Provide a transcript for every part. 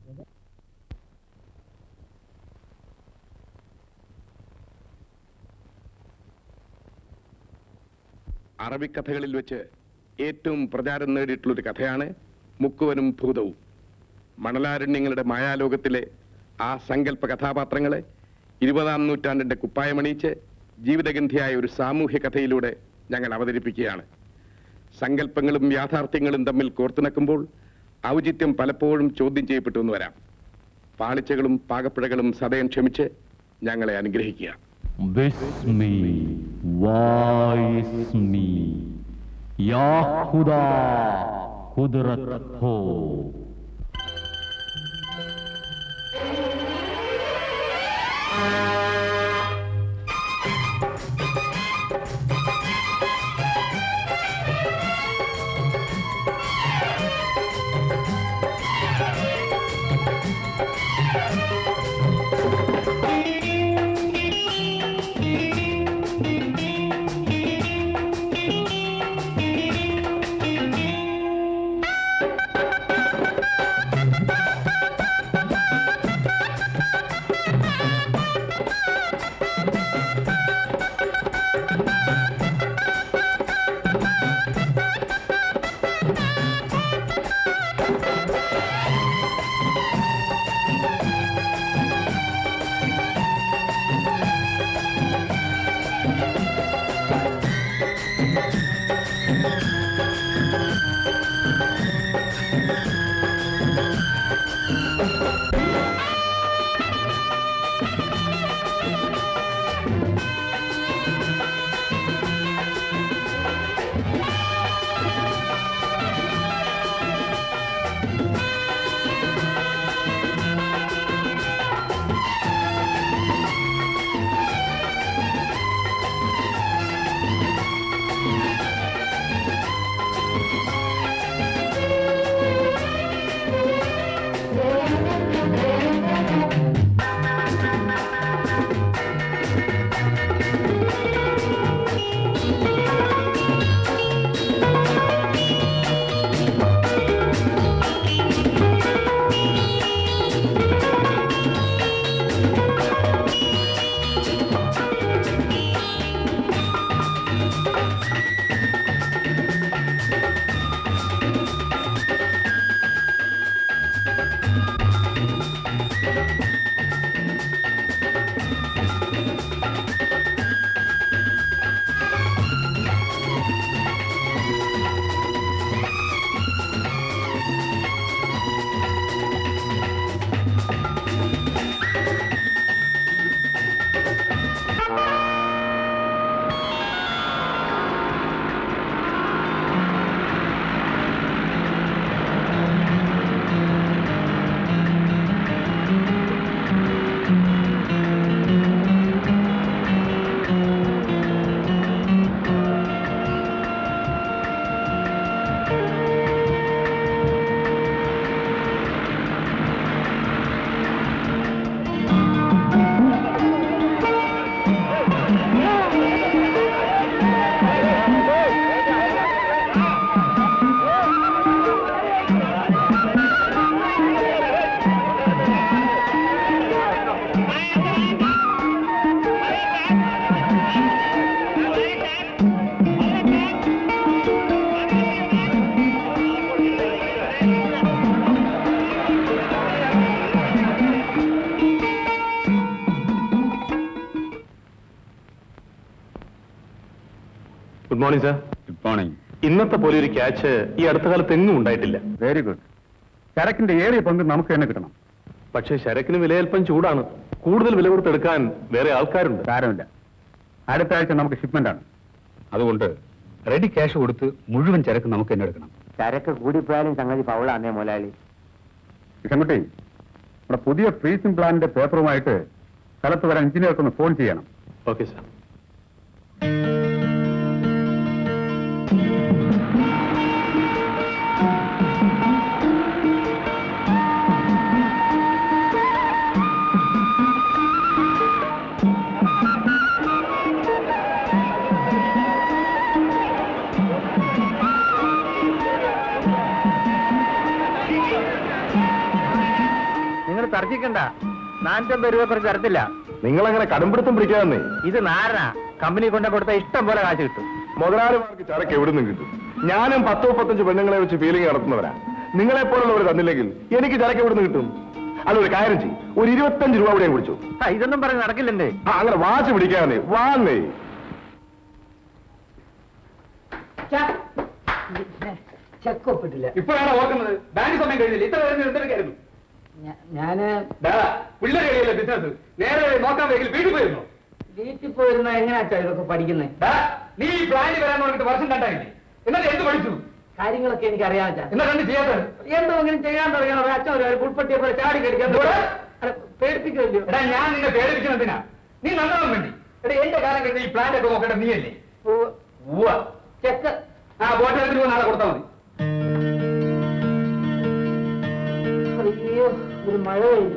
അറബിക്കഥകളിൽ വെച്ച് ഏറ്റവും പ്രചാരം നേടിയിട്ടുള്ള ഒരു കഥയാണ് മുക്കുവനും ഭൂതവും മണലാരണ്യങ്ങളുടെ മായാലോകത്തിലെ ആ സങ്കല്പ കഥാപാത്രങ്ങളെ ഇരുപതാം നൂറ്റാണ്ടിന്റെ കുപ്പായമണിയിച്ച് ജീവിതഗന്ധിയായ ഒരു സാമൂഹ്യ കഥയിലൂടെ ഞങ്ങൾ അവതരിപ്പിക്കുകയാണ് സങ്കല്പങ്ങളും യാഥാർത്ഥ്യങ്ങളും തമ്മിൽ കോർത്തിണക്കുമ്പോൾ ഔചിത്യം പലപ്പോഴും ചോദ്യം ചെയ്യപ്പെട്ടു എന്ന് വരാം പാളിച്ചകളും പാകപ്പിഴകളും സദയം ക്ഷമിച്ച് ഞങ്ങളെ അനുഗ്രഹിക്കുക ബിസ്മി വായിസ്മി യാ ഖുദാ ഖുദ്റത് ഹോ good morning sir good morning ഇന്നത്തെ പോലെ ഒരു ക്യാച്ച് ഈ അടുത്ത കാലത്ത് എങ്ങും ഉണ്ടായിട്ടില്ല വെരി ഗുഡ് ചരക്കിന്റെ ഏറിയ പങ്ക് നമുക്ക് തന്നെ കിട്ടണം പക്ഷേ ശരക്കിന് വിലയൽപ്പം ചൂടാണ് കൂടുതൽ വില കൊടുത്തെടുക്കാൻ വേറെ ആൾക്കാരുണ്ട് സാരമില്ല അടുത്ത ആഴ്ച നമുക്ക് ഷിപ്മെന്റ് ആണ് അതുകൊണ്ട് റെഡി ക്യാഷ് കൊടുത്ത് മുഴുവൻ ചരക്ക് നമുക്ക് തന്നെ എടുക്കണം ചരക്ക് കൂടിപ്പോയാലും സംഗതി പൗളാന്നേ മുതലാളി കൃഷ്ണൻകുട്ടി നമ്മുടെ പുതിയ ഫ്രീസിംഗ് പ്ലാനിന്റെ പേപ്പറുമായിട്ട് സ്ഥലത്ത് വരാൻ എഞ്ചിനീയർക്ക് ഒന്ന് ഫോൺ ചെയ്യണം ഓക്കെ സാർ തർക്കിക്കണ്ട നാനൂറ്റമ്പത് രൂപ കുറച്ച് തരത്തില്ല നിങ്ങൾ അങ്ങനെ കടുംപിടുത്തം പിടിക്കാന്നേ ഇത് നാരനാ കമ്പനി കൊണ്ട കൊടുത്ത ഇഷ്ടം പോലെ കാശ് കിട്ടും മുതലാളിമാർക്ക് ചരക്ക് എവിടെ നിന്നും കിട്ടും ഞാനും പത്ത് മുപ്പത്തഞ്ച് പെണ്ണുങ്ങളെ വെച്ച് ഫീലിംഗ് നടത്തുന്നവരാ നിങ്ങളെ പോലുള്ളവർ തന്നില്ലെങ്കിൽ എനിക്ക് ചരക്ക് എവിടെ നിന്ന് കിട്ടും അല്ല ഒരു കാര്യം ചെയ്യും ഒരു ഇരുപത്തഞ്ച് രൂപ ഇവിടെ പിടിച്ചു ആ, ഇതൊന്നും പറഞ്ഞ് നടക്കില്ലെന്നേ ആ അങ്ങനെ വാച്ച് പിടിക്കാന്നേ വാന്നേ ചെക്ക് ഒപ്പിട്ടില്ല ഇപ്പോഴാണ് ഓർക്കുന്നത് ബാങ്ക് സമയം കഴിഞ്ഞില്ല ഇത്ര നേരം എന്തൊക്കെയായിരുന്നു ഞാ- ഞാന് പിള്ളേർ കഴിയില്ല ബിസിനസ് നേരെ നോക്കാൻ വെങ്കിൽ വീട്ടിൽ പോയിരുന്നു വീട്ടിൽ പോയിരുന്ന എങ്ങനെയാ ഇതൊക്കെ പഠിക്കുന്നത് നീ ഈ പ്ലാനിൽ വരാൻ തുടങ്ങിയിട്ട് വർഷം കണ്ടായില്ലേ എന്നിട്ട് എന്ത് പഠിച്ചു കാര്യങ്ങളൊക്കെ എനിക്ക് അറിയാം എന്നാ കണ്ട് ചെയ്യാത്തത് എന്തെങ്കിലും ചെയ്യാൻ തുടങ്ങണം ഒരു അച്ഛൻ ഒരു പുൽപ്പട്ടിയെ പോലെ ചാടി കടിക്കാൻ എന്തുവാ? അല്ല, പേടിപ്പിക്കുമല്ലോ എടാ ഞാൻ നിന്നെ പേടിപ്പിക്കുന്നതിനാ നീ നന്നാവാൻ വേണ്ടി എടാ എന്റെ കാലം കഴിഞ്ഞ ഈ പ്ലാൻ ഒക്കെ നോക്കേണ്ട നീയല്ലേ ഉവ്വ. ചെക്ക് ആ ബോട്ട് എടുത്തിട്ട് നാളെ കൊടുത്താൽ മതി അയ്യോ ഒരു മഴ കഴിഞ്ഞു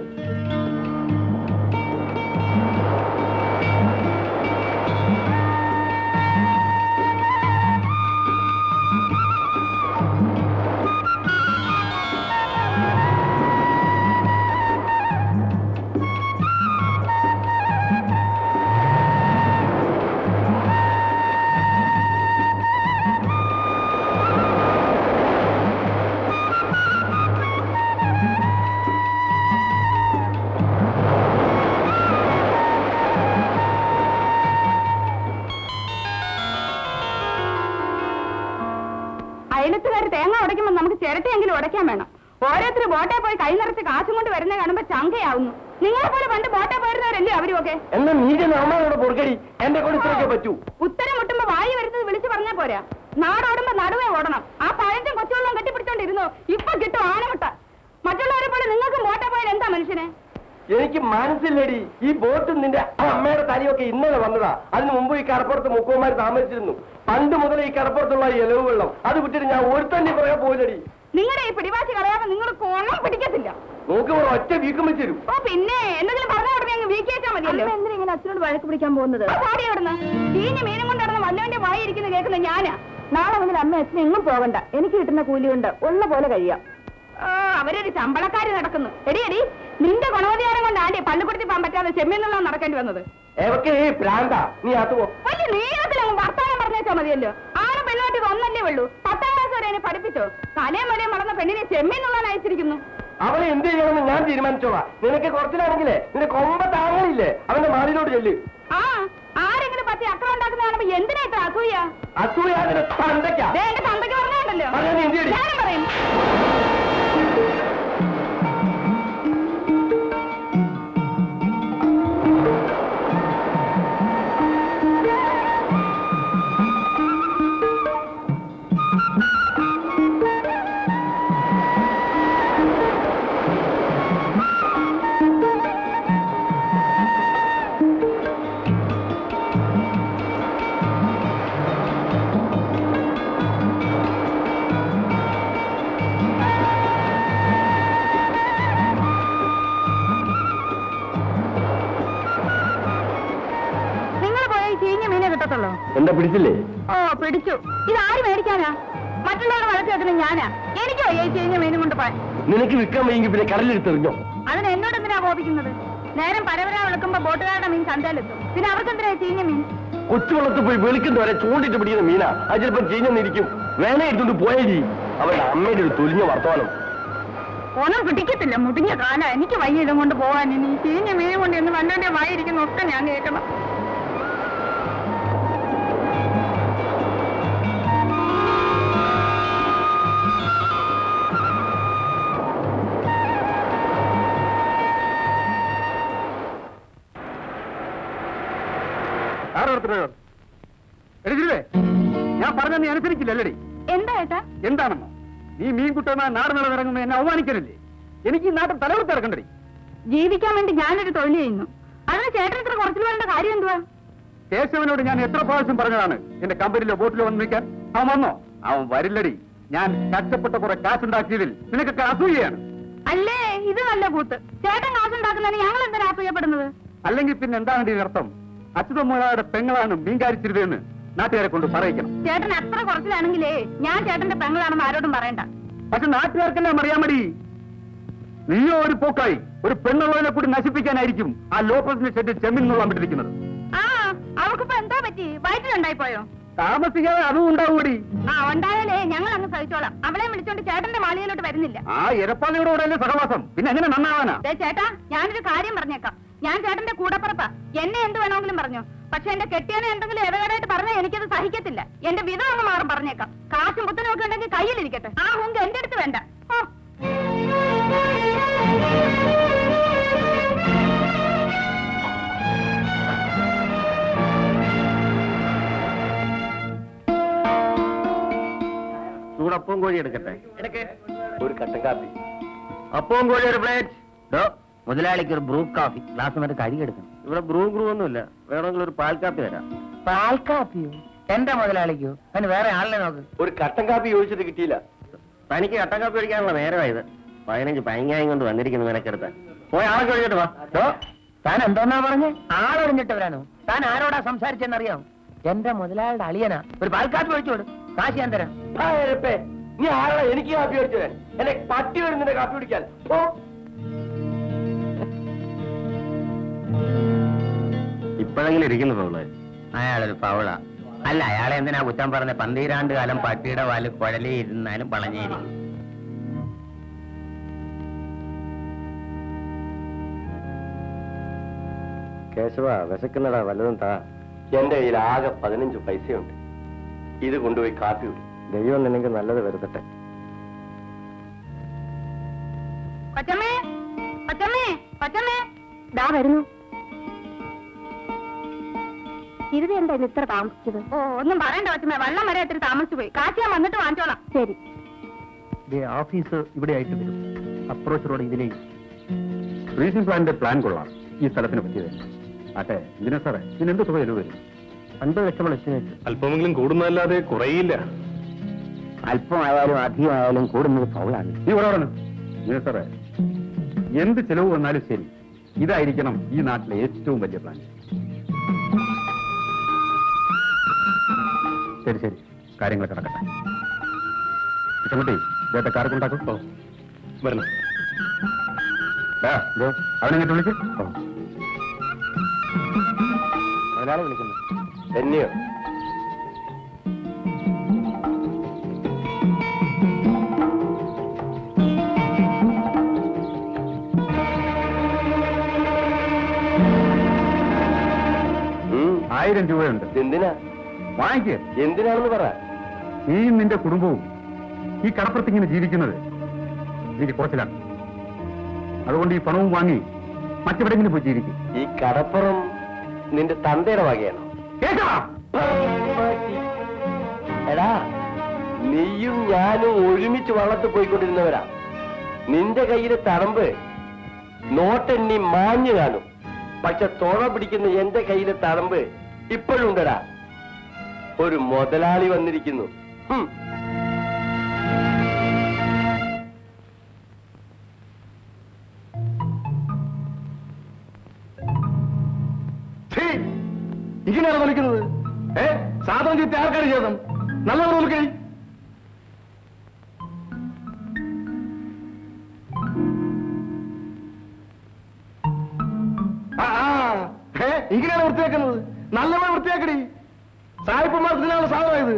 അയലത്തുകാർ തേങ്ങ ഉടയ്ക്കുമ്പോൾ നമുക്ക് ചിരട്ടയെങ്കിലും ഉടയ്ക്കാൻ വേണം ഓരോരുത്തർ ബോട്ടെ പോയി കൈ നിറച്ച് കാശും കൊണ്ട് വരുന്ന കാണുമ്പോ ചങ്കയാവുന്നു നിങ്ങളെ പോലെ പണ്ട് ബോട്ടെ പോയിരുന്നവരല്ലേ അവരും ഒക്കെ എന്നാ നീ അമ്മയോട് പൊറുക്കടി എന്റെ കൊണ്ട് ഇത്രയൊക്കെ പറ്റൂ ഉത്തരം മുട്ടുമ്പോ വായി വരുന്നത് വിളിച്ചു പറഞ്ഞാ പോരാ നാടോടുമ്പോ നടുവേ ഓടണം ആ പഴഞ്ചും കൊച്ചുവെള്ളം കെട്ടിപ്പിടിച്ചോണ്ടിരുന്നു ഇപ്പൊ കിട്ടും ആനമുട്ട മറ്റുള്ളവരെ പോലെ നിങ്ങൾക്ക് ബോട്ടെ പോയാൽ എന്താ മനുഷ്യനെ എനിക്ക് മനസ്സില്ലടി ഈ ബോട്ടും നിന്റെ അമ്മയുടെ തലയൊക്കെ ഇന്നലെ വന്നതാ അതിന് മുമ്പ് ഈ കടപ്പുറത്ത് മുക്കുവന്മാർ താമസിച്ചിരുന്നു പണ്ട് മുതൽ ഈ കടപ്പുറത്തുള്ള ഈ ഇലവ് വെള്ളം അത് വിട്ടിട്ട് ഞാൻ ഒരുത്തന്നെ പറയാൻ പോയില്ലടി നിങ്ങളുടെ ഈ പിടിവാശി കളയാതെ നിങ്ങൾ കോണം പിടിക്കത്തില്ല നോക്ക് ഇവിടെ ഒറ്റ വീക്കം വെച്ചിരും ഓ പിന്നെ എന്തെങ്കിലും പറഞ്ഞ ഉടനെ അങ്ങ് വീക്കിയേച്ചാ മതിയല്ലോ എന്തിനാ ഇങ്ങനെ അച്ഛനോട് വഴക്ക് പിടിക്കാൻ പോകുന്നത് പാടി അവിടുന്ന് ചീഞ്ഞ മീനും കൊണ്ട് നടന്ന് വല്ലവന്റെ വായി ഇരിക്കുന്ന കേൾക്കുന്ന ഞാനാ നാളെ മുതൽ അമ്മ അച്ഛൻ എങ്ങും പോകണ്ട എനിക്ക് കിട്ടുന്ന കൂലി കൊണ്ട് ഉള്ള പോലെ കഴിയാം ആ, അവരൊരു ശമ്പളക്കാര് നടക്കുന്നു എടി എടി നിന്റെ ഗുണവധികാരം കൊണ്ട് ആദ്യം പള്ളിക്കുടത്തി പോകാൻ പറ്റാതെ ചെമ്മീന്നുള്ള നടക്കേണ്ടി വന്നത് എവക്ക് ഈ പ്രാന്ത നീ അതുപോ വലിയ നീളത്തിലങ്ങ് വർത്താനം പറഞ്ഞേച്ചാ മതിയല്ലോ ആണ് പെണ്ണോട്ട് ഇത് ഒന്നല്ലേ ഉള്ളൂ പത്താം ക്ലാസ് വരെ എന്നെ പഠിപ്പിച്ചോ തലയും വരെയും വളർന്ന പെണ്ണിനെ ചെമ്മീന്നുള്ളതാണ് അയച്ചിരിക്കുന്നു അവളെ എന്ത് ചെയ്യണമെന്ന് ഞാൻ തീരുമാനിച്ചോളാം നിനക്ക് കുറച്ചിലാണെങ്കിലേ നിന്റെ കൊമ്പ താങ്ങലില്ലേ അവന്റെ മാറിലോട്ട് ചെല്ല് ആ ആരെങ്കിലും പറ്റി അക്രം ഉണ്ടാക്കുന്ന കാണുമ്പോ എന്തിനാ ഇത്ര അസൂയ അസൂയാതിനെ തന്തയ്ക്കാ ദേ, എന്റെ തന്തയ്ക്ക് പറഞ്ഞുണ്ടല്ലോ പറഞ്ഞാ നീ എന്ത് ചെയ്യും? ഞാനും പറയും നിങ്ങൾ പോയ ഈ ചീഞ്ഞ മീനെ കിട്ടത്തുള്ളൂ എന്താ പിടിച്ചില്ലേ ഓ പിടിച്ചു ഇത് ആര് മേടിക്കാനാ മറ്റുള്ളവർ വഴക്ക് വെക്കുന്നത് ഞാനാ എനിക്കോ ഈ ചീഞ്ഞ മീനും കൊണ്ട് പോയി നിനക്ക് വിൽക്കാൻ വയ്യെങ്കിൽ പിന്നെ കടലെടുത്തെറിഞ്ഞോ അതിന് എന്നോട് എന്തിനാ കോപിക്കുന്നത് നേരം പരവരാ വിളക്കുമ്പോ ബോട്ടുകാരുടെ മീൻ ചന്തയിലെത്തും പിന്നെ അവർക്ക് എന്തിനാ ഈ ചീഞ്ഞ മീൻ കൊച്ചുവെള്ളത്തിൽ പോയി വെളുക്കുന്നവരെ ചൂണ്ടിട്ട് പിടിക്കുന്ന മീനാ അത് ചിലപ്പോ ചീഞ്ഞെന്നിരിക്കും വേണ എടുത്തോണ്ട് പോയേരി അവരുടെ അമ്മയുടെ ഒരു തുലിഞ്ഞ വർത്തമാനം ഒന്നും പിടിക്കത്തില്ല മുടിഞ്ഞ കാല എനിക്ക് വയ്യ ഇതും കൊണ്ട് പോകാൻ ഇനി ഈ ചീഞ്ഞ മീൻ കൊണ്ട് എന്ന് വന്നോന്റെ വായിരിക്കുന്ന ഒക്കെ ഞാൻ കേൾക്കണം എടുത്തില്ലേ ഞാൻ പറഞ്ഞ നീ അനുസരിച്ചില്ലല്ലേടി എന്താ ഏട്ടാ എന്താണെന്നോ നീ മീൻ കുട്ടുന്ന നാട് നിറങ്ങുമ്പോ എന്നെ അവമാനിക്കലില്ലേ എനിക്ക് ഈ നാട്ടിൽ തലവൃത്തി ഇറക്കണ്ടടി ജീവിക്കാൻ വേണ്ടി ഞാനൊരു തൊഴിൽ ചെയ്യുന്നു അതിന് ചേട്ടൻ ഇത്ര കുറച്ചിൽ വരേണ്ട കാര്യം എന്തുവാ കേശവനോട് ഞാൻ എത്ര പ്രാവശ്യം പറഞ്ഞതാണ് എന്റെ കമ്പനിയിലോ ബോട്ടിലോ വന്ന് നിൽക്കാൻ അവൻ വന്നോ അവൻ വരില്ലടി ഞാൻ കഷ്ടപ്പെട്ട കുറെ കാശുണ്ടാക്കിയതിൽ നിനക്കൊക്കെ അസൂയയാണ് അല്ലേ ഇത് നല്ല കൂത്ത് ചേട്ടൻ കാശുണ്ടാക്കുന്നതിന് ഞങ്ങൾ എന്തിനാ അസൂയപ്പെടുന്നത് അല്ലെങ്കിൽ പിന്നെ എന്താണ് ഇതിന്റെ അർത്ഥം അച്യുതമ്മയുടെ പെങ്ങളാണ് മീൻകാരിച്ചിരുതെന്ന് നാട്ടുകാരെ കൊണ്ട് പറയിക്കണം ചേട്ടൻ അത്ര കുറച്ചിലാണെങ്കിലേ ഞാൻ ചേട്ടന്റെ പെങ്ങളാണെന്ന് ആരോടും പറയണ്ട പക്ഷെ നാട്ടുകാർക്കെല്ലാം അറിയാൻ മതി നീയോ ഒരു പോക്കായി ഒരു പെണ്ണുള്ളതിനെ കൂടി നശിപ്പിക്കാനായിരിക്കും ആ ലോപ്പസിന്റെ ഷെഡിൽ ചെമ്മീൻ നുള്ളാൻ വിട്ടിരിക്കുന്നത് ആ അവർക്കിപ്പോ എന്താ പറ്റി വയറ്റിലുണ്ടായി പോയോ താമസിക്കാതെ അതും ഉണ്ടാവൂടി ആ ഉണ്ടായാലേ ഞങ്ങൾ അങ്ങ് സഹിച്ചോളാം അവളെ വിളിച്ചോണ്ട് ചേട്ടന്റെ മാളികയിലോട്ട് വരുന്നില്ല ആ ഇരപ്പാളിയുടെ കൂടെ അല്ലേ സഹവാസം പിന്നെ എങ്ങനെ നന്നാവാനാ ദേ ചേട്ടാ ഞാനൊരു കാര്യം പറഞ്ഞേക്കാം ഞാൻ ചേട്ടന്റെ കൂടപ്പുറപ്പാ എന്നെ എന്ത് വേണമെങ്കിലും പറഞ്ഞു പക്ഷെ എന്റെ കെട്ടിയനെ എന്തെങ്കിലും എവകടായിട്ട് പറഞ്ഞാൽ എനിക്കത് സഹിക്കത്തില്ല എന്റെ വിധം അങ്ങ് മാറും പറഞ്ഞേക്കാം കാശും പുത്തനും ഒക്കെ ഉണ്ടെങ്കിൽ കയ്യിലിരിക്കട്ടെ ആ ഹുങ്ക് എന്റെ അടുത്ത് വേണ്ട ഓ ചൂടപ്പവും കോഴി എടുക്കട്ടെ ഒരു കട്ടൻ കാപ്പി അപ്പവും കോഴി ഒരു പ്ലേറ്റ് മുതലാളിക്ക് ഒരു ബ്രൂ കാഫി ഗ്ലാസ് മറ്റേ കഴുകിയെടുക്കണം ഇവിടെ ബ്രൂ ഗ്രൂ ഒന്നുമില്ല വേണമെങ്കിൽ ഒരു പാൽ കാപ്പി തരാം പാൽ കാപ്പിയോ എന്റെ മുതലാളിക്കോ അതിന് വേറെ ആളിനെ നോക്ക് ഒരു കട്ടൻ കാപ്പി ചോദിച്ചത് കിട്ടിയില്ല തനിക്ക് കട്ടൻ കാപ്പി കഴിക്കാനുള്ള നേരമായത് പതിനഞ്ച് പൈങ്ങായും കൊണ്ട് വന്നിരിക്കുന്നു നിനക്കെടുത്ത് പോയി ആളൊക്കെ ഒഴിച്ചിട്ട് വാ ഡോ, താൻ എന്തോന്നാ പറഞ്ഞ് ആളൊഴിഞ്ഞിട്ടവരാണോ താൻ ആരോടാ സംസാരിച്ചെന്നറിയാം എന്റെ മുതലാളിയുടെ അളിയനാ ഒരു പാൽ കാപ്പി ഒഴിച്ചോട് കാശ് ഞാൻ തരാം ആ, എരപ്പേ, നീ ആരാ എനിക്ക് കാപ്പി അടിച്ചു തരാൻ എന്നെ പട്ടി വരുന്നുണ്ട് കാപ്പി കുടിക്കാൻ ഓ ഇപ്പോഴെങ്കിലും ഇരിക്കുന്നു തോളെ അയാളൊരു പവള അല്ല അയാളെ എന്തിനാ കുറ്റം പറഞ്ഞ പന്തീരാണ്ട് കാലം പട്ടിയുടെ വാല് കുഴലി ഇരുന്നാലും പളഞ്ഞിരിക്കും കേശവ വിശക്കുന്നടാ വല്ലതും താ എന്റെ കയ്യിൽ ആകെ പതിനഞ്ച് പൈസയുണ്ട് ഇത് കൊണ്ടുപോയി കാപ്പി കുടി ദൈവം നിനക്ക് നല്ലത് വരുത്തട്ടെ കൊച്ചമ്മേ കൊച്ചമ്മേ കൊച്ചമ്മേ ദാ വരുന്നു ഇരുതി എന്താ ഇന്ന് ഇത്ര താമസിച്ചത് ഓ ഒന്നും പറയണ്ട കൊച്ചമ്മേ വെള്ളം വരെ ഇത്തിരി താമസിച്ചു പോയി കാശ് ഞാൻ വന്നിട്ട് വാങ്ങിച്ചോളാം ശരി ഓഫീസ് ഇവിടെ ആയിട്ട് വരും അപ്രോച്ച് റോഡ് ഇതിലേ റീസിംഗ് പ്ലാനിന്റെ പ്ലാൻ കൊള്ളാം ഈ സ്ഥലത്തിന് പറ്റിയത് ആട്ടെ ഇതിനെ സാറേ ഇതിനെന്ത് തുക ചെലവ് വരും അൻപത് ലക്ഷം എസ്റ്റിമേറ്റ് അല്പമെങ്കിലും കൂടുന്നതല്ലാതെ കുറയില്ല അല്പമായാലും അധികമായാലും കൂടുന്നത് പൗളാണ് നീ പറയാറുണ്ട് ഇതിനെ സാറേ എന്ത് ചെലവ് വന്നാലും ശരി ഇതായിരിക്കണം ഈ നാട്ടിലെ ഏറ്റവും വലിയ പ്ലാൻ ശരി ശരി കാര്യങ്ങൾ കിടക്കട്ടെ കൃഷ്ണൻകുട്ടി ഇദ്ദേഹത്തെ കാർ കൊണ്ടാക്കും വരണം അവനെങ്ങനെ വിളിക്കും മുതലാളി വിളിക്കുന്നു ധന്യോ ആയിരം രൂപയുണ്ട് എന്തിനാ വാങ്ങിക്കുക എന്തിനാണെന്ന് പറ നീയും നിന്റെ കുടുംബവും ഈ കടപ്പുറത്ത് ഇങ്ങനെ ജീവിക്കുന്നത് എനിക്ക് കുറച്ചിലാണ് അതുകൊണ്ട് ഈ പണവും വാങ്ങി മറ്റെവിടെങ്കിലും പോയി ജീവിക്കും ഈ കടപ്പുറം നിന്റെ തന്തയുടെ വകയാണോ കേൾക്കണം എടാ നീയും ഞാനും ഒരുമിച്ച് വള്ളത്തിൽ പോയിക്കൊണ്ടിരുന്നവരാ നിന്റെ കയ്യിലെ തടമ്പ് നോട്ടെണ്ണി മാഞ്ഞു കാണും പക്ഷെ തുഴ പിടിക്കുന്ന എന്റെ കയ്യിലെ തടമ്പ് ഇപ്പോഴും ഉണ്ടടാ ഒരു മുതലാളി വന്നിരിക്കുന്നു ഹും. ഛീ! ഇങ്ങനെയാണ് വിളിക്കുന്നത് ഏ സാധനം ചീത്ത ആർക്കാണ് ചെയ്തം നല്ലവർ വിളിക്കണി ആ ആ, ഏ ഇങ്ങനെയാണ് വൃത്തിയാക്കുന്നത് നല്ലവർ വൃത്തിയാക്കടി സായിപ്പന്മാർ ഇതിനാണ് സാധനമായത്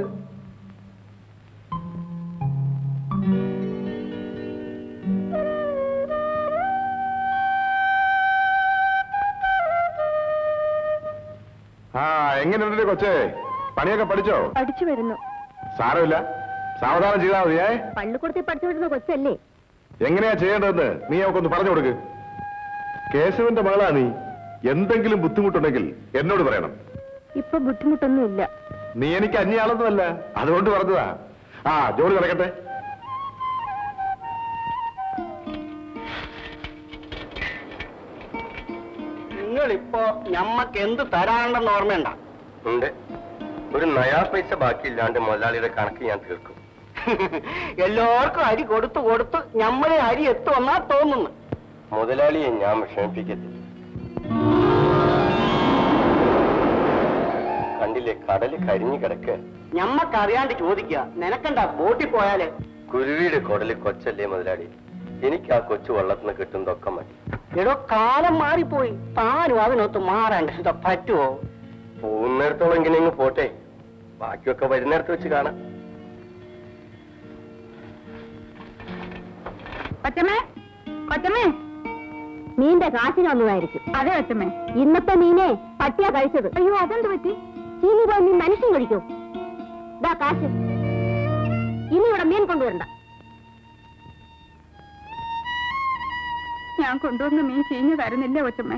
ആ എങ്ങനെയുണ്ട് കൊച്ചേ പണിയൊക്കെ പഠിച്ചോ പഠിച്ചു വരുന്നു സാരമില്ല സാവധാനം ചെയ്താൽ മതിയേ പള്ളിക്കൂടത്തിൽ പഠിച്ചു വിടുന്ന കൊച്ചല്ലേ എങ്ങനെയാ ചെയ്യേണ്ടതെന്ന് നീ അവക്കൊന്ന് പറഞ്ഞു കൊടുക്ക് കേശവന്റെ മകളാ നീ എന്തെങ്കിലും ബുദ്ധിമുട്ടുണ്ടെങ്കിൽ എന്നോട് പറയണം ഇപ്പൊ ബുദ്ധിമുട്ടൊന്നുമില്ല നീ എനിക്ക് അന്യാളൊന്നുമല്ല അതുകൊണ്ട് പറഞ്ഞതാ ആ ജോലി നടക്കട്ടെ നിങ്ങളിപ്പോ ഞമ്മക്ക് എന്ത് തരാനുണ്ടെന്ന് ഓർമ്മയുണ്ട ഉണ്ട് ഒരു നയാ പൈസ ബാക്കിയില്ലാണ്ട് മുതലാളിയുടെ കണക്ക് ഞാൻ തീർക്കും എല്ലാവർക്കും അരി കൊടുത്തു കൊടുത്ത് ഞമ്മളെ അരി എത്തുമെന്നാ തോന്നുന്നു മുതലാളിയെ ഞാൻ വിഷമിപ്പിക്കത്തില്ല കണ്ടില്ലേ കടല് കരിഞ്ഞു കിടക്ക ഞമ്മക്കറിയാണ്ട് ചോദിക്കുക നിനക്കെന്താ ബോട്ടിൽ പോയാല് കുരുവിയുടെ കുടല് കൊച്ചല്ലേ മുതലാളി എനിക്ക് ആ കൊച്ചു വള്ളത്തിന് കിട്ടുന്നതൊക്കെ മതി എടോ കാലം മാറിപ്പോയി താനും അതിനൊത്ത് മാറാണ്ട് എന്താ പറ്റുമോ പോകുന്നിടത്തോളം ഇങ്ങനെ ഇങ്ങ് പോട്ടെ ബാക്കിയൊക്കെ വരുന്നിടത്ത് വെച്ച് കാണാം കൊച്ചമ്മേ കൊച്ചമ്മേ മീന്റെ കാശിന് വന്നതായിരിക്കും അതെ കൊച്ചമ്മേ ഇന്നത്തെ മീനെ പട്ടിയാ കഴിച്ചത് അയ്യോ അതെന്ത് പറ്റി ചീനി പോയി മീൻ മനുഷ്യൻ കഴിക്കോ ദാ കാശ് ഇനി ഇവിടെ മീൻ കൊണ്ടുവരണ്ട ഞാൻ കൊണ്ടുവന്ന മീൻ ചീഞ്ഞു തരുന്നില്ല കൊച്ചമ്മേ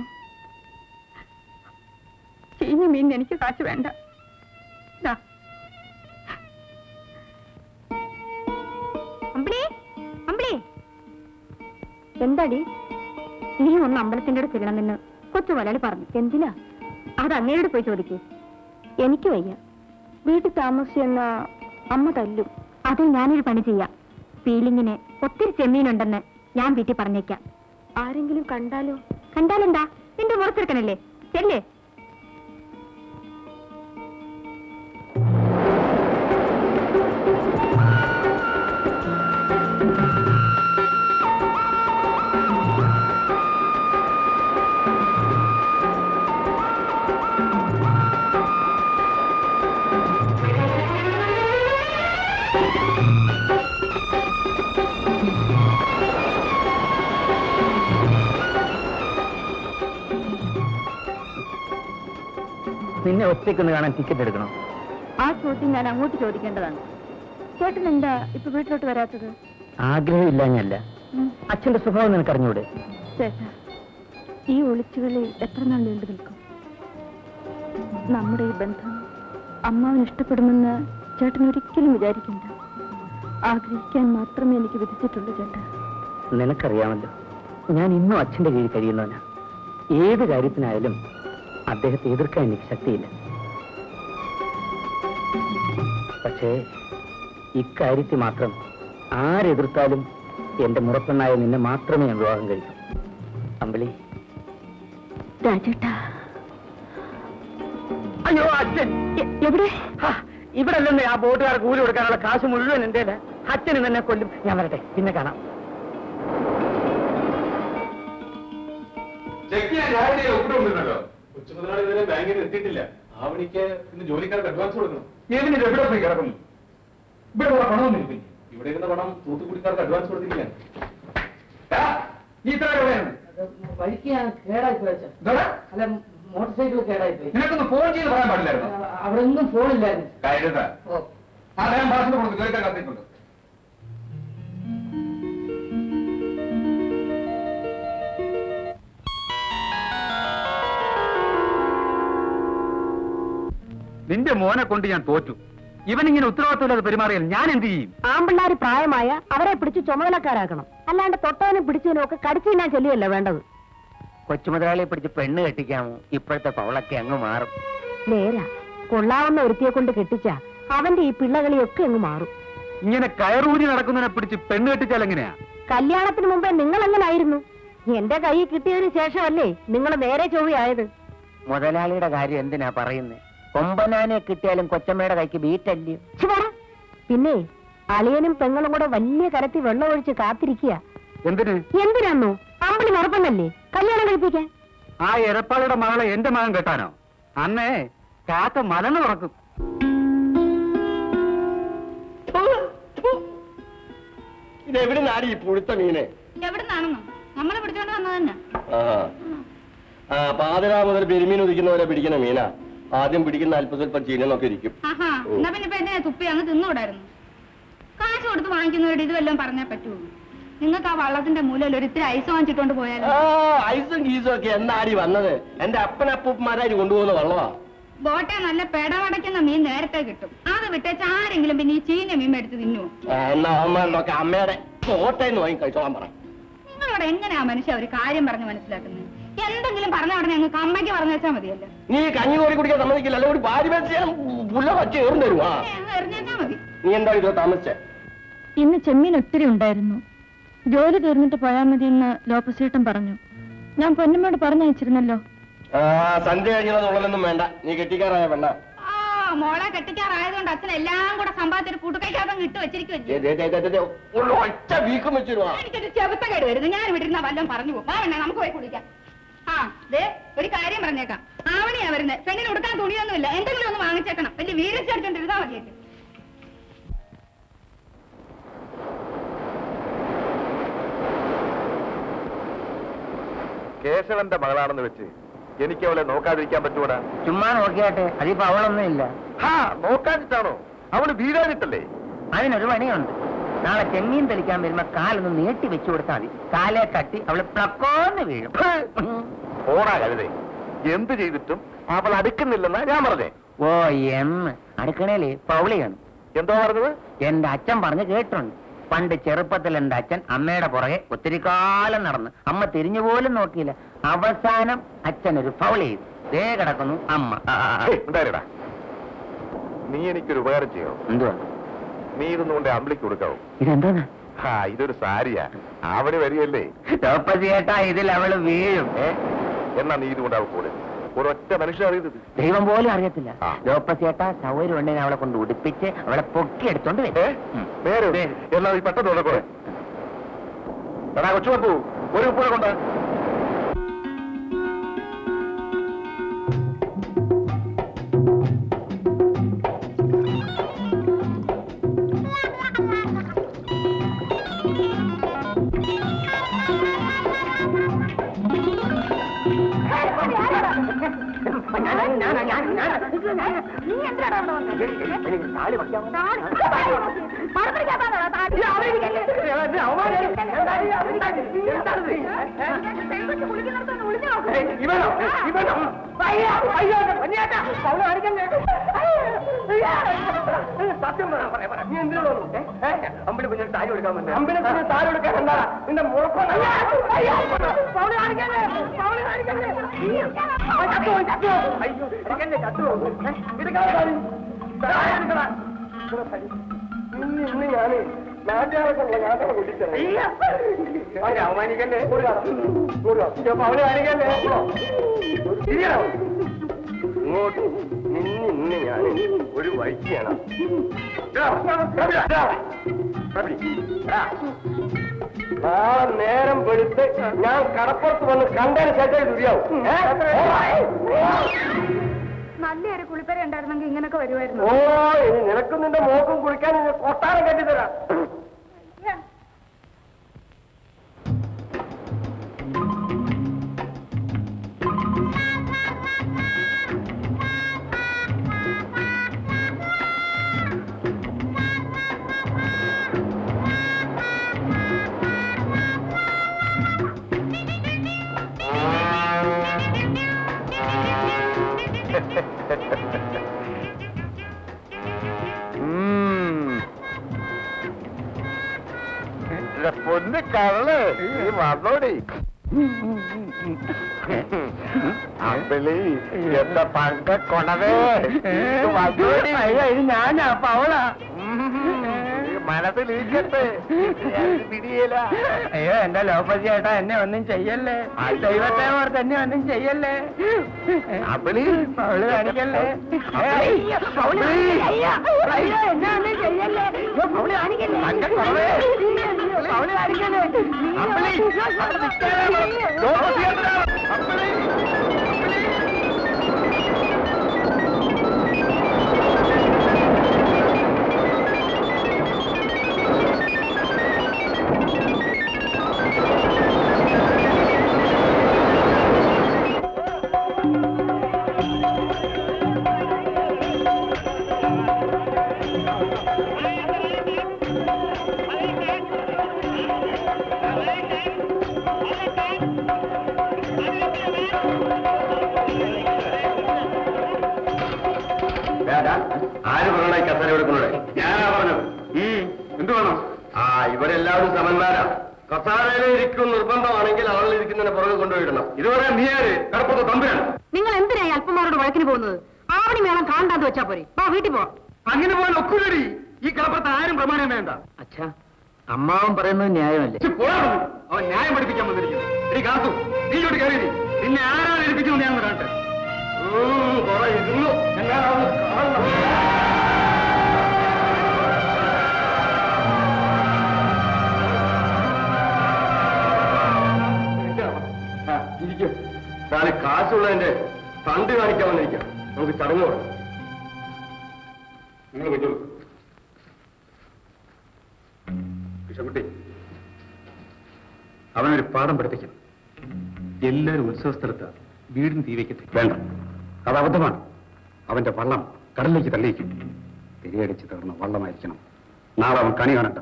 ചീഞ്ഞ മീൻ എനിക്ക് കാശ് വേണ്ട ദാ. അമ്പിളി അമ്പിളി എന്താടി നീ ഒന്ന് അമ്പലത്തിന്റെ അടുത്ത് ചെല്ലണമെന്ന് കൊച്ചു മലയാളി പറഞ്ഞു എന്തിനാ അത് അങ്ങയോട് പോയി ചോദിക്കേ എനിക്ക് വയ്യ വീട്ടിൽ താമസിച്ചെന്ന അമ്മ തല്ലും അതിൽ ഞാനൊരു പണി ചെയ്യാം ഫീലിങ്ങിന് ഒത്തിരി ചെമ്മീനുണ്ടെന്ന് ഞാൻ വീട്ടിൽ പറഞ്ഞേക്കാം ആരെങ്കിലും കണ്ടാലോ കണ്ടാലെന്താ നിന്റെ മുറച്ചെടുക്കണല്ലേ ചെല്ലേ നിന്നെ ഒറ്റയ്ക്കൊന്ന് കാണാൻ ടിക്കറ്റ് എടുക്കണം ആ ചോദ്യം ഞാൻ അങ്ങോട്ട് ചോദിക്കേണ്ടതാണ് ചേട്ടൻ എന്താ ഇപ്പൊ വീട്ടിലോട്ട് വരാത്തത് ആഗ്രഹമില്ലാഞ്ഞല്ല ഉം. അച്ഛന്റെ സ്വഭാവം നിനക്കറിഞ്ഞൂടെ ചേട്ടാ ഈ ഒളിച്ചുകളി എത്ര നാൾ നീണ്ടു നിൽക്കും നമ്മുടെ ഈ ബന്ധം അമ്മാവൻ ഇഷ്ടപ്പെടുമെന്ന് ചേട്ടൻ ഒരിക്കലും വിചാരിക്കണ്ട ആഗ്രഹിക്കാൻ മാത്രമേ എനിക്ക് വിധിച്ചിട്ടുള്ളൂ ചേട്ടാ നിനക്കറിയാമല്ലോ ഞാൻ ഇന്നും അച്ഛന്റെ കീഴിൽ കഴിയുന്നവനാ ഏത് കാര്യത്തിനായാലും അദ്ദേഹത്തെ എതിർക്കാൻ എനിക്ക് ശക്തിയില്ല പക്ഷേ ഇക്കാര്യത്തിൽ മാത്രം ആരെതിർത്താലും എന്റെ മുറപ്പെണ്ണായ നിന്നെ മാത്രമേ ഞാൻ വിവാഹം കഴിക്കൂ അമ്പിളി രാജേട്ടാ അയ്യോ അച്ഛൻ എ- എവിടെ ഹാ, ഇവിടെ അല്ലെന്നേ ആ ബോട്ടുകാർ കൂലി കൊടുക്കാനുള്ള കാശ് മുഴുവൻ എന്റെ അച്ഛന് തന്നെ കൊല്ലും ഞാൻ വരട്ടെ പിന്നെ കാണാം ചെക്ക് ചെയ്യാൻ രാവിലെ ഒപ്പിട്ടുണ്ടല്ലോ കൊച്ചുമുതലാളി ഇതുവരെ ബാങ്കിൽ എത്തിയിട്ടില്ല ആ വഴിക്ക് ഇന്ന് ജോലിക്കാർക്ക് അഡ്വാൻസ് കൊടുക്കണം ഏതിന് എവിടെ പോയി കിടക്കുന്നു ഇവിടെ ഉള്ള പണമൊന്നും ഇല്ല ഇവിടെ ഇരുന്ന പണം തൂത്തുക്കുടിക്കാർക്ക് അഡ്വാൻസ് കൊടുത്തിരിക്കാൻ നീ ഇത്ര എവിടെയാണ് വഴിക്ക് ഞാൻ കേടായി പോയി ഇതോടെ? അല്ല മോട്ടോർ സൈക്കിൾ കേടായി പോയി നിനക്കൊന്ന് ഫോൺ ചെയ്ത് പറയാൻ പാടില്ലായിരുന്നു അവിടെ ഒന്നും ഫോണില്ലായിരുന്നു കാര്യത ആ ഞാൻ ഭാഷ കൊടുത്തു കേൾക്കാൻ കത്തിട്ടുണ്ട് നിന്റെ മോനെ കൊണ്ട് ഞാൻ തോറ്റു ഇവനിങ്ങനെ ഉത്തരവാദിത്തമില്ലാതെ പെരുമാറിയാൽ ഞാൻ എന്ത് ചെയ്യും ആമ്പിള്ളാര് പ്രായമായ അവരെ പിടിച്ച് ചുമതലക്കാരാക്കണം അല്ലാണ്ട് തൊട്ടവനും പിടിച്ചതിനും ഒക്കെ കടിച്ചു തിന്നാൻ ചെല്ലുകയല്ല വേണ്ടത് കൊച്ചുമുതലാളിയെ പിടിച്ച് പെണ്ണ് കെട്ടിക്കാമോ ഇപ്പോഴത്തെ പവളൊക്കെ അങ്ങ് മാറും നേരാ കൊള്ളാവുന്ന ഒരുത്തിയെ കൊണ്ട് കെട്ടിച്ച അവന്റെ ഈ പിള്ളകളിയൊക്കെ അങ്ങ് മാറും ഇങ്ങനെ കയറൂരി നടക്കുന്നതിനെ പിടിച്ച് പെണ്ണ് കെട്ടിച്ചാൽ എങ്ങനെയാ കല്യാണത്തിന് മുമ്പേ നിങ്ങൾ എങ്ങനായിരുന്നു എന്റെ കൈ കിട്ടിയതിന് ശേഷമല്ലേ നിങ്ങൾ നേരെ ചൊവ്വയായത് മുതലാളിയുടെ കാര്യം എന്തിനാ പറയുന്നത് കൊമ്പനാനെ കിട്ടിയാലും കൊച്ചമ്മയുടെ കൈക്ക് ബീറ്റല്ലയോ ഛി, പോടാ. പിന്നെ അളിയനും പെങ്ങളും കൂടെ വലിയ കരത്തി വെള്ളം ഒഴിച്ച് കാത്തിരിക്കുക എന്തിന് എന്തിനാന്നോ അമ്പിളി മറപ്പന്നല്ലേ കല്യാണം കഴിപ്പിക്കാൻ ആ എരപ്പാളിയുടെ മകളെ എന്റെ മകൻ കെട്ടാനോ അന്നേ കാക്ക മലന്ന് തുറക്കും ഇത് എവിടെ നാടി ഈ പുഴുത്ത മീനെ എവിടുന്നാണെന്നോ നമ്മളെ പിടിച്ചോണ്ട് വന്നത് തന്നെ ആ ആ പാതിര മുതൽ പെരുമീൻ ഉദിക്കുന്നവരെ പിടിക്കുന്ന മീനാ ആദ്യം പിടിക്കുന്ന അല്പസ്വല്പം ചീനെന്നൊക്കെ ഇരിക്കും ആഹാ എന്നാ പിന്നെ ഇപ്പൊ എന്നെ തുപ്പി അങ്ങ് തിന്നുകൂടായിരുന്നു കാശ് കൊടുത്ത് വാങ്ങിക്കുന്നവരോട് ഇത് വല്ലതും പറഞ്ഞാൽ പറ്റുമോ നിങ്ങൾക്ക് ആ വള്ളത്തിന്റെ മൂലയിൽ ഒരു ഇത്തിരി ഐസ് വാങ്ങിച്ചിട്ടോണ്ട് പോയാലോ ആ ഐസും ഗീസും ഒക്കെ എന്നാടി വന്നത് എന്റെ അപ്പനപ്പൂപ്പന്മാരായി കൊണ്ടുപോകുന്ന വള്ളമാ ബോട്ടെ നല്ല പെടവടയ്ക്കുന്ന മീൻ നേരത്തെ കിട്ടും അത് വിട്ടേച്ച് ആരെങ്കിലും പിന്നെ ഈ ചീഞ്ഞ മീൻ എടുത്ത് തിന്നുവോ ആ, എന്നാ അവന്മാരുടെ ഒക്കെ അമ്മയുടെ കോട്ടയെന്ന് വാങ്ങി കഴിച്ചോളാൻ പറ നിങ്ങളോട് എങ്ങനെയാ മനുഷ്യ ഒരു കാര്യം പറഞ്ഞ് മനസ്സിലാക്കുന്നത് എന്തെങ്കിലും പറഞ്ഞ ഉടനെ ഞങ്ങൾക്ക് അമ്മയ്ക്ക് പറഞ്ഞു വെച്ചാൽ മതിയല്ലോ നീ കഞ്ഞി കോരി കുടിക്കാൻ സമ്മതിക്കില്ല അല്ലെ ഒരു ഭാര്യ വെച്ചാൽ പുല്ല വച്ച് ഏറും തരുവാ ഏ, അങ്ങ് എറിഞ്ഞേച്ചാ മതി നീ എന്താ ഇത് താമസിച്ചേ ഇന്ന് ചെമ്മീൻ ഒത്തിരി ഉണ്ടായിരുന്നു ജോലി തീർന്നിട്ട് പോയാൽ മതി എന്ന് ലോപ്പസേട്ടൻ പറഞ്ഞു ഞാൻ പൊന്നമ്മയോട് പറഞ്ഞയച്ചിരുന്നല്ലോ ആ സന്ധ്യ കഴിഞ്ഞതുള്ളതൊന്നും വേണ്ട നീ കെട്ടിക്കാറായ വേണ്ട ആ മോളെ കെട്ടിക്കാറായതുകൊണ്ട് അച്ഛൻ എല്ലാം കൂടെ സമ്പാദിച്ചൊരു കൂട്ടുകൈക്കകത്തം ഇട്ട് വെച്ചിരിക്കുവല്ലേ ദേ, ദേ, ദേ, ദേ, ദേ, ഒരു ഒറ്റ വീക്കം വെച്ചിരുവാ എനിക്കൊരു ചെറുത്തക്കേട് വരുന്നു ഞാൻ ഇവിടെ ഇരുന്ന വല്ലതും പറഞ്ഞു പോകും ആ വേണേ നമുക്ക് പോയി കുടിക്കാം ആ ദേ ഒരു കാര്യം പറഞ്ഞേക്കാം ആവണിയാ വരുന്നത് പെണ്ണിന് കൊടുക്കാൻ തുണിയൊന്നുമില്ല എന്തെങ്കിലും ഒന്ന് വാങ്ങിച്ചേക്കണം വലിയ വീരച്ചടിച്ചോണ്ടിരുന്നാ മതിയായിട്ട് കേശവന്റെ മകളാണെന്ന് വെച്ച് എനിക്ക് അവളെ നോക്കാതിരിക്കാൻ പറ്റൂടാ ചുമ്മാ നോക്കിയാട്ടെ അതിപ്പോ അവളൊന്നും ഇല്ല ഹാ നോക്കാതിട്ടാണോ അവള് വീഴാനിട്ടല്ലേ അതിനൊരു പണിയുണ്ട് നാളെ ചെമ്മീൻ തെളിക്കാൻ വരുമ്പോ കാലൊന്ന് നീട്ടി വെച്ചു കൊടുത്താൽ മതി കാലെ തട്ടി അവള് പ്ലക്കോന്ന് വീഴും ഓടാ കരുതേ എന്ത് ചെയ്തിട്ടും അവൾ അടുക്കുന്നില്ലെന്നാ ഞാൻ പറഞ്ഞേ ഓ എന്ന് അടുക്കണേല് പൗളിയാണ് എന്തോ പറഞ്ഞത് എന്റെ അച്ഛൻ പറഞ്ഞ് കേട്ടുണ്ട് പണ്ട് ചെറുപ്പത്തിൽ എന്റെ അച്ഛൻ അമ്മയുടെ പുറകെ ഒത്തിരി കാലം നടന്നു അമ്മ തിരിഞ്ഞു പോലും നോക്കിയില്ല അവസാനം അച്ഛൻ ഒരു ഫൗൾ ചെയ്തു ദേ കിടക്കുന്നു അമ്മ ആ, ആ, ആ. ഹേയ്, ഉണ്ടായിരടാ നീ എനിക്കൊരു ഉപകാരം ചെയ്യോ എന്തുവാ നീ ഇതൊന്നും കൊണ്ട് അമ്പിളിക്ക് കൊടുക്കാവൂ ഇതെന്താ ഹാ ഇതൊരു സാരിയാ ആവണി വരികയല്ലേ തോപ്പസി ചേട്ടാ ഇതിൽ അവള് വീഴും ഏ എന്നാ നീ ഇതുകൊണ്ട് അവൾ കൂടെ ഒരൊറ്റ മനുഷ്യൻ അറിയുന്നത് ദൈവം പോലും അറിയത്തില്ല ആ. ലോപ്പസ് ചേട്ടാ സൗകര്യം ഉണ്ടെങ്കിൽ അവളെ കൊണ്ട് ഉടുപ്പിച്ച് അവളെ പൊക്കി എടുത്തോണ്ട് ഏ വരും ഉം. നേരെ നേരെ. എന്നാ നീ പെട്ടെന്ന് ഉടക്കൂടെ എടാ കൊച്ചു പപ്പു ഒരു ഉപ്പൂടെ കൊണ്ട് ഇവനോ ഇവനോ അയ്യോ അയ്യോ പൊന്നിയേട്ടാ പൗള് കാണിക്കല്ലേ സത്യം പറ പറയാ പറയാ നീ എന്തിനു തോന്നുന്നു അമ്പിളി കുഞ്ഞിന് താരി കൊടുക്കാൻ വന്നേ അമ്പിളി കുഞ്ഞിന് താരി കൊടുക്കാൻ എന്താ നിന്റെ മുളക്കോ പൗള് കാണിക്കല്ലേ പൗള് കാണിക്കല്ലേ ചത്തു പോയി, ചത്തു പോയി. അയ്യോ ഇരിക്കല്ലേ ചത്തു പോകും എടുക്കാൻ ഇന്ന് ഇന്ന് ഞാന് നാട്ടുകാർക്കുള്ള നാട്ടുകാരെ കുട്ടിച്ചത് അവമാനിക്കല്ലേ പൗള് കാണിക്കല്ലേ ശരിയാണോ ഇങ്ങോട്ട് നിന്ന് ഇന്ന് ഞാൻ ഒരു വൈകിയാണ് നാളെ നേരം വെളുത്ത് ഞാൻ കടപ്പുറത്ത് വന്ന് കണ്ടതിന് ശേഷം ദുരിയാവും നല്ലൊരു കുളിപ്പര ഉണ്ടായിരുന്നെങ്കിൽ ഇങ്ങനൊക്കെ വരുമായിരുന്നു ഓ ഇനി നിനക്കും നിന്റെ മോക്കും കുളിക്കാൻ ഇനി കൊട്ടാരം കെട്ടിത്തരാം പൊന്ന് കള്ള് നീ വന്നോടി അമ്പിളി എന്റെ പങ്ക കൊണവേ ഇത് വന്നോടി ഇത് ഞാനാ പൗളാ മനസ്സിലിരിക്കട്ടെ പിടിയല അയ്യോ എന്റെ ലോപ്പസ് ചേട്ടാ എന്നെ ഒന്നും ചെയ്യല്ലേ ദൈവത്തെ ഓർത്ത് എന്നെ ഒന്നും ചെയ്യല്ലേ അമ്പിളി പൗള് കാണിക്കല്ലേ അമ്പിളി, അയ്യോ, പൗള് അമ്പിളി. അയ്യോ, അയ്യോ, എന്നെ ഒന്നും ചെയ്യല്ലേ അയ്യോ, പൗള് കാണിക്കല്ലേ തങ്കക്കുറവേ. അയ്യോ, പൗള് കാണിക്കല്ലേ അമ്പിളി, അവിടെ നിൽക്കാതെ. ലോപ്പസ് ചേട്ടനാ. അമ്പിളി. ആര് പറഞ്ഞ കസേര എടുക്കുന്നത് ഞാനാ പറഞ്ഞത് എന്ത് വേണം ആ ഇവരെല്ലാവരും സമന്മാരാ കസാരയിൽ ഇരിക്കും നിർബന്ധമാണെങ്കിൽ ആളിൽ ഇരിക്കുന്നതിനെ പുറകെ കൊണ്ടുപോയിടണം ഇതുവരെ നീ ആര് കടപ്പുറത്ത് തമ്പുരാണ് നിങ്ങൾ എന്തിനായി അല്പന്മാരോട് വഴക്കിന് പോകുന്നത് ആവണി മേളം കാണാതെ വെച്ചാ പോരെ വാ വീട്ടിൽ പോ അങ്ങനെ പോകാൻ ഒക്കൂലടി ഈ കടപ്പുറത്ത് ആരും പ്രമാണം വേണ്ട അച്ഛാ അമ്മാവൻ പറയുന്നത് ന്യായമല്ലേ ഇച്ചി പോടാ അവിടുന്ന്. അവൻ ന്യായം പഠിപ്പിക്കാൻ വന്നിരിക്കുന്നു നീ കാത്തു നീ ഇങ്ങോട്ട് കയറി നിന്നെ ആരാണ് ഏൽപ്പിച്ചു ഞാൻ കാണട്ടെ കുറെ ഇരുന്നു എങ്ങനെയാണ് കാണണം ഇരിക്കും നാളെ കാശുള്ളതിന്റെ തണ്ട് കാണിക്കാൻ വന്നിരിക്കാം നമുക്ക് ചടങ്ങ് തുടങ്ങാം നിങ്ങൾ വെച്ചോളൂ കൃഷ്ണകുട്ടി അവനൊരു പാഠം പഠിപ്പിക്കണം എല്ലാവരും ഉത്സവ സ്ഥലത്ത് വീടിന് തീ വയ്ക്കത്തില്ല വേണ്ട അത് അബദ്ധമാണ് അവന്റെ വള്ളം കടലിലേക്ക് തള്ളിയിരിക്കും തിരിയടിച്ച് തീർന്ന വള്ളമായിരിക്കണം നാളെ അവൻ കണി കാണട്ടെ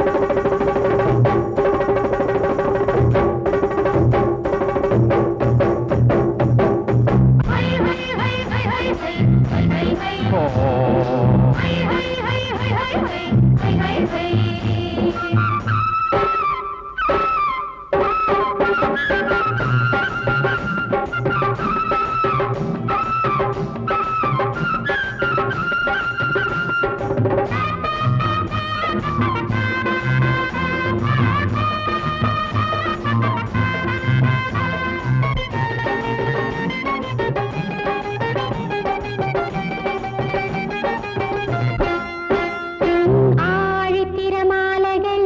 ആഴിത്തിരമാലകൾ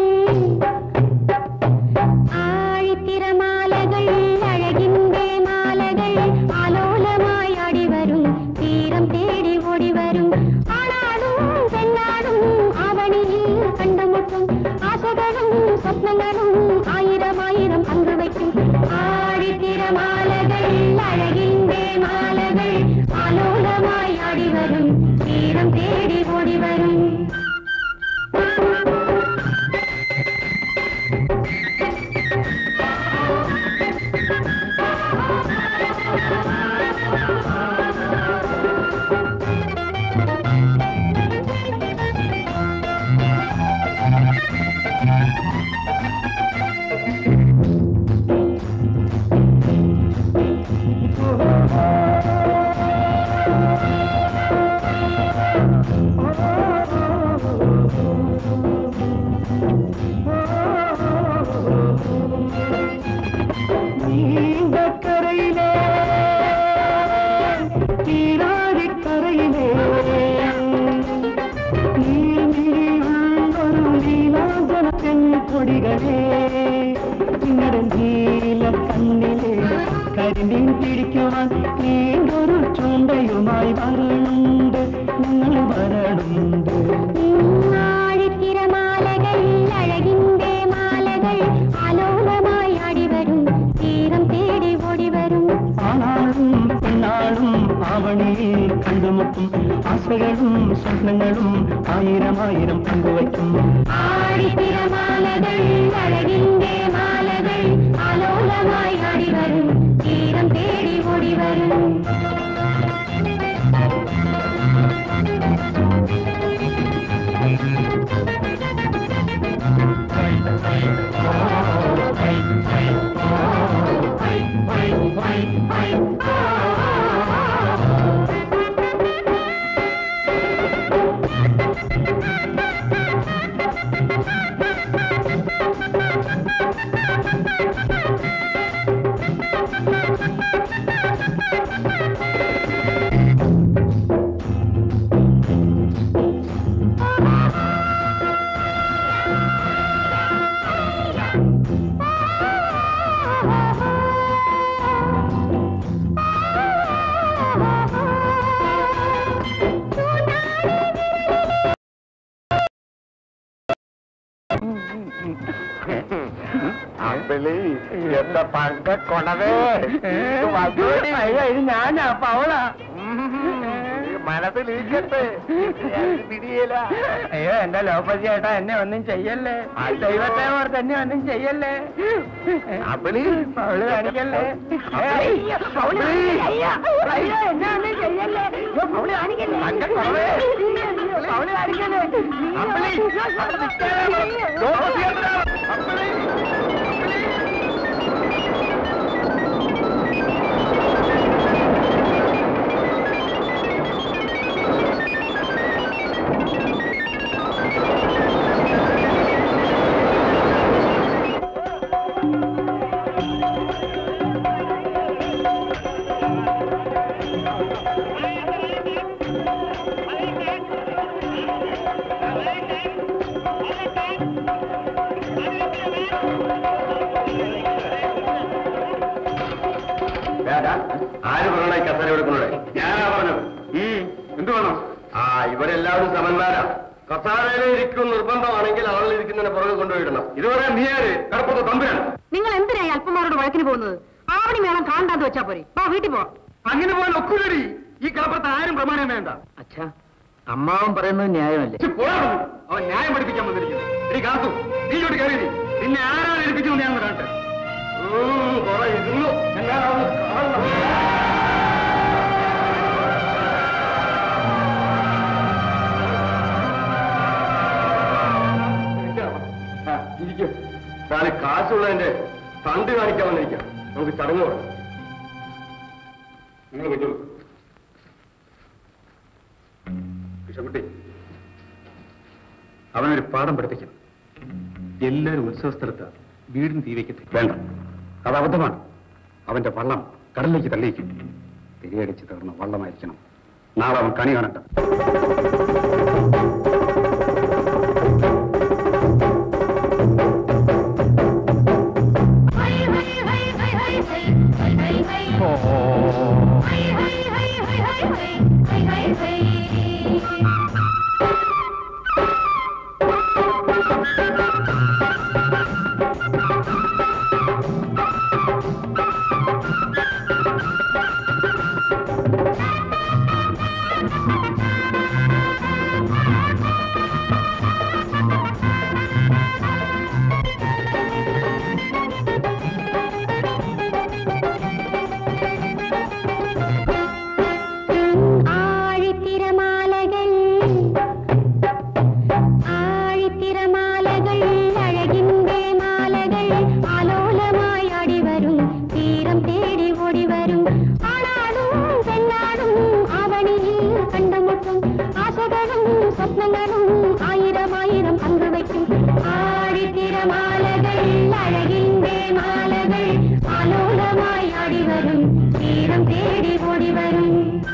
ആഴിത്തിരമാലകൾ അഴകിന്റെ മാലകൾ ആലോലമായി അടിവരും തീരം തേടി ഓടിവരും ആണാടും പെണ്ണാടും ആവണിയിൽ കണ്ടുമുട്ടും ആശകളും സ്വപ്നങ്ങളും ആയിരം ആയിരം പങ്കുവയ്ക്കും ആഴിത്തിരമാലകൾ അഴകിന്റെ മാലകൾ ആലോലമായി അടിവരും തീരം തേടി ഓടിവരും നീണ്ടക്കരയിലെ തീരാതിക്കരയിലെ നീർമിഴിയുള്ളൊരു നീലാഞ്ചന പെൺകൊടികളെ നിങ്ങളുടെ നീല കണ്ണിലെ കരിമീൻ പിടിക്കുവാൻ നീണ്ടൊരു ചൂണ്ടയുമായി വരണുണ്ട് നിങ്ങൾ വരണുണ്ട് ആഴിത്തിരമാലകൾ അഴകിന്റെ മാലകൾ ആലോലമായി അടിവരും തീരം തേടി ഓടിവരും ആണാളും പെണ്ണാളും ആവണിയിൽ കണ്ടുമുട്ടും ആശകളും സ്വപ്നങ്ങളും ആയിരം ആയിരം പങ്കുവയ്ക്കും ആഴിത്തിരമാലകൾ അഴകിന്റെ മാലകൾ ആലോലമായി അടിവരും തീരം തേടി ഓടിവരും അമ്പിളി എന്റെ പങ്ക കൊണവേ അയ്യോ ഇത് ഞാനാ പവളാ മനസ്സിലിരിക്കട്ടെ പിടിയല അയ്യോ എന്റെ ലോപതി ചേട്ടാ എന്നെ ഒന്നും ചെയ്യല്ലേ ദൈവത്തെ ഓർത്ത് എന്നെ ഒന്നും ചെയ്യല്ലേ അമ്പിളി പവള് കാണിക്കല്ലേ അയ്യോ, പവള് കാണിക്കല്ലേ? അയ്യോ, അയ്യോ, എന്നെ ഒന്നും ചെയ്യല്ലേ അയ്യോ, പവള് കാണിക്കല്ലേ തങ്കക്കുറവേ. അയ്യോ, പവള് കാണിക്കല്ലേ അമ്പിളി അവിടെ നിൽക്കാനാണ്. ലോപതി ചേട്ടാ, അമ്പിളി ആര് പറഞ്ഞ ഈ കസേര എടുക്കുന്നത് ഞാനാ പറഞ്ഞത് എന്ത് വേണം ആ ഇവരെല്ലാവരും സമന്മാരാ കസാരയിൽ ഇരിക്കും നിർബന്ധമാണെങ്കിൽ അവളിൽ ഇരിക്കുന്നതിനെ പുറകെ കൊണ്ടുപോയിടണം ഇതുവരെ നീ ആര് കടപ്പുറത്ത് തമ്പുരാണ് നിങ്ങൾ എന്തിനായി അല്പന്മാരോട് വഴക്കിന് പോകുന്നത് ആവണി മേളം കാണാന്ന് വെച്ചാ പോരെ വാ വീട്ടിൽ പോ അങ്ങനെ പോകാൻ ഒക്കൂലടി ഈ കടപ്പുറത്ത് ആരും പ്രമാണം വേണ്ട അച്ഛാ അമ്മാവൻ പറയുന്നത് ന്യായമല്ലേ ഇച്ചി പോടാ അവിടുന്ന്. അവൻ ന്യായം പഠിപ്പിക്കാൻ വന്നിരിക്കുന്നു എടി കാത്തു നീ ഇങ്ങോട്ട് കയറി നിന്നെ ആരാണ് ഏൽപ്പിച്ചു ഞാൻ കാണട്ടെ ഉം, കുറെ ഇരുന്നു എന്നാണ് കാണണം ആ, ഇരിക്കും ഞാൻ കാശുള്ളതിന്റെ തണ്ട് കാണിക്കാൻ വന്നിരിക്കാം നമുക്ക് ചടങ്ങ് വേണം നിങ്ങൾ വെച്ചോളൂ കൃഷ്ണകുട്ടി അവനൊരു പാഠം പഠിപ്പിക്കണം എല്ലാവരും ഉത്സവസ്ഥലത്ത് വീടിന് തീ വയ്ക്കട്ടെ വേണ്ട അത് അബദ്ധമാണ് അവന്റെ വള്ളം കടലിലേക്ക് തള്ളിയിക്കും തിരിയടിച്ച് തീർന്ന വള്ളമായിരിക്കണം നാളെ അവൻ കണി കാണട്ടെ ആഴിത്തിരമാലകൾ ആഴിത്തിരമാലകൾ അഴകിന്റെ മാലകൾ ആലോലമായി അടിവരും തീരം തേടി ഓടിവരും ആണാടും പെണ്ണാടും ആവണിയിൽ കണ്ടുമുട്ടും ആശകളും സ്വപ്നങ്ങളും ആയിരം ആയിരം പങ്കുവയ്ക്കും ആഴിത്തിരമാലകൾ അഴകിന്റെ മാലകൾ ആലോലമായി അടിവരും തീരം തേടി ഓടിവരും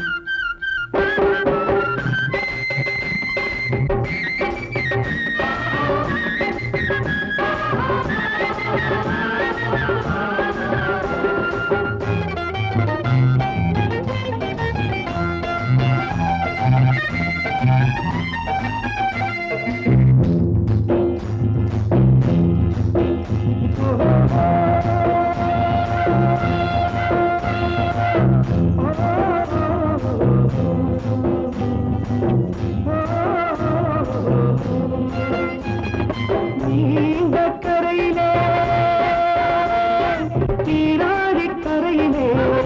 നീണ്ടക്കരയിലെ തീരാതിക്കരയിലെ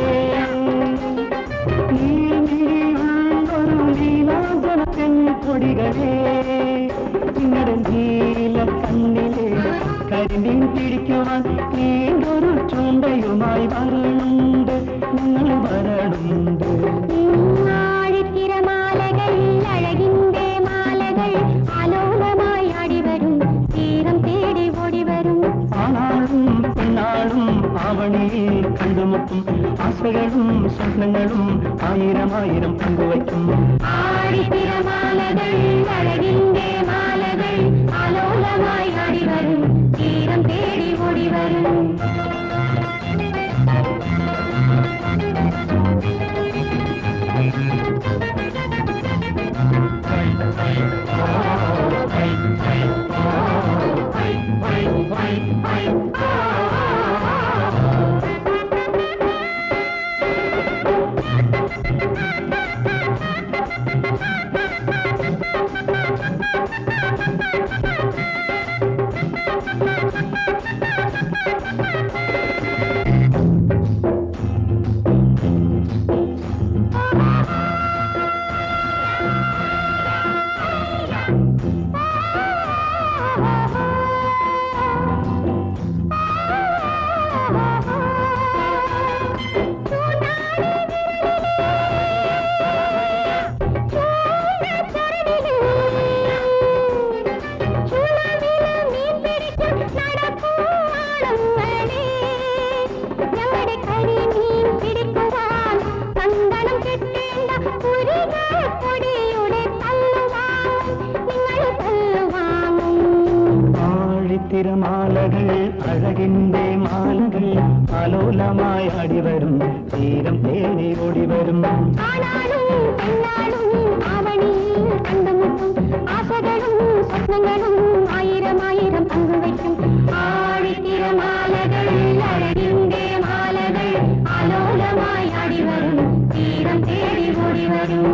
നീളൊരു നീലാഞ്ചന പെൺകൊടികളെ നിങ്ങളുടെ നീല കണ്ണിലെ കരിമീൻ പിടിക്കുവാൻ നീണ്ടൊരു ചൂണ്ടയുമായി വരണുണ്ട് നിങ്ങൾ വരണുണ്ട് ആഴിത്തിരമാലകൾ അഴകിന്റെ മാലകൾ ആലോലമായി അടിവരും തീരം തേടി ഓടിവരും ആണാളും പെണ്ണാളും ആവണിയിൽ കണ്ടുമുട്ടും ആശകളും സ്വപ്നങ്ങളും ആയിരം ആയിരം പങ്കുവയ്ക്കും ആഴിത്തിരമാലകൾ അഴകിന്റെ മാലകൾ ആലോലമായി അടിവരും തീരം തേടി ഓടിവരും ും തിരമാലകൾ അഴകിന്റെ മാലകൾ ആലോലമായി അടിവരും തീരം തേടി ഓടിവരും ആണാളും പെണ്ണാളും ആവണിയിൽ കണ്ടുമുട്ടും ആശകളും സ്വപ്നങ്ങളും ആയിരം ആയിരം പങ്കുവയ്ക്കും ആഴിത്തിരമാലകൾ അഴകിന്റെ മാലകൾ ആലോലമായി അടിവരും തീരം തേടി ഓടി വരും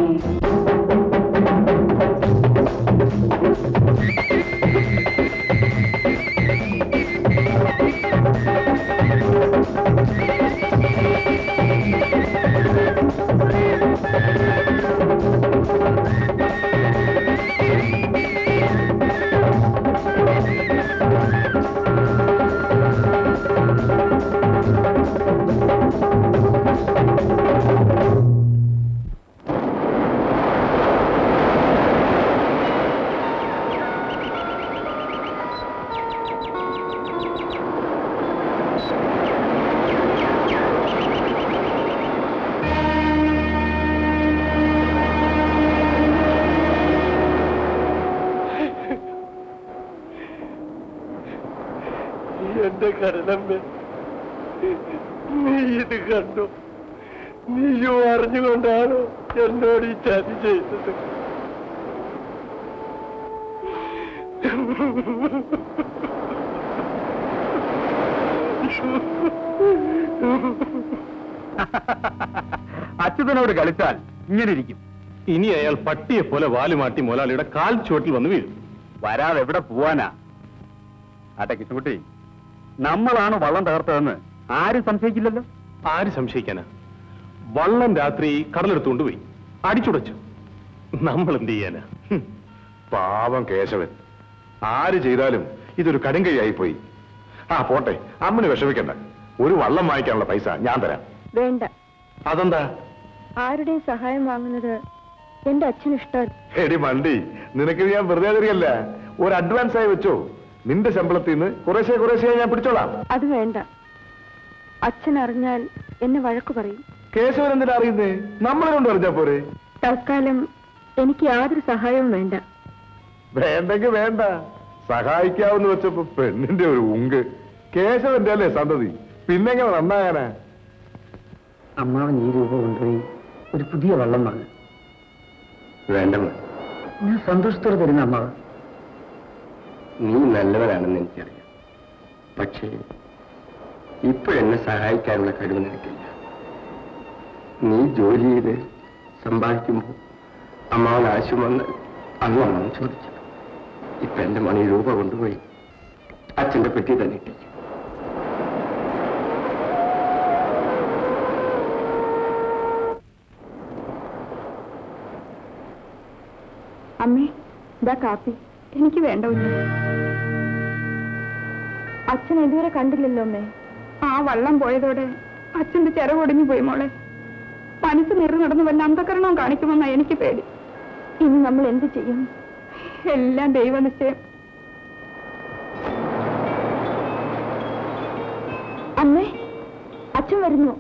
എന്റെ കരളമ്മ നീ ഇത് കണ്ടു നീയും അറിഞ്ഞുകൊണ്ടാണോ എന്നോട് ഈ ചതി ചെയ്തത് അച്യുതനോട് കളിച്ചാൽ ഇങ്ങനെ ഇരിക്കും ഇനി അയാൾ പട്ടിയെ പോലെ വാലുമാട്ടി മുതലാളിയുടെ കാൽ ചുവട്ടിൽ വന്ന് വീഴും വരാതെ എവിടെ പോവാനാ ആട്ടെ കിട്ടുകുട്ടി നമ്മളാണ് വള്ളം തകർത്തതെന്ന് ആരും സംശയിക്കില്ലല്ലോ ആര് സംശയിക്കാനാ വള്ളം രാത്രി കടലെടുത്തുകൊണ്ട് പോയി അടിച്ചുടച്ചു നമ്മൾ എന്ത് ചെയ്യാനാ ഹും, പാവം കേശവൻ ആര് ചെയ്താലും ഇതൊരു കടുങ്കൈയായി പോയി ആ പോട്ടെ അമ്മന് വിഷമിക്കണ്ട ഒരു വള്ളം വാങ്ങിക്കാനുള്ള പൈസ ഞാൻ തരാം വേണ്ട അതെന്താ ആരുടെയും സഹായം വാങ്ങുന്നത് എന്റെ അച്ഛന് ഇഷ്ടമല്ല എടി മണ്ടി നിനക്ക് ഞാൻ വെറുതെ തരികയല്ല ഒരു അഡ്വാൻസ് ആയി വെച്ചോ നിന്റെ ശമ്പളത്തിൽ നിന്ന് കുറേശ്ശെ കുറേശ്ശെ ഞാൻ പിടിച്ചോളാം അത് വേണ്ട അച്ഛൻ അറിഞ്ഞാൽ എന്നെ വഴക്കു പറയും കേശവൻ എന്തിനാ അറിയുന്നേ നമ്മളെ കൊണ്ട് അറിഞ്ഞാ പോരെ തൽക്കാലം എനിക്ക് യാതൊരു സഹായവും വേണ്ട വേണ്ടെങ്കിൽ വേണ്ട സഹായിക്കാവുന്ന വെച്ചപ്പോ പെണ്ണിന്റെ ഒരു ഉങ്ക് കേശവന്റെ അല്ലേ സന്തതി പിന്നെങ്ങനെ നന്നാകാനാ അമ്മാവൻ ഈ രൂപ കൊണ്ടുപോയി ഒരു പുതിയ വെള്ളം വാങ്ങി വേണ്ടമ്മ ഞാൻ സന്തോഷത്തോടെ തരുന്ന അമ്മാവൻ നീ നല്ലവനാണെന്ന് എനിക്കറിയാം പക്ഷേ ഇപ്പോഴെന്നെ സഹായിക്കാനുള്ള കഴിവ് നിനക്കില്ല നീ ജോലി ചെയ്ത് സമ്പാദിക്കുമ്പോൾ അമ്മാവൻ ആവശ്യം വന്നാൽ അന്ന് അമ്മ ചോദിച്ചത് ഇപ്പൊ എന്റെ മണി രൂപ കൊണ്ടുപോയി അച്ഛന്റെ പെട്ടി തന്നെ ഇട്ടേക്കും അമ്മേ ഇതാ കാപ്പി എനിക്ക് വേണ്ട കുഞ്ഞ് അച്ഛൻ ഇതുവരെ കണ്ടില്ലല്ലോ അമ്മേ ആ വള്ളം പോയതോടെ അച്ഛന്റെ ചെറ ഒടിഞ്ഞു പോയി മോളെ മനസ്സ് നിറ നടന്ന് വല്ല അന്ധകരണവും കാണിക്കുമെന്നാ എനിക്ക് പേടി ഇനി നമ്മൾ എന്ത് ചെയ്യും എല്ലാം ദൈവനിശ്ചയം അമ്മേ അച്ഛൻ വരുന്നു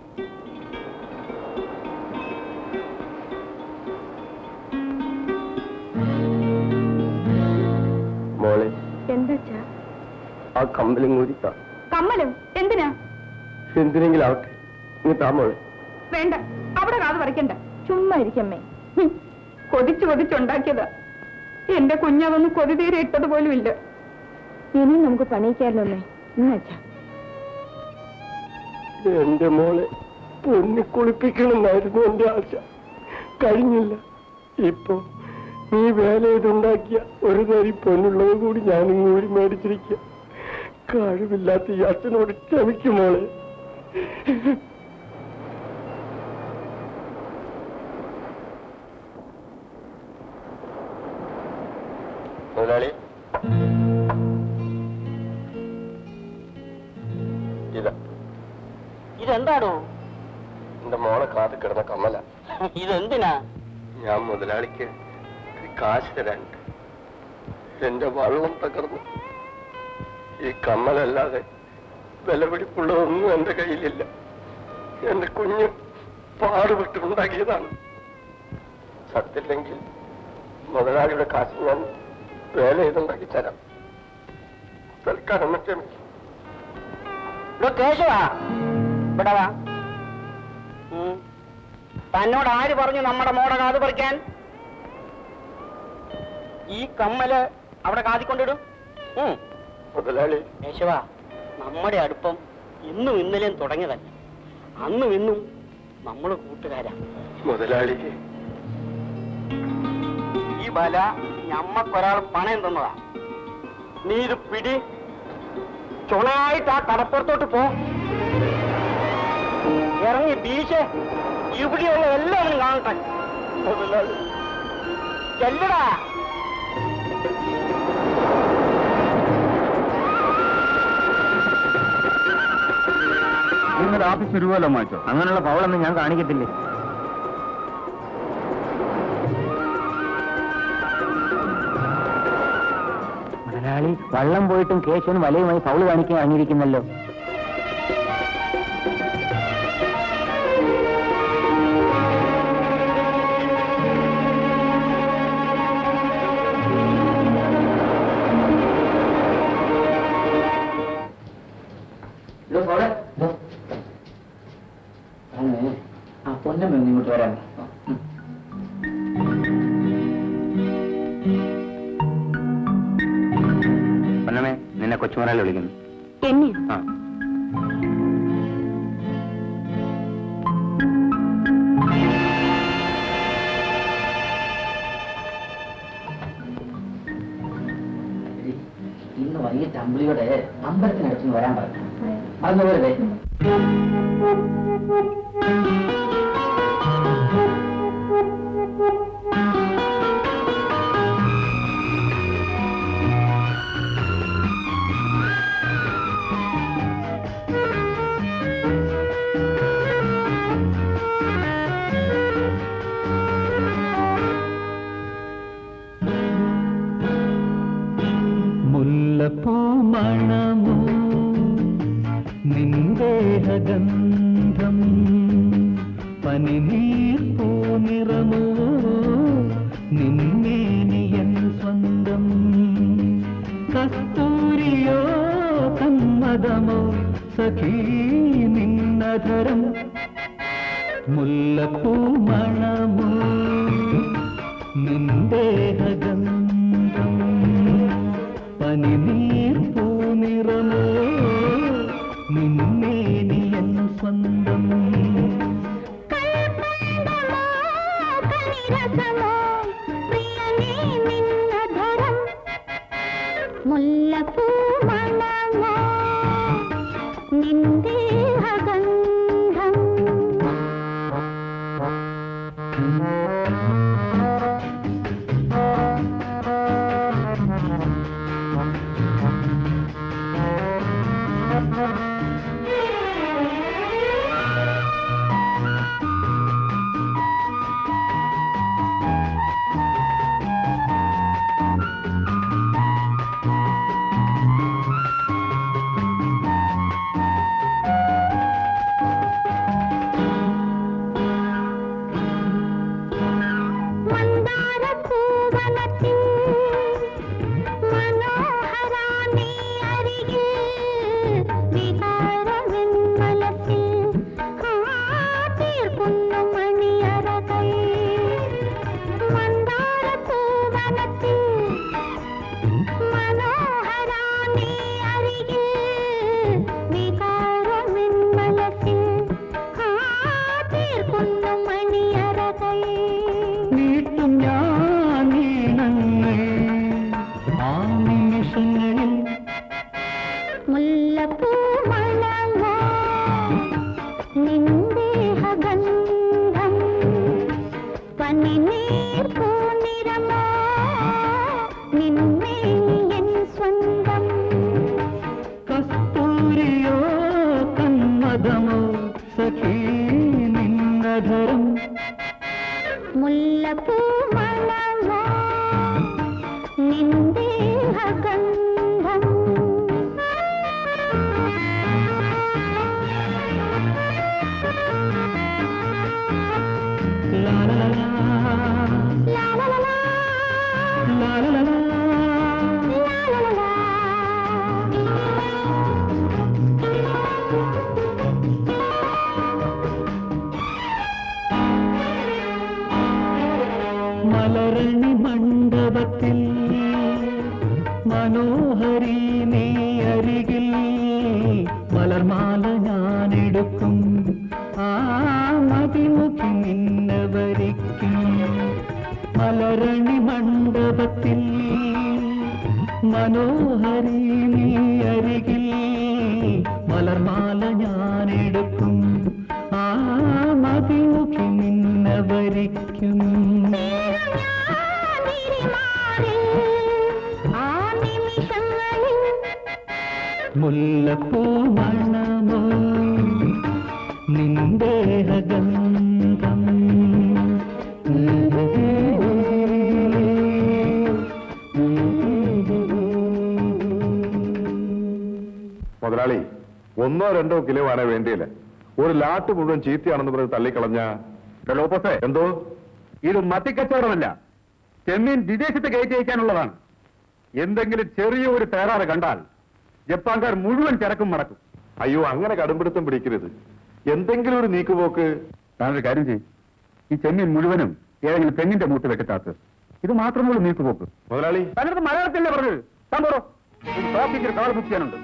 മോളെ എന്താ ആ കമ്പലും കൂടിക്കാം കമ്മലും എന്തിനാ എന്തിനെങ്കിലും ആവട്ടെ നീ താ മോളെ വേണ്ട അവിടെ കാത് പറിക്കണ്ട ചുമ്മാ ഇരിക്കമ്മേ ഹും, കൊതിച്ചു കൊതിച്ചുണ്ടാക്കിയതാ എന്റെ കുഞ്ഞതൊന്ന് കൊതി തീരെ ഇട്ടത് പോലും ഇല്ല ഇനി നമുക്ക് പണിയിക്കാമല്ലോ അമ്മേ ഇന്ന് വെച്ചാ എന്റെ മോളെ പൊന്നി കുളിപ്പിക്കണമെന്നായിരുന്നു എന്റെ ആശ കഴിഞ്ഞില്ല ഇപ്പൊ നീ വേല ചെയ്തുണ്ടാക്കിയ ഒരു തരി പൊന്നുള്ളത് കൂടി ഞാനും കൂടി മേടിച്ചിരിക്കുക കഴിവില്ലാത്ത ഈ അച്ഛനോട് ക്ഷമിക്കും മോളെ മുതലാളി ഇതാ ഇതെന്താണോ എന്റെ മോളെ കാത്ത് കിടന്ന കമ്മല ഇതെന്തിനാ ഞാൻ മുതലാളിക്ക് ഒരു കാശ് തരാനുണ്ട് എന്റെ വള്ളം തകർന്നു ഈ കമ്മലല്ലാതെ വിലപിടിപ്പുള്ളതൊന്നും എന്റെ കയ്യിലില്ല എന്റെ കുഞ്ഞ് പാടുപെട്ടുണ്ടാക്കിയതാണ് സത്യമില്ലെങ്കിൽ മുതലാളിയുടെ കാശ് ഞാൻ വേല ചെയ്തുണ്ടാക്കി തരാം തൽക്കാലം ഒന്ന് ക്ഷമിക്കും കേശവാ ഇവിടെ വാ ഉം. തന്നോട് ആര് പറഞ്ഞു നമ്മുടെ മോടെ കാത് പറിക്കാൻ ഈ കമ്മല് അവിടെ കാതിക്കൊണ്ടിടും ഉം. മുതലാളി കേശവ നമ്മുടെ അടുപ്പം ഇന്നും ഇന്നലെയും തുടങ്ങിയതല്ല അന്നും ഇന്നും നമ്മൾ കൂട്ടുകാരാ മുതലാളി ഈ ബല ഞമ്മക്കൊരാൾ പണയം തന്നതാ നീ ഇത് പിടി ചുണയായിട്ട് ആ കടപ്പുറത്തോട്ട് പോ ഇറങ്ങി ബീച്ച് ഇവിടെയുള്ള എല്ലാവരും കാണട്ടെ മുതലാളി ചെല്ലടാ ഇന്നലെ ഓഫീസ് രൂപല്ലോ മാറ്റോ അങ്ങനെയുള്ള പവളൊന്നും ഞാൻ കാണിക്കത്തില്ലേ മുതലാളി വള്ളം പോയിട്ടും കേശവന് വലയുമായി ഫൗള് കാണിക്കാൻ ഇറങ്ങിയിരിക്കുന്നല്ലോ ആ പൊന്നമ്മ ഒന്ന് ഇങ്ങോട്ട് വരാൻ പൊന്നമ്മേ നിന്നെ കൊച്ചുമൊരാളെ വിളിക്കുന്നു എന്നെ ആ ഇന്ന് വൈകിട്ട് അമ്പിളിയോടെ അമ്പലത്തിനടുത്ത് വരാൻ പറഞ്ഞു മറന്നു പോരുതേ മുല്ലപ്പൂ മണമോ നിന്ദേഹഗന്ധം പനിനീർപ്പൂ നിറമോ നിന്നേനിയൻ സ്വന്തം കസ്തൂരിയോ കന്മദമോ സഖീ നിന്നധരം മുല്ലപ്പൂ മണമോ നിന്ദേഹഗന്ധം പനിനീർപ്പൂ നിറമോ നിന്നേനിയൻ സ്വന്തം മുല്ലപ്പൂ മണമോ നിന്ദേഹഗന്ധം മന്ദാരപൂവനത്തിൽ മനോഹരാണി അരികിൽ വികാരമെൻ മനസ്സിൽ തീർക്കുന്നു മണിയറകൾ മന്ദാരപൂവനത്തിൽ മനോഹരാണി അരികിൽ വികാരമെൻ മനസ്സിൽ തീർക്കുന്നു മണിയറകൾ നീട്ടും ഞാൻ ഈണങ്ങൾ ആ നിമിഷങ്ങളിൽ മുല്ലപ്പൂ മണമോ നിന്ദേഹഗന്ധം പനിനീർ പൂനിറമോ നിന്നെ എൻ സ്വന്തം കസ്തൂരിയോ കന്മദമോ സഖീ നിന്നധരം മുല്ലപ്പൂ മണമോ നിന്ദേഹഗന്ധം ലാ ലാ ലാ ലാ ലാ ലാ ലാ ലാ ലാ ലാ ലാ ലാ ലാ ലാ മനോഹരി നീ അരികിൽ മലർമാല ഞാനെടുക്കും ആ മതിമുഖി നിന്നെ വരിക്കും മലരണി മണ്ഡപത്തിൽ മനോഹരി നീ അരികിൽ മലർമാല ഞാനെടുക്കും ആ മതിമുഖി നിന്നെ വരിക്കും മുല്ലപ്പൂ മണമോ നിന്ദേഹഗന്ധം മുതലാളി ഒന്നോ രണ്ടോ കിലോ ആണ് വേണ്ടിയില്ല ഒരു ലാട്ട് മുഴുവൻ ചീത്തയാണെന്ന് പറഞ്ഞ് തള്ളിക്കളഞ്ഞ ലോപ്പസേ എന്തോ ഇത് മത്തിക്കച്ചവടമല്ല ചെമ്മീൻ വിദേശത്ത് കയറ്റി അയക്കാനുള്ളതാണ് എന്തെങ്കിലും ചെറിയ ഒരു തേറാറ് കണ്ടാൽ ജപ്പാൻകാർ മുഴുവൻ ചരക്കും മടക്കും അയ്യോ അങ്ങനെ കടുംപിടുത്തം പിടിക്കരുത് എന്തെങ്കിലും ഒരു നീക്കുപോക്ക് താനൊരു കാര്യം ചെയ്യും ഈ ചെമ്മീൻ മുഴുവനും ഏതെങ്കിലും തെങ്ങിന്റെ മൂട്ട് വെട്ടിത്താത്ത് ഇത് മാത്രമുള്ള നീക്കുപോക്ക് മുതലാളി തന്നിടത്ത് മലയാളത്തിലല്ലേ പറഞ്ഞത് താൻ പോറോ ട്രാഫിക്കിൽ കാൾ ബുക്ക് ചെയ്യാനുണ്ട്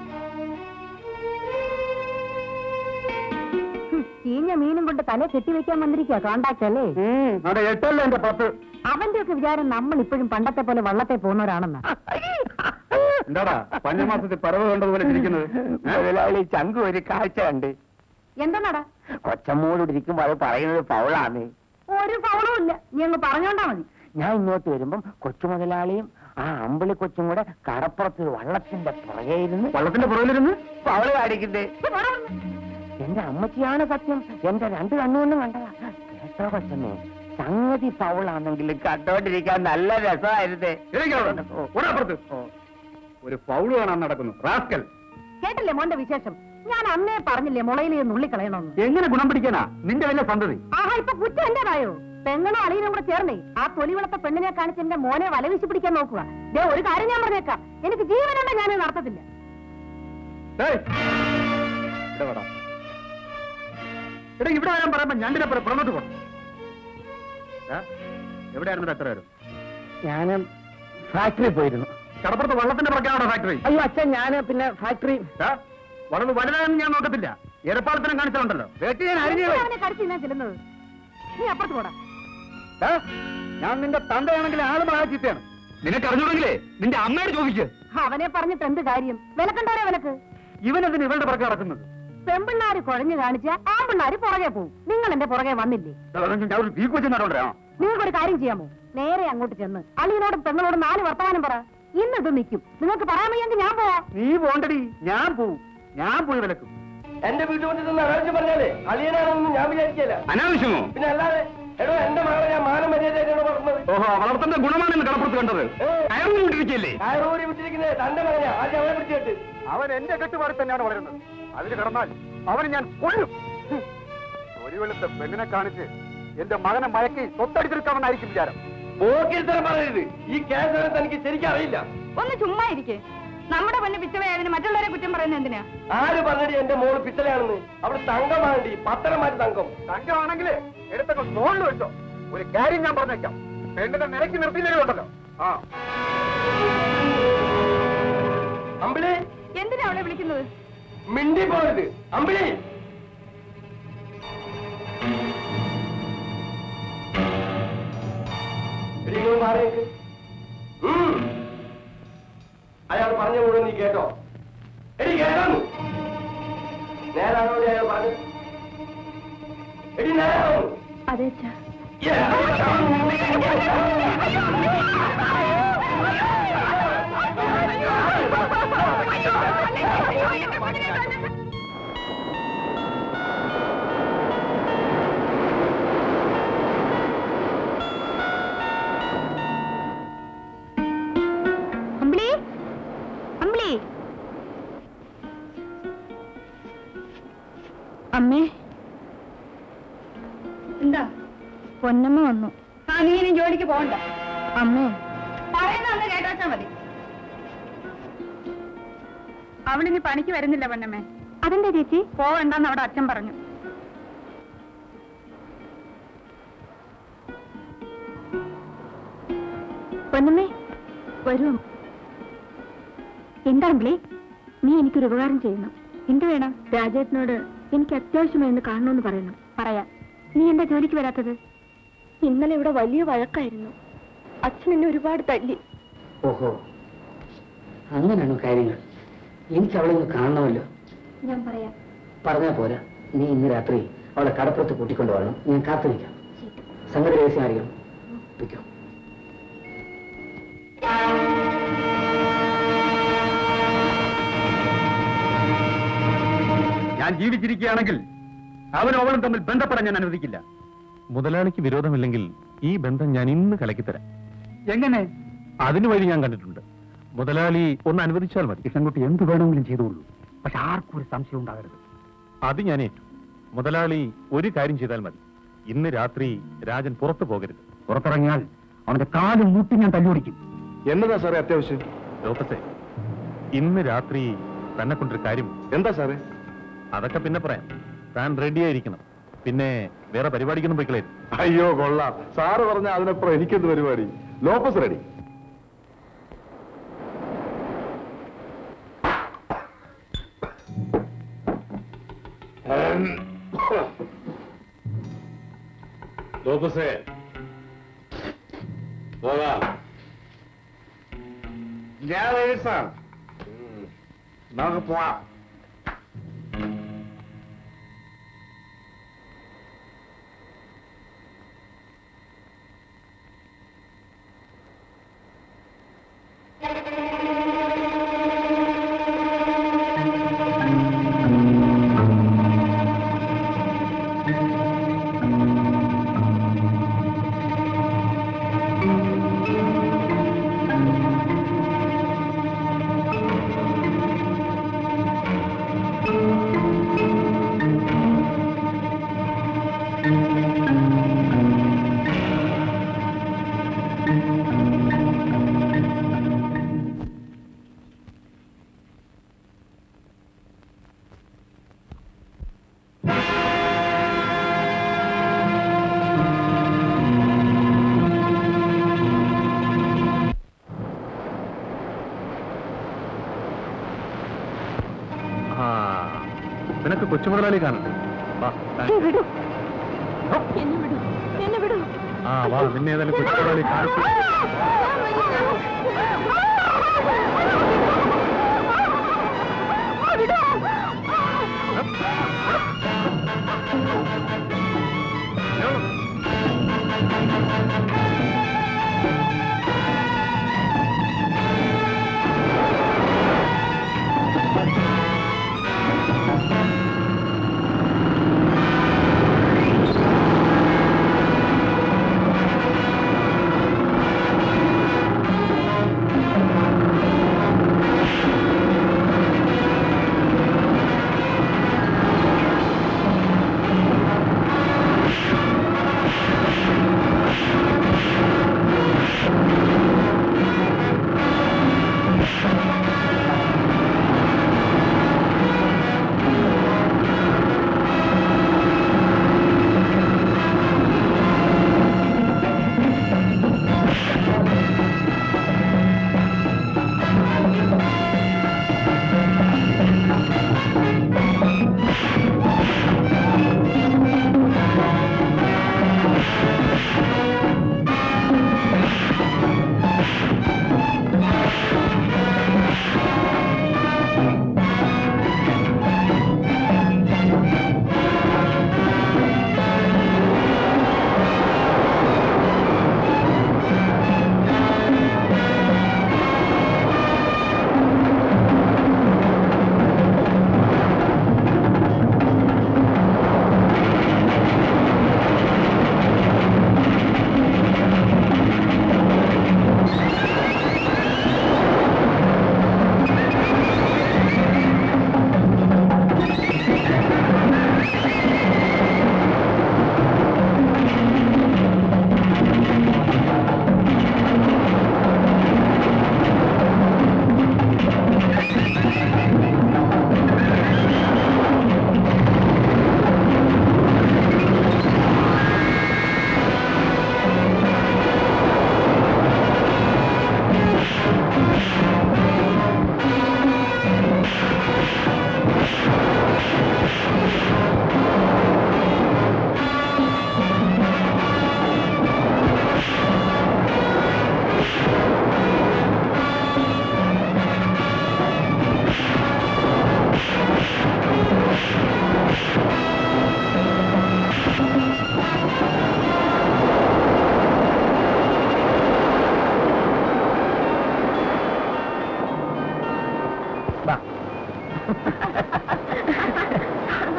ചീഞ്ഞ മീനും കൊണ്ട് തല കെട്ടിവെക്കാൻ വന്നിരിക്കുക കോണ്ടാക്ട് അല്ലേ അവിടെ എട്ടല്ല എന്റെ പത്ത് അവന്റെ ഒക്കെ വിചാരം നമ്മൾ ഇപ്പോഴും പണ്ടത്തെ പോലെ വള്ളത്തെ പോകുന്നവരാണെന്നാ എന്താടാ പഞ്ഞമാസത്തിൽ പറവ് കണ്ടതുപോലെ ഇരിക്കുന്നത് മുതലാളി ചങ്കു ഒരു കാഴ്ച കണ്ട് എന്താടാ കൊച്ചമ്മോട് ഇരിക്കുമ്പോ അത് പറയുന്നത് പൗളാണ് ഒരു പവളും ഇല്ല നീ അങ്ങ് പറഞ്ഞോണ്ടാ മതി ഞാൻ ഇങ്ങോട്ട് വരുമ്പം കൊച്ചു മുതലാളിയും ആ അമ്പിളി കൊച്ചും കൂടെ കടപ്പുറത്ത് വള്ളത്തിന്റെ പുറകെ ഇരുന്ന് വള്ളത്തിന്റെ പുറകിലിരുന്ന് പവള് കാണിക്കുന്നേ എന്റെ അമ്മച്ചിയാണ് സത്യം എന്റെ രണ്ട് കണ്ണുകൊണ്ടും കണ്ടതാ കേട്ടോ കൊച്ചമ്മേ സംഗതി പൗളാണെങ്കിലും കണ്ടോണ്ടിരിക്കാൻ നല്ല രസമായിരുന്നേ ഇരിക്കണം. ഒരപ്പുറത്ത്. ഒരു പൗള് കാണാൻ നടക്കുന്നു റാസ്കൽ കേട്ടില്ലേ മോന്റെ വിശേഷം ഞാൻ അന്നേ പറഞ്ഞില്ലേ മുളയിൽ നുള്ളിക്കളയണമെന്ന് എങ്ങനെ ഗുണം പിടിക്കാനാ നിന്റെ വലിയ സന്തതി ആഹാ ഇപ്പൊ കുറ്റം എന്റേതായോ പെങ്ങളും അളിയനും കൂടെ ചേർന്നേ ആ തൊലിവിളത്തെ പെണ്ണിനെ കാണിച്ച് എന്റെ മോനെ വലവീശി പിടിക്കാൻ നോക്കുക ദേ ഒരു കാര്യം ഞാൻ പറഞ്ഞേക്കാം എനിക്ക് ജീവനുണ്ട് ഞാൻ ഇത് നടത്തത്തില്ല ഏയ്! ഇവിടെ വാടാ. എടാ ഇവിടെ വരാൻ പറയുമ്പോ ഞണ്ടിനെ പോലെ പുറമോട്ട് പോണം ഏ? എവിടെയായിരുന്നു എത്ര പേരും ഞാൻ ഫാക്ടറി പോയിരുന്നു കടപ്പുറത്ത് വള്ളത്തിന്റെ പുറകെയാണോ ഫാക്ടറി അയ്യോ അച്ഛൻ ഞാൻ പിന്നെ ഫാക്ടറി ഏ? വളരെ വലുതാണെന്ന് ഞാൻ നോക്കത്തില്ല എരപ്പാളത്തിനും കാണിച്ചിട്ടുണ്ടല്ലോ വേട്ടി ഞാൻ അരിഞ്ഞു പോയി. അവനെ കടിച്ച് ഞാൻ ചെല്ലുന്നത് നീ അപ്പുറത്ത് പോടാ ഏ? ഞാൻ നിന്റെ തന്തയാണെങ്കിൽ ആള് മഹാ ചീത്തയാണ് നിനക്ക് അറിഞ്ഞൂടെങ്കിലേ നിന്റെ അമ്മയോട് ചോദിക്ക് അവനെ പറഞ്ഞിട്ട് എന്ത് കാര്യം വിലക്കണ്ടോരെ വിലക്ക് ഇവനെന്തിന് ഇവളുടെ പുറകെ നടക്കുന്നത് പെമ്പിള്ളാര് കുഴഞ്ഞു കാണിച്ച ആമ്പിള്ളാര് പുറകെ പോവും നിങ്ങൾ എന്റെ പുറകെ വന്നില്ലേ ഞാൻ ഒരു വീക്ക് വെച്ച് നടണ്ടേ നിങ്ങൾക്കൊരു കാര്യം ചെയ്യാമോ നേരെ അങ്ങോട്ട് ചെന്ന് അളിയനോടും പെങ്ങളോടും നാല് വർത്തമാനം പറ ഇന്ന് ഇത് നിൽക്കും നിങ്ങൾക്ക് പറയാൻ വയ്യെങ്കിൽ ഞാൻ പോവാ നീ പോണ്ടടി ഞാൻ പോവും ഞാൻ പോയി വിലക്കും എന്റെ വീട്ടിൽ വന്നിട്ട് അനാവശ്യം പറഞ്ഞാലേ അളിയനാണെന്ന് ഞാൻ വിചാരിക്കില്ല അനാവശ്യമോ പിന്നെ അല്ലാതെ എടോ എന്റെ മകളെ ഞാൻ മാനം മര്യാദയായിട്ടാണ് പറഞ്ഞത് ഓഹോ വളർത്തന്റെ ഗുണമാണ് ഇന്ന് കടപ്പുറത്ത് കണ്ടത് കയറുകൊണ്ടിരിക്കല്ലേ കയറൂരി വിട്ടിരിക്കുന്നത് തന്റെ മകനാ ആദ്യം അവനെ പിടിച്ചിട്ട് അവൻ എന്റെ കെട്ടുപാടി തന്നെയാണ് വളരുന്നത് അതിന് കടന്നാൽ അവന് ഞാൻ കൊല്ലും ഒരു വെളുത്ത പെണ്ണിനെ കാണിച്ച് എന്റെ മകനെ മയക്കി തൊട്ടടിച്ചെടുക്കാമെന്നായിരിക്കും വിചാരം പോക്കിരിത്തരം പറയരുത് ഈ കേസ് തനിക്ക് ശരിക്കും അറിയില്ല ഒന്ന് ചുമ്മാ ഇരിക്കേ നമ്മുടെ പൊന്ന് പിച്ചവയായതിന് മറ്റുള്ളവരെ കുറ്റം പറയുന്നത് എന്തിനാ ആര് പറഞ്ഞടി എന്റെ മോള് പിത്തലയാണെന്ന് അവിടെ തങ്കമാണ്ടി പത്തരമാറ്റി തങ്കം തങ്കമാണെങ്കിലേ എടുത്തൊക്കെ തോളിൽ വെച്ചോ ഒരു കാര്യം ഞാൻ പറഞ്ഞേക്കാം പെണ്ണിനെ നിരക്കി നിർത്തിയില്ലുണ്ടല്ലോ ആ അമ്പിളി എന്തിനാ അവളെ വിളിക്കുന്നത് മിണ്ടി പോയത് അമ്പിളി എടീ, ഇങ്ങോട്ട് മാറിയേക്ക്. ഉം. അയാൾ പറഞ്ഞ മുഴുവൻ നീ കേട്ടോ എടി കേട്ടോ നീ? നേരാണോ നീ അയാൾ പറഞ്ഞത് എടി നേരാണോ അതെ അച്ഛാ അമ്പിളി അമ്പിളി അമ്മേ എന്താ പൊന്നമ്മ വന്നു ആ നീ ഇനി ജോലിക്ക് പോകണ്ട അമ്മേ പറയുന്ന ഒന്ന് കേട്ടാച്ചാ മതി അവളിനി പണിക്ക് വരുന്നില്ല പൊന്നമ്മേ അതെന്താ ചേച്ചി പോവണ്ടെന്ന് അവിടെ അച്ഛൻ പറഞ്ഞു പൊന്നമ്മേ വരൂ എന്താണ് ബ്ലേ നീ എനിക്കൊരു ഉപകാരം ചെയ്യണം എന്ത് വേണം രാജേട്ടനോട് എനിക്ക് അത്യാവശ്യമായി ഒന്ന് കാണണമെന്ന് പറയണം പറയാം നീ എന്താ ജോലിക്ക് വരാത്തത് ഇന്നലെ ഇവിടെ വലിയ വഴക്കായിരുന്നു അച്ഛൻ എന്നെ ഒരുപാട് തല്ലി ഓഹോ അങ്ങനെയാണോ കാര്യങ്ങൾ എനിക്ക് അവളെ ഒന്ന് കാണണമല്ലോ ഞാൻ പറയാം പറഞ്ഞാ പോരാ നീ ഇന്ന് രാത്രി അവളെ കടപ്പുറത്ത് കൂട്ടിക്കൊണ്ടു വരണം ഞാൻ കാത്തിരിക്കാം സംഗതി രഹസ്യം അറിയണം പിക്കോ ഞാൻ ജീവിച്ചിരിക്കുകയാണെങ്കിൽ അവനും അവളും തമ്മിൽ ബന്ധപ്പെടാൻ ഞാൻ അനുവദിക്കില്ല മുതലാളിക്ക് വിരോധമില്ലെങ്കിൽ ഈ ബന്ധം ഞാൻ ഇന്ന് കലക്കിത്തരാം എങ്ങനെ അതിനു വഴി ഞാൻ കണ്ടിട്ടുണ്ട് മുതലാളി ഒന്ന് അനുവദിച്ചാൽ മതി കൃഷ്ണൻകുട്ടി എന്ത് വേണമെങ്കിലും ചെയ്തോളൂ പക്ഷെ ആർക്കും ഒരു സംശയം ഉണ്ടാകരുത് അത് ഞാൻ ഏറ്റു മുതലാളി ഒരു കാര്യം ചെയ്താൽ മതി ഇന്ന് രാത്രി രാജൻ പുറത്തു പോകരുത് പുറത്തിറങ്ങിയാൽ അവന്റെ കാലും മുട്ടി ഞാൻ തല്ലുപിടിക്കും എന്നതാ സാറേ അത്യാവശ്യം ലോകത്തെ ഇന്ന് രാത്രി തന്നെ കൊണ്ടൊരു കാര്യം എന്താ സാറേ അതൊക്കെ പിന്നെ പറയാം താൻ റെഡിയായിരിക്കണം പിന്നെ വേറെ പരിപാടിക്കൊന്നും പോയിക്കളേ അയ്യോ കൊള്ളാം സാറ് പറഞ്ഞ അതിനപ്പുറം എനിക്കെന്ത് പരിപാടി ലോപ്പസ് റെഡി ലോപസേ പോകാം ഞാൻ നേഴ്സാണ് നമുക്ക് പോവാം ആ നിനക്ക് കൊച്ചു മുതലാളി കാണണ്ടേ വാ താൻ- വിടൂ എന്നെ വിടൂ എന്നെ വിടൂ ആ വാ നിന്നെ ഏതായാലും കൊച്ചു മുതലാളി കാണിച്ചു ആ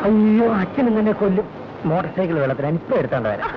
അയ്യോ അച്ഛൻ ഇന്നെ കൊല്ലും മോട്ടോർ സൈക്കിൾ വെള്ളത്തിൽ ഇപ്പൊ എടുത്തോണ്ട് വരാം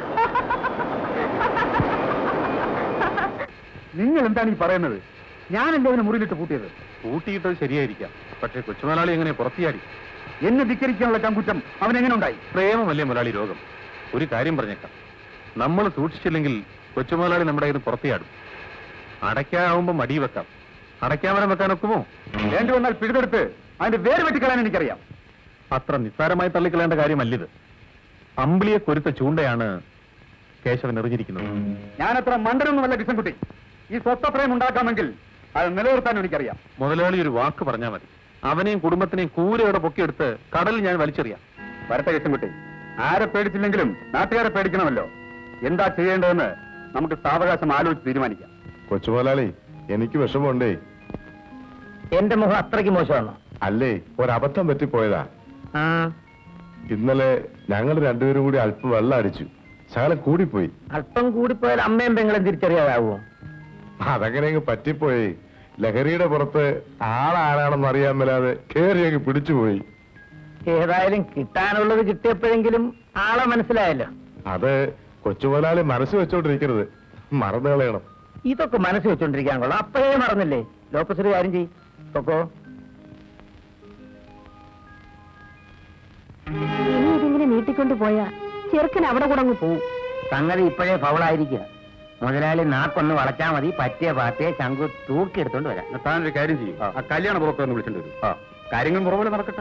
നിങ്ങൾ എന്താണ് ഈ പറയുന്നത് ഞാനല്ലേ അവനെ മുറിയിലിട്ട് പൂട്ടിയത് കൂട്ടിയിട്ടത് ശരിയായിരിക്കാം പക്ഷേ കൊച്ചുമുതലാളി എങ്ങനെ പുറത്തിയാടി എന്നെ ധിക്കരിക്കാനുള്ള ചങ്കുറ്റം അവൻ എങ്ങനെ ഉണ്ടായി പ്രേമമല്ലേ മുതലാളി രോഗം ഒരു കാര്യം പറഞ്ഞേക്കാം നമ്മൾ സൂക്ഷിച്ചില്ലെങ്കിൽ കൊച്ചുമുതലാളി നമ്മുടെ കയ്യിൽ പുറത്തിയാടും അടയ്ക്കാവുമ്പോ മടി വെക്കാം അടയ്ക്കാമരം വെക്കാൻ ഒക്കുമോ വേണ്ടി വന്നാൽ പിഴുതെടുത്ത് അതിന്റെ വേര് വെട്ടിക്കളയാൻ എനിക്കറിയാം അത്ര നിസ്സാരമായി തള്ളിക്കളയേണ്ട കാര്യമല്ലിത് അമ്പിളിയെ കൊരുത്ത ചൂണ്ടയാണ് കേശവൻ എറിഞ്ഞിരിക്കുന്നത് ഞാനത്ര മണ്ടനൊന്നുമല്ല കിഷൻകുട്ടി ഈ സ്വത്തപ്രയം ഉണ്ടാക്കാമെങ്കിൽ അത് നിലനിർത്താൻ എനിക്കറിയാം മുതലാളി ഒരു വാക്ക് പറഞ്ഞാൽ മതി അവനെയും കുടുംബത്തിനെയും കൂരയോടെ പൊക്കിയെടുത്ത് കടലിൽ ഞാൻ വലിച്ചെറിയാം വരട്ടെ കിഷൻകുട്ടി ആരെ പേടിച്ചില്ലെങ്കിലും നാട്ടുകാരെ പേടിക്കണമല്ലോ എന്താ ചെയ്യേണ്ടതെന്ന് നമുക്ക് സാവകാശം ആലോചിച്ച് തീരുമാനിക്കാം കൊച്ചുമുതലാളി എനിക്ക് വിഷമമുണ്ടേ എന്റെ മുഖം അത്രയ്ക്ക് മോശമാണോ അല്ലേ ഒരബദ്ധം പറ്റിപ്പോയതാ ആ ഇന്നലെ ഞങ്ങൾ രണ്ടുപേരും കൂടി അല്പം വെള്ളം അടിച്ചു ശകലം കൂടിപ്പോയി അല്പം കൂടിപ്പോയാൽ അമ്മയും പെങ്ങളും തിരിച്ചറിയാതാവോ അതങ്ങനെ അങ്ങ് പറ്റിപ്പോയി ലഹരിയുടെ പുറത്ത് ആളാരാണെന്ന് അറിയാൻ മേലാതെ കേറി അങ്ങ് പിടിച്ചുപോയി ഏതായാലും കിട്ടാനുള്ളത് കിട്ടിയപ്പോഴെങ്കിലും ആളെ മനസ്സിലായല്ലോ അത് കൊച്ചുമുതലാളി മനസ്സ് വെച്ചോണ്ടിരിക്കരുത് മറന്നു കളയണം ഇതൊക്കെ മനസ്സിൽ വെച്ചോണ്ടിരിക്കാൻ കൊള്ളാം അപ്പോഴേ മറന്നില്ലേ ലോക്കസ് ഒരു കാര്യം ചെയ് പൊക്കോ ഇനി ഇതിങ്ങനെ നീട്ടിക്കൊണ്ട് പോയാ ചെറുക്കൻ അവിടെ കൂടെ അങ്ങ് പോവും സംഗതി ഇപ്പോഴേ ഫൗളായിരിക്കുക മുതലാളി നാക്കൊന്ന് വളച്ചാൽ മതി പറ്റിയ പാർട്ടിയെ ശങ്കു തൂക്കിയെടുത്തോണ്ട് വരാം താനൊരു കാര്യം ചെയ്യും ആ കല്യാണ പുറത്ത് ഒന്ന് വിളിച്ചിട്ട് വരും ആ കാര്യങ്ങൾ പുറപോലെ നടക്കട്ടെ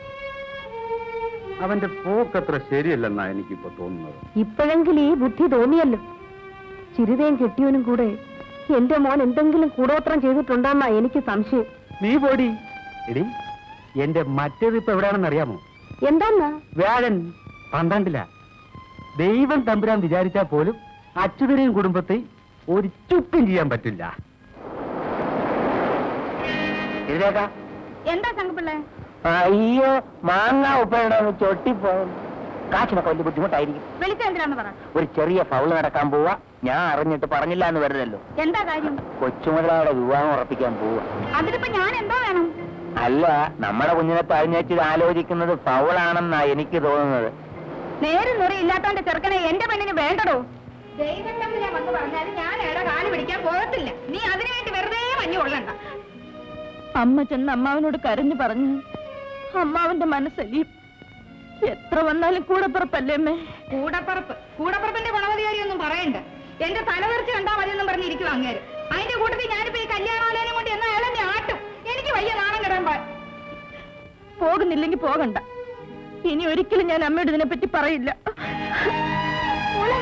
അവന്റെ പോക്കത്ര ശരിയല്ലെന്നാ എനിക്കിപ്പോ തോന്നുന്നത് ഇപ്പോഴെങ്കിലും ഈ ബുദ്ധി തോന്നിയല്ലോ ചിരിതയും കെട്ടിയവനും കൂടെ എന്റെ മോൻ എന്തെങ്കിലും കൂടോത്രം ചെയ്തിട്ടുണ്ടോന്നാ എനിക്ക് സംശയം നീ പോടി എടി എന്റെ മറ്റേത് ഇപ്പൊ എവിടെയാണെന്ന് അറിയാമോ എന്താന്നാ വ്യാഴൻ പന്ത്രണ്ടില ദൈവം തമ്പുരാൻ വിചാരിച്ചാൽ പോലും അച്യുതനെയും കുടുംബത്തെ ഒരു ചുക്കും ചെയ്യാൻ പറ്റില്ല എഴുതേക്കാ എന്താ തങ്കപ്പിള്ളേ അയ്യോ മാങ്ങ ഉപ്പയുടെ ചൊട്ടിപ്പോകും കാശിനൊക്കെ വലിയ ബുദ്ധിമുട്ടായിരിക്കും വിളിച്ച എന്തിനാന്ന് പറ ഒരു ചെറിയ ഫൗള് നടക്കാൻ പോവാ ഞാൻ അറിഞ്ഞിട്ട് പറഞ്ഞില്ല എന്ന് വരരുതല്ലോ എന്താ കാര്യം കൊച്ചുമുതലായുടെ വിവാഹം ഉറപ്പിക്കാൻ പോവാ അതിലിപ്പോ ഞാൻ എന്തോ വേണം അല്ല നമ്മുടെ കുഞ്ഞിനെ പഴിഞ്ഞേച്ച് ആലോചിക്കുന്നത് ഫൗളാണെന്നാ എനിക്ക് തോന്നുന്നത് നേരും നിറി ഇല്ലാത്തവന്റെ ചെറുക്കനെ എന്റെ പെണ്ണിന് വേണ്ടടോ ദൈവം തമ്മിലെ വന്ന് പറഞ്ഞാലും ഞാൻ എവിടെ കാല് പിടിക്കാൻ പോകത്തില്ല നീ അതിനു വേണ്ടി വെറുതെ മഞ്ഞു കൊള്ളണ്ട അമ്മ ചെന്ന് അമ്മാവനോട് കരഞ്ഞു പറഞ്ഞു അമ്മാവന്റെ മനസ്സലിയും എത്ര വന്നാലും കൂടെ പുറപ്പല്ലേ അമ്മേ കൂടപ്പറപ്പ് കൂടപ്പറപ്പിന്റെ ഗുണവധികാരിയൊന്നും പറയണ്ട എന്റെ തലതെറിച്ച് കണ്ടാ മതിയെന്നും പറഞ്ഞിരിക്കും അങ്ങേര് അതിന്റെ കൂട്ടത്തിൽ ഞാനിപ്പോ ഈ കല്യാണാലയം കൊണ്ട് എന്നാ അയാളെന്നെ ആട്ടും എനിക്ക് വയ്യ നാണം കെടാൻ പാ പോകുന്നില്ലെങ്കിൽ പോകണ്ട ഇനി ഒരിക്കലും ഞാൻ അമ്മയോട് ഇതിനെപ്പറ്റി പറയില്ല മോളെ.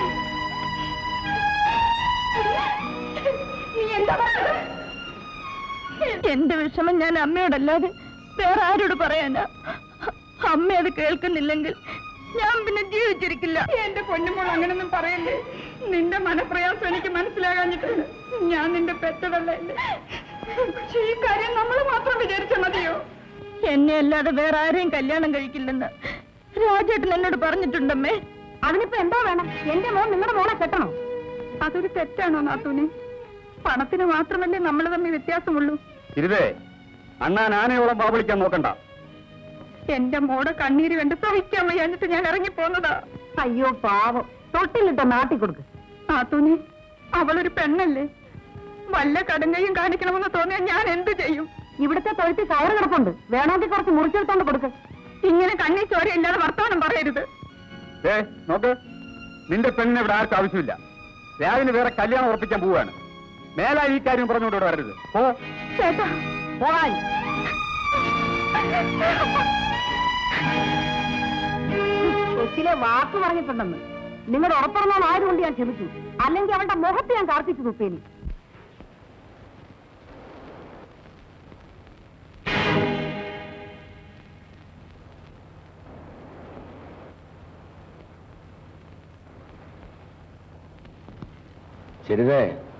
നീ എന്താ പറഞ്ഞത് എന്റെ വിഷമം ഞാൻ അമ്മയോടല്ലാതെ വേറെ ആരോട് പറയാനാ അമ്മ അത് കേൾക്കുന്നില്ലെങ്കിൽ ഞാൻ പിന്നെ ജീവിച്ചിരിക്കില്ല എന്റെ പൊന്നുമോൾ അങ്ങനൊന്നും പറയല്ലേ നിന്റെ മനപ്രയാസം എനിക്ക് മനസ്സിലാകാഞ്ഞിട്ടുണ്ട് ഞാൻ നിന്റെ പെറ്റതല്ലേ പക്ഷെ ഈ കാര്യം നമ്മൾ മാത്രം വിചാരിച്ച മതിയോ എന്നെ അല്ലാതെ വേറെ ആരെയും കല്യാണം കഴിക്കില്ലെന്ന് രാജേട്ടൻ എന്നോട് പറഞ്ഞിട്ടുണ്ടമ്മേ അതിനിപ്പോ എന്തോ വേണം എന്റെ മോൻ നിങ്ങളുടെ മോളെ കെട്ടണോ അതൊരു തെറ്റാണോ നാത്തൂനെ പണത്തിന് മാത്രമല്ലേ നമ്മൾ തമ്മിൽ വ്യത്യാസമുള്ളൂ ഇരുതേ അണ്ണാൻ ആനയോളം ബാബളിക്കാൻ നോക്കണ്ട എന്റെ മോടെ കണ്ണീര് കണ്ട് സഹിക്കാൻ വയ്യാഞ്ഞിട്ട് ഞാൻ ഇറങ്ങി പോന്നതാ അയ്യോ പാവം തൊട്ടിലിട്ട നാട്ടി കൊടുക്ക് നാത്തൂനെ അവളൊരു പെണ്ണല്ലേ വല്ല കടുങ്കയും കാണിക്കണമെന്ന് തോന്നിയാൽ ഞാൻ എന്ത് ചെയ്യും ഇവിടുത്തെ തൊഴുത്തിൽ കയറ് കിടപ്പുണ്ട് വേണമെങ്കിൽ കുറച്ച് മുറിച്ചെടുത്തോണ്ട് കൊടുക്ക് ഇങ്ങനെ കണ്ണി ചോരയില്ലാതെ വർത്തമാനം പറയരുത് ഏ നോക്ക് നിന്റെ പെണ്ണിനെ ഇവിടെ ആർക്കും ആവശ്യമില്ല രാവിലെ വേറെ കല്യാണം ഉറപ്പിക്കാൻ പോവുകയാണ് മേലാ ഈ കാര്യം പറഞ്ഞുകൊണ്ട് ഇവിടെ വരരുത് ഓ ചേട്ടാ പോകാൻ കൊച്ചിലെ വാക്ക് പറഞ്ഞിട്ടുണ്ടെന്ന് നിങ്ങളുടെ ഉറപ്പിറങ്ങാൻ ആയതുകൊണ്ട് ഞാൻ ക്ഷമിച്ചു അല്ലെങ്കിൽ അവളുടെ മുഖത്ത് ഞാൻ കാർത്തിച്ചു തുപ്പേനി ശരിതേ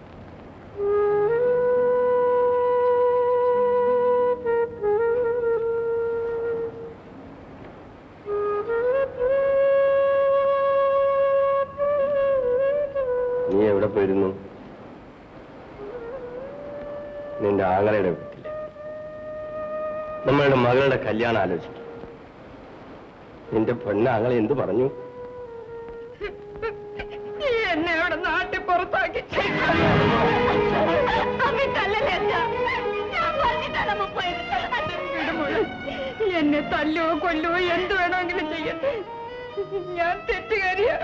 നീ എവിടെ പോയിരുന്നു നിന്റെ ആങ്ങളയുടെ വീട്ടില് നമ്മളുടെ മകളുടെ കല്യാണം ആലോചിക്കും നിന്റെ പൊന്നാങ്ങൾ എന്ത് പറഞ്ഞു നീ എന്നെ അവിടെ നാട്ടിൽ പുറത്താക്കി അമ്മിട്ടല്ലേ ഞാൻ പറഞ്ഞിട്ടാണ് അമ്മ പോയത് വിടുമോളെ. എന്നെ തല്ലോ കൊല്ലോ എന്ത് വേണമെങ്കിലും ചെയ്യട്ടെ ഞാൻ തെറ്റുകാരിയാ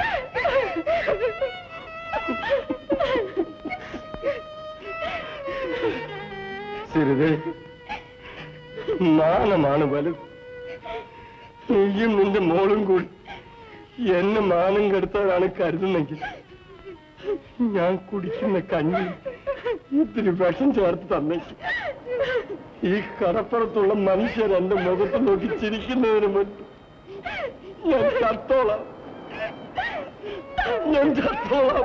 സിരിതേ മാനമാണ് വലുത് നീയും നിന്റെ മോളും കൂടി എന്നെ മാനം കെടുത്തവരാണ് കരുതുന്നെങ്കിൽ ഞാൻ കുടിക്കുന്ന കഞ്ഞി ഇത്തിരി വിഷം ചേർത്ത് തന്നേക്ക് ഈ കടപ്പുറത്തുള്ള മനുഷ്യർ എന്റെ മുഖത്ത് നോക്കി ചിരിക്കുന്നതിന് മുൻപ് ഞാൻ ചത്തോളാം ഞാൻ ചത്തോളാം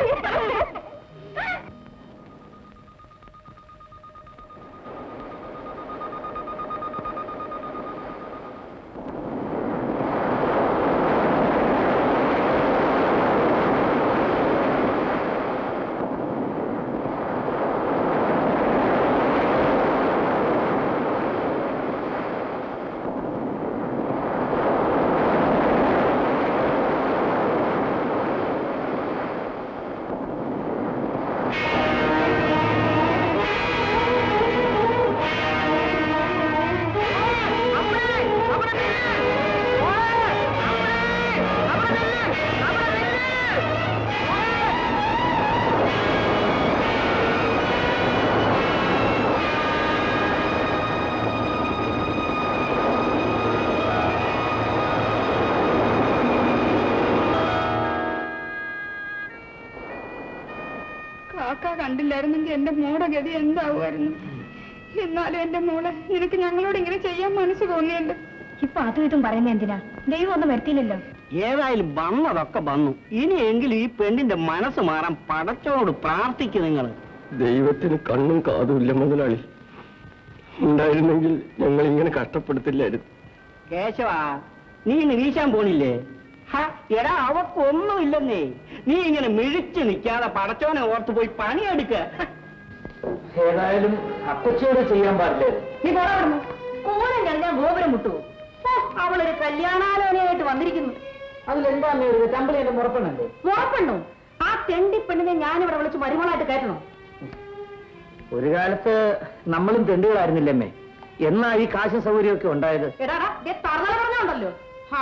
കാക്ക കണ്ടില്ലായിരുന്നെങ്കിൽ എന്റെ മോടെ ഗതി എന്താവുമായിരുന്നു എന്നാലും എന്റെ മോളെ നിനക്ക് ഞങ്ങളോട് ഇങ്ങനെ ചെയ്യാൻ മനസ്സ് തോന്നിയല്ലോ ഇപ്പൊ അതും ഇതും പറയുന്നത് എന്തിനാ ദൈവം ഒന്നും വരുത്തിയില്ലല്ലോ ഏതായാലും വന്നതൊക്കെ വന്നു ഇനിയെങ്കിലും ഈ പെണ്ണിന്റെ മനസ്സ് മാറാൻ പടച്ചോട് പ്രാർത്ഥിക്കും നിങ്ങൾ ദൈവത്തിന് കണ്ണും കാതുമില്ല മുതലാളി ഉണ്ടായിരുന്നെങ്കിൽ ഞങ്ങൾ ഇങ്ങനെ കഷ്ടപ്പെടുത്തില്ലായിരുന്നു കേശവ നീ ഇന്ന് വീശാൻ പോണില്ലേ ഹ, എടാ അവക്കൊന്നുമില്ലെന്നേ നീ ഇങ്ങനെ മിഴിച്ച് നിൽക്കാതെ പടച്ചോനെ ഓർത്ത് പോയി പണിയെടുക്ക ഏതായാലും അപ്പച്ചിയോട് ചെയ്യാൻ പാടില്ലേ നീ പോരാടുന്നു കോലം കഴിഞ്ഞാൽ ഗോപുരം മുട്ടു അവളൊരു കല്യാണാലോചനയായിട്ട് വന്നിരിക്കുന്നു അതിലെന്താ ഒരു ചമ്പളി എന്റെ മുറപ്പെണ്ണല്ലേ ഉറപ്പുണ്ടോ ആ തെണ്ടി പെണ്ണിനെ ഞാനിവിടെ വിളിച്ച് മരുമകളായിട്ട് കയറ്റണോ ഒരു കാലത്ത് നമ്മളും തെണ്ടുകളായിരുന്നില്ലമ്മേ എന്നാ ഈ കാശ സൗകര്യമൊക്കെ ഉണ്ടായത് എടാ തറന്നല പറഞ്ഞുണ്ടല്ലോ ഹാ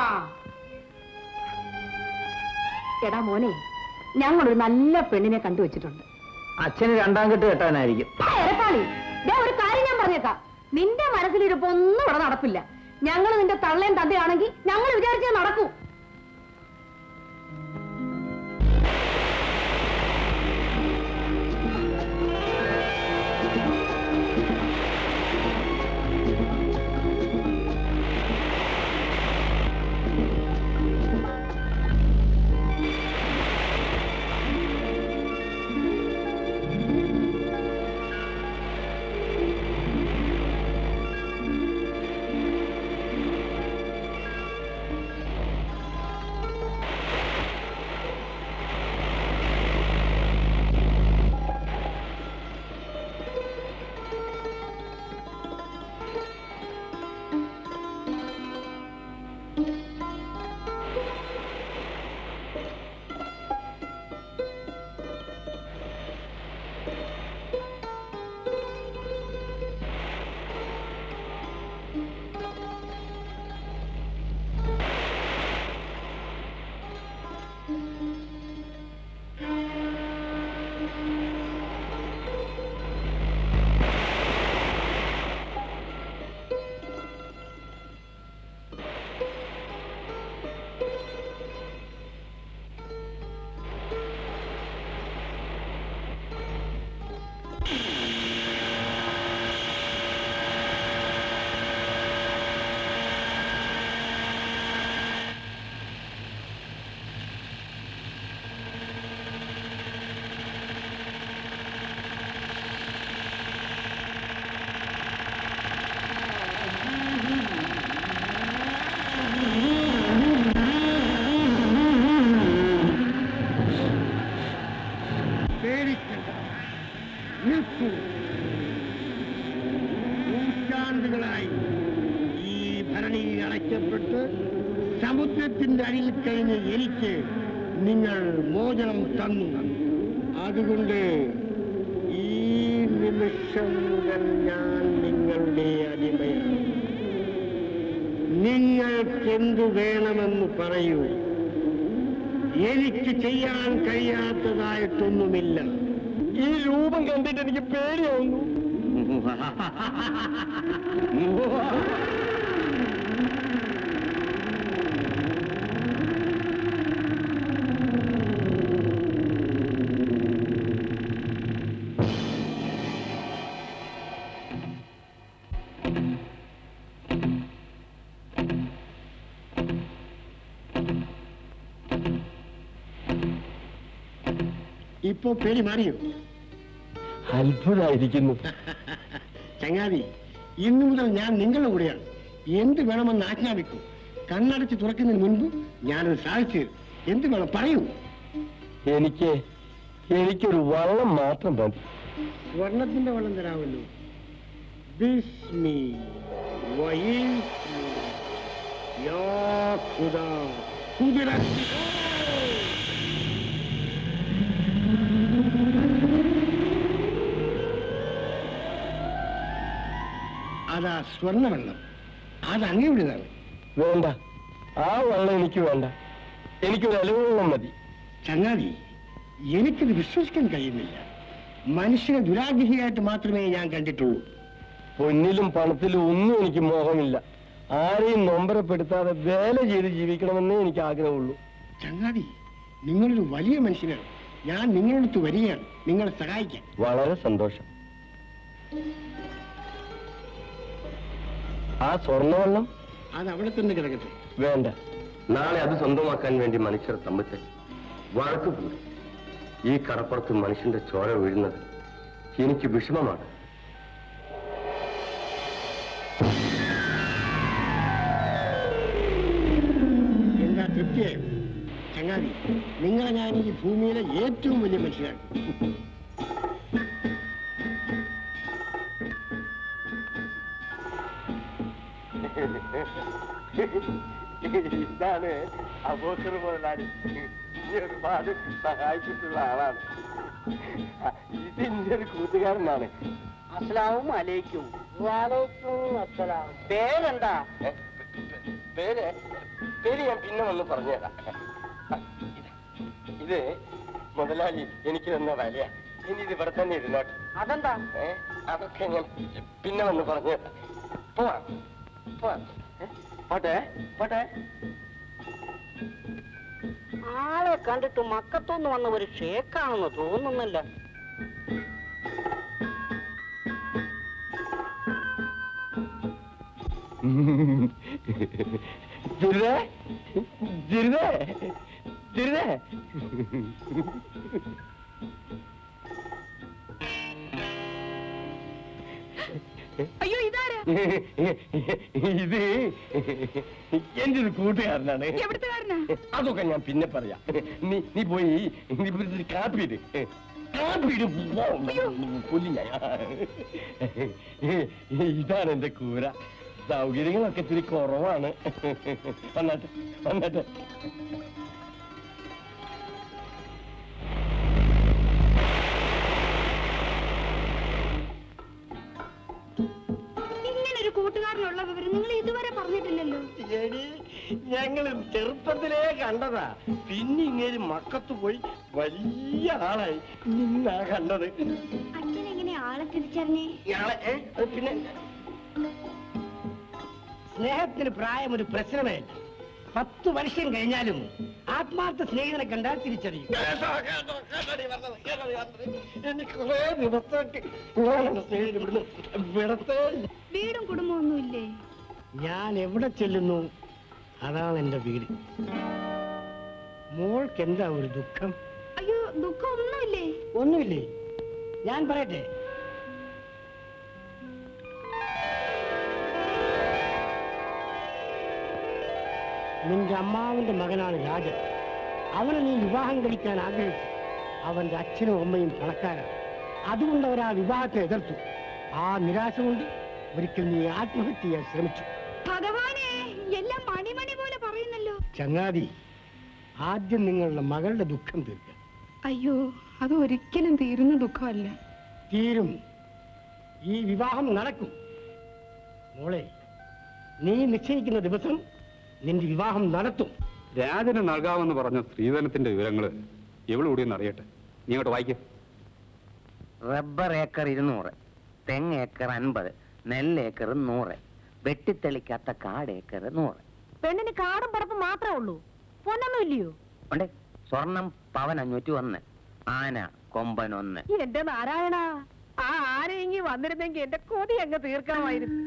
എടാ മോനെ ഞങ്ങളൊരു നല്ല പെണ്ണിനെ കണ്ടുവച്ചിട്ടുണ്ട് അച്ഛന് രണ്ടാം കെട്ട് കെട്ടാനായിരിക്കും ആ, എരപ്പാളി ദേ ഒരു കാര്യം ഞാൻ പറഞ്ഞേക്കാം നിന്റെ മനസ്സിലിരിപ്പോ ഒന്നും ഇവിടെ നടപ്പില്ല ഞങ്ങൾ നിന്റെ തള്ളയും തന്തയാണെങ്കിൽ ഞങ്ങൾ വിചാരിച്ചേ നടക്കൂ ജയിലിൽ കഴിഞ്ഞ എനിക്ക് നിങ്ങൾ മോചനം തന്നു അതുകൊണ്ട് ഈ നിമിഷം മുതൽ ഞാൻ നിങ്ങളുടെ അടിമയാണ് നിങ്ങൾക്കെന്ത് വേണമെന്ന് പറയൂ എനിക്ക് ചെയ്യാൻ കഴിയാത്തതായിട്ടൊന്നുമില്ല ഈ രൂപം കണ്ടിട്ട് എനിക്ക് പേടിയാവുന്നു ഇപ്പോ പേടി മാറിയോ അത്ഭുതമായിരിക്കുന്നു ചങ്ങാതി ഇന്നു മുതൽ ഞാൻ നിങ്ങളുടെ കൂടെയാണ് എന്ത് വേണമെന്ന് ആജ്ഞാപിക്കും കണ്ണടച്ച് തുറക്കുന്നതിന് മുൻപ് ഞാനത് സാധിച്ചു തരും. എന്ത് വേണം പറയൂ എനിക്ക് എനിക്കൊരു വള്ളം മാത്രം മതി സ്വർണത്തിന്റെ വെള്ളം തരാമല്ലോ ബിസ്മി വയീസ്മി യാ ഖുദാ ഖുദ്റത്തി അതാ സ്വർണ്ണവെള്ളം അത് അങ്ങയുടേതാണ് വേണ്ട ആ വള്ളം എനിക്ക് വേണ്ട എനിക്കൊരു അലുവെള്ളം മതി ചങ്ങാതി എനിക്കിത് വിശ്വസിക്കാൻ കഴിയുന്നില്ല മനുഷ്യനെ ദുരാഗ്രഹിയായിട്ട് മാത്രമേ ഞാൻ കണ്ടിട്ടുള്ളൂ പൊന്നിലും പണത്തിലും ഒന്നും എനിക്ക് മോഹമില്ല ആരെയും നൊമ്പരപ്പെടുത്താതെ വേല ചെയ്ത് ജീവിക്കണമെന്നേ എനിക്ക് ആഗ്രഹമുള്ളൂ ചങ്ങാതി നിങ്ങളൊരു വലിയ മനുഷ്യനാണ് ഞാൻ നിങ്ങളടുത്ത് വരികയാണ് നിങ്ങളെ സഹായിക്കാൻ വളരെ സന്തോഷം ആ സ്വർണ്ണവെള്ളം അത് അവിടെ തന്നെ കിടക്കട്ടെ വേണ്ട നാളെ അത് സ്വന്തമാക്കാൻ വേണ്ടി മനുഷ്യർ തമ്മിൽ വഴക്ക് കൂടി ഈ കടപ്പുറത്ത് മനുഷ്യന്റെ ചോര വീഴുന്നത് എനിക്ക് വിഷമമാണ് എന്താ തൃപ്തിയായോ ചങ്ങാതി നിങ്ങളെ ഞാൻ ഈ ഭൂമിയിലെ ഏറ്റവും വലിയ മനുഷ്യനാണ് ഇതാണ് അബോക്കർ മുതലാളി ഇനി ഒരുപാട് സഹായിച്ചിട്ടുള്ള ആളാണ് ഇത് എന്റെ ഒരു കൂട്ടുകാരനാണ് അസ്ലാവും അലൈക്കും വാലൈക്കും അസ്സലാം പേരെന്താ ഏ, പേര് പേര് ഞാൻ പിന്നെ വന്ന് പറഞ്ഞുതരാം ഇത് മുതലാളി എനിക്ക് തന്ന വലയ ഇനി ഇത് ഇവിടെ തന്നെ ഇരുന്നോട്ടെ അതെന്താ ഏ അതൊക്കെ ഞാൻ പിന്നെ വന്ന് പറഞ്ഞുതരാം പോവാം പോവാം ഏ, പോട്ടെ പോട്ടെ ആളെ കണ്ടിട്ട് മക്കത്തൊന്ന് വന്ന ഒരു ഷേക്കാണെന്ന് തോന്നുന്നില്ല ജിരുതേ ജിരുതേ ജിരുതേ അയ്യോ ഇതാരാ ഇത് എന്റെ ഒരു കൂട്ടുകാരനാണ് എവിടുത്തുകാരനാ അതൊക്കെ ഞാൻ പിന്നെ പറയാം നീ നീ പോയി നീ പോയി ഒരു കാപ്പി ഇട് കാപ്പി ഇട് കൊല്ലി ഞാൻ ഇതാണ് എന്റെ കൂര സൗകര്യങ്ങളൊക്കെ ഇത്തിരി കുറവാണ് വന്നാട്ടെ വന്നാട്ടെ ഇങ്ങനെ ഒരു കൂട്ടുകാരനുള്ള വിവരം നിങ്ങൾ ഇതുവരെ പറഞ്ഞിട്ടില്ലല്ലോ ഞങ്ങൾ ചെറുപ്പത്തിലേ കണ്ടതാ പിന്നെ ഇങ്ങനെ മക്കത്ത് പോയി വലിയ ആളായി നിന്നാ കണ്ടത് അച്ഛൻ എങ്ങനെ ആളെ തിരിച്ചറിഞ്ഞേ ഇയാളെ ഏ, അത് പിന്നെ സ്നേഹത്തിന് പ്രായം ഒരു പ്രശ്നമേ അല്ല. പത്ത് വർഷം കഴിഞ്ഞാലും ആത്മാർത്ഥ സ്നേഹിതനെ കണ്ടാൽ തിരിച്ചറിയും കേട്ടോ, കേട്ടോ, കേട്ടോടി പറഞ്ഞത്, കേട്ടോടി പറഞ്ഞത്. എനിക്ക് കുറേ ദിവസത്തേക്ക് ഞാനെന്റെ സ്നേഹിതനെ ഇവിടുന്ന് വിടത്തേ ഇല്ല. വീടും കുടുംബവും ഒന്നുമില്ലേ ഞാൻ എവിടെ ചെല്ലുന്നു അതാണ് എന്റെ വീട് മോൾക്ക് എന്താ ഒരു ദുഃഖം അയ്യോ ദുഃഖം ഒന്നുമില്ലേ ഒന്നുമില്ലേ ഞാൻ പറയട്ടെ നിന്റെ അമ്മാവിന്റെ മകനാണ് രാജൻ അവനെ നീ വിവാഹം കഴിക്കാൻ ആഗ്രഹിച്ചു അവന്റെ അച്ഛനും അമ്മയും പണക്കാരാണ് അതുകൊണ്ട് അവർ ആ വിവാഹത്തെ എതിർത്തു ആ നിരാശ കൊണ്ട് ഒരിക്കൽ നീ ആത്മഹത്യ ചെയ്യാൻ ശ്രമിച്ചു ഭഗവാനെ എല്ലാം മണിമണി പോലെ പറയുന്നല്ലോ ചങ്ങാതി ആദ്യം നിങ്ങളുടെ മകളുടെ ദുഃഖം തീർക്കുക അയ്യോ അത് ഒരിക്കലും തീരുന്ന ദുഃഖമല്ല തീരും ഈ വിവാഹം നടക്കും മോളെ നീ നിശ്ചയിക്കുന്ന ദിവസം നിന്റെ വിവാഹം നടത്തും രാജന് നൽകാമെന്ന് പറഞ്ഞ സ്ത്രീധനത്തിന്റെ വിവരങ്ങള് എവളുകൂടിയെന്ന് അറിയട്ടെ നീ അങ്ങോട്ട് വായിക്കേ റബ്ബർ ഏക്കർ ഇരുന്നൂറ് തെങ്ങ് ഏക്കർ അൻപത് നെല്ല് ഏക്കർ നൂറ് വെട്ടിത്തെളിക്കാത്ത കാട് ഏക്കർ നൂറ് പെണ്ണിന് കാടും പറപ്പും മാത്രമേ ഉള്ളൂ പൊന്നൊന്നും ഇല്ലയോ ഉണ്ട് സ്വർണം പവൻ അഞ്ഞൂറ്റി ഒന്ന് ആന കൊമ്പൻ ഒന്ന് എന്റെ നാരായണ ആ ആരെയെങ്കിൽ വന്നിരുന്നെങ്കിൽ എന്റെ കൊതി അങ്ങ് തീർക്കാമായിരുന്നു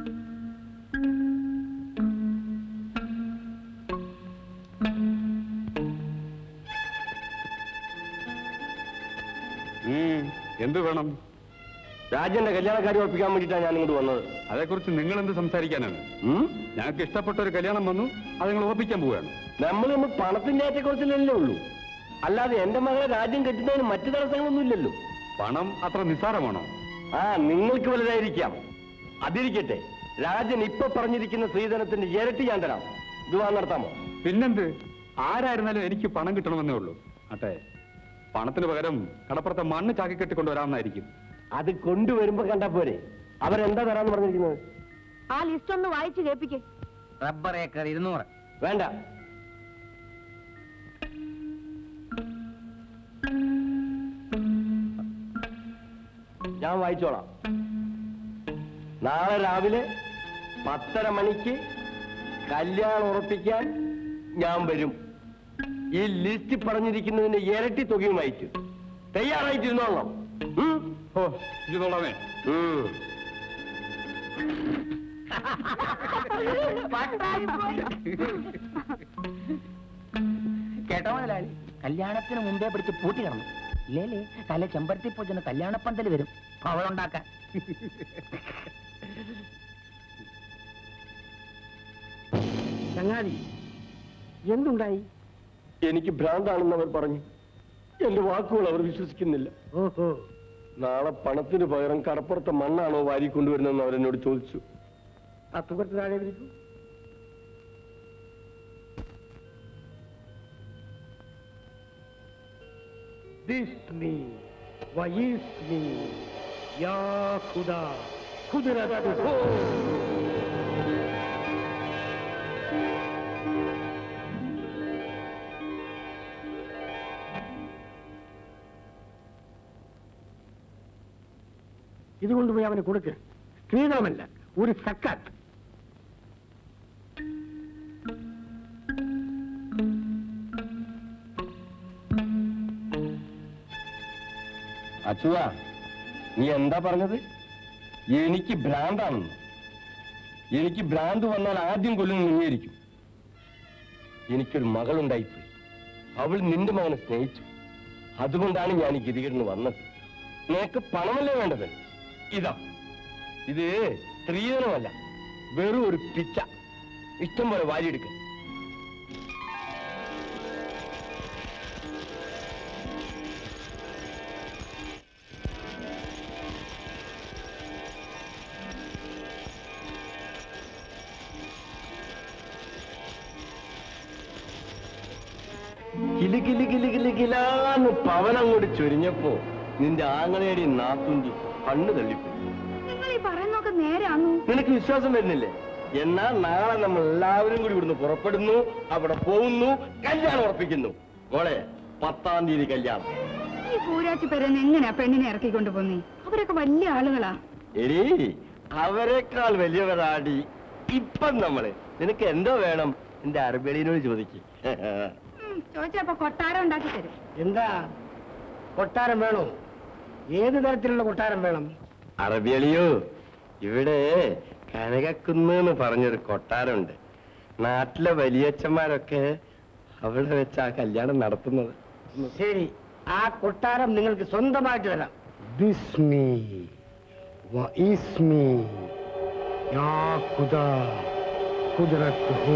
എന്ത് വേണം രാജന്റെ കല്യാണക്കാരി ഉറപ്പിക്കാൻ വേണ്ടിയിട്ടാണ് ഞാൻ ഇങ്ങോട്ട് വന്നത് അതേക്കുറിച്ച് നിങ്ങൾ എന്ത് സംസാരിക്കാനാണ് ഞങ്ങൾക്ക് ഇഷ്ടപ്പെട്ട ഒരു കല്യാണം വന്നു അത് നിങ്ങൾ ഉറപ്പിക്കാൻ പോവുകയാണ് നമ്മൾ നമ്മൾ പണത്തിന്റെ ഏറ്റക്കുറച്ചിലല്ലേ ഉള്ളൂ അല്ലാതെ എന്റെ മകളെ രാജ്യം കെട്ടുന്നതിന് മറ്റു തടസ്സങ്ങളൊന്നും ഇല്ലല്ലോ പണം അത്ര നിസ്സാരമാണോ ആ നിങ്ങൾക്ക് വലുതായിരിക്കാം അതിരിക്കട്ടെ രാജൻ ഇപ്പൊ പറഞ്ഞിരിക്കുന്ന സ്ത്രീധനത്തിന്റെ ഇരട്ടി ഞാൻ തരാം വിവാഹം നടത്താമോ പിന്നെന്ത് ആരായിരുന്നാലും എനിക്ക് പണം കിട്ടണമെന്നേ ഉള്ളൂ അട്ടെ പണത്തിന് പകരം കടപ്പുറത്തെ മണ്ണ് ചാക്കി കെട്ടിക്കൊണ്ടുവരാമെന്നായിരിക്കും അത് കൊണ്ടുവരുമ്പോ കണ്ടാ പോരെ അവരെന്താ തരാന്ന് പറഞ്ഞിരിക്കുന്നത് ആ ലിസ്റ്റ് ഒന്ന് വായിച്ചു കേൾപ്പിക്കേ റബ്ബർ ഏക്കർ ഇരുന്നൂറ് വേണ്ട ഞാൻ വായിച്ചോളാം നാളെ രാവിലെ പത്തര മണിക്ക് കല്യാണം ഉറപ്പിക്കാൻ ഞാൻ വരും ഈ ലിസ്റ്റ് പറഞ്ഞിരിക്കുന്നതിന്റെ ഇരട്ടി തുകയും അയച്ചു തയ്യാറായിട്ടിരുന്നോളാം ഉം? ഓ ഇരുന്നോളാമേ ഉം. കേട്ടോ മുതലാളി കല്യാണത്തിന് മുമ്പേ പിടിച്ച് പൂട്ടി കിടന്നു ഇല്ലേലേ തല ചെമ്പരത്തി പൂജന് കല്യാണപ്പന്തൽ വരും അവളുണ്ടാക്കാൻ ചങ്ങാതി എന്തുണ്ടായി എനിക്ക് ഭ്രാന്താണെന്ന് അവർ പറഞ്ഞു എന്റെ വാക്കുകൾ അവർ വിശ്വസിക്കുന്നില്ല ഓഹോ നാളെ പണത്തിന് പകരം കടപ്പുറത്തെ മണ്ണാണോ വാരി കൊണ്ടുവരുന്നതെന്ന് അവരെന്നോട് ചോദിച്ചു ആ തുകത്ത് താഴെ വിളിക്കൂ ദിസ്മി വയിസ്മി യാ ഖുദാ ഖുദ്റത്ത് ഹോ ഇത് കൊണ്ടുപോയി അവന് കൊടുക്ക് സ്ത്രീധനമല്ല ഒരു സക്കാത്ത് അച്ചുവ നീ എന്താ പറഞ്ഞത് എനിക്ക് ഭ്രാന്താണെന്ന് എനിക്ക് ഭ്രാന്ത് വന്നാൽ ആദ്യം കൊല്ലുന്ന നീയായിരിക്കും എനിക്കൊരു മകളുണ്ടായിപ്പോയി അവൾ നിന്റെ മകനെ സ്നേഹിച്ചു അതുകൊണ്ടാണ് ഞാൻ ഈ ഗതികേടിന് വന്നത് നിനക്ക് പണമല്ലേ വേണ്ടത് ഇതാ ഇത് സ്ത്രീധനമല്ല വെറും ഒരു പിച്ച ഇഷ്ടം പോലെ വാരിയെടുക്ക കിലു കിലു കിലു കിലു കിലാന്ന് പവനങ്ങോട്ട് ചൊരിഞ്ഞപ്പോ നിന്റെ ആങ്ങളേടി നാത്തുണ്ടി കണ്ണു തള്ളിപ്പോയി നിങ്ങൾ ഈ പറയുന്നൊക്കെ നേരാണോ നിനക്ക് വിശ്വാസം വരുന്നില്ലേ എന്നാ നാളെ നമ്മൾ എല്ലാവരും കൂടി ഇവിടുന്ന് പുറപ്പെടുന്നു അവിടെ പോകുന്നു കല്യാണം ഉറപ്പിക്കുന്നു മോളെ പത്താം തീയതി കല്യാണം ഈ പൂരാച്ചി പേരെന്ന് എങ്ങനെയാ പെണ്ണിനെ ഇറക്കിക്കൊണ്ട് പോന്നേ അവരൊക്കെ വലിയ ആളുകളാ എടീ അവരെക്കാൾ വലിയവരാടി ഇപ്പം നമ്മള് നിനക്ക് എന്തോ വേണം എന്റെ അറബിയടിനോട് ചോദിക്കും ഉം, ചോദിച്ചപ്പോ കൊട്ടാരം ഉണ്ടാക്കി തരും എന്താ കൊട്ടാരം വേണോ ഏത് തരത്തിലുള്ള കൊട്ടാരം വേണം അറബിയളിയോ ഇവിടെ കനകക്കുന്ന് എന്ന് പറഞ്ഞൊരു കൊട്ടാരമുണ്ട് നാട്ടിലെ വലിയച്ഛന്മാരൊക്കെ അവിടെ വെച്ച് ആ കല്യാണം നടത്തുന്നത് ശരി ആ കൊട്ടാരം നിങ്ങൾക്ക് സ്വന്തമായിട്ട് തരാം ബിസ്മി വഇസ്മി യാ ഖുദാ ഖുദ്റത്ത് ഹോ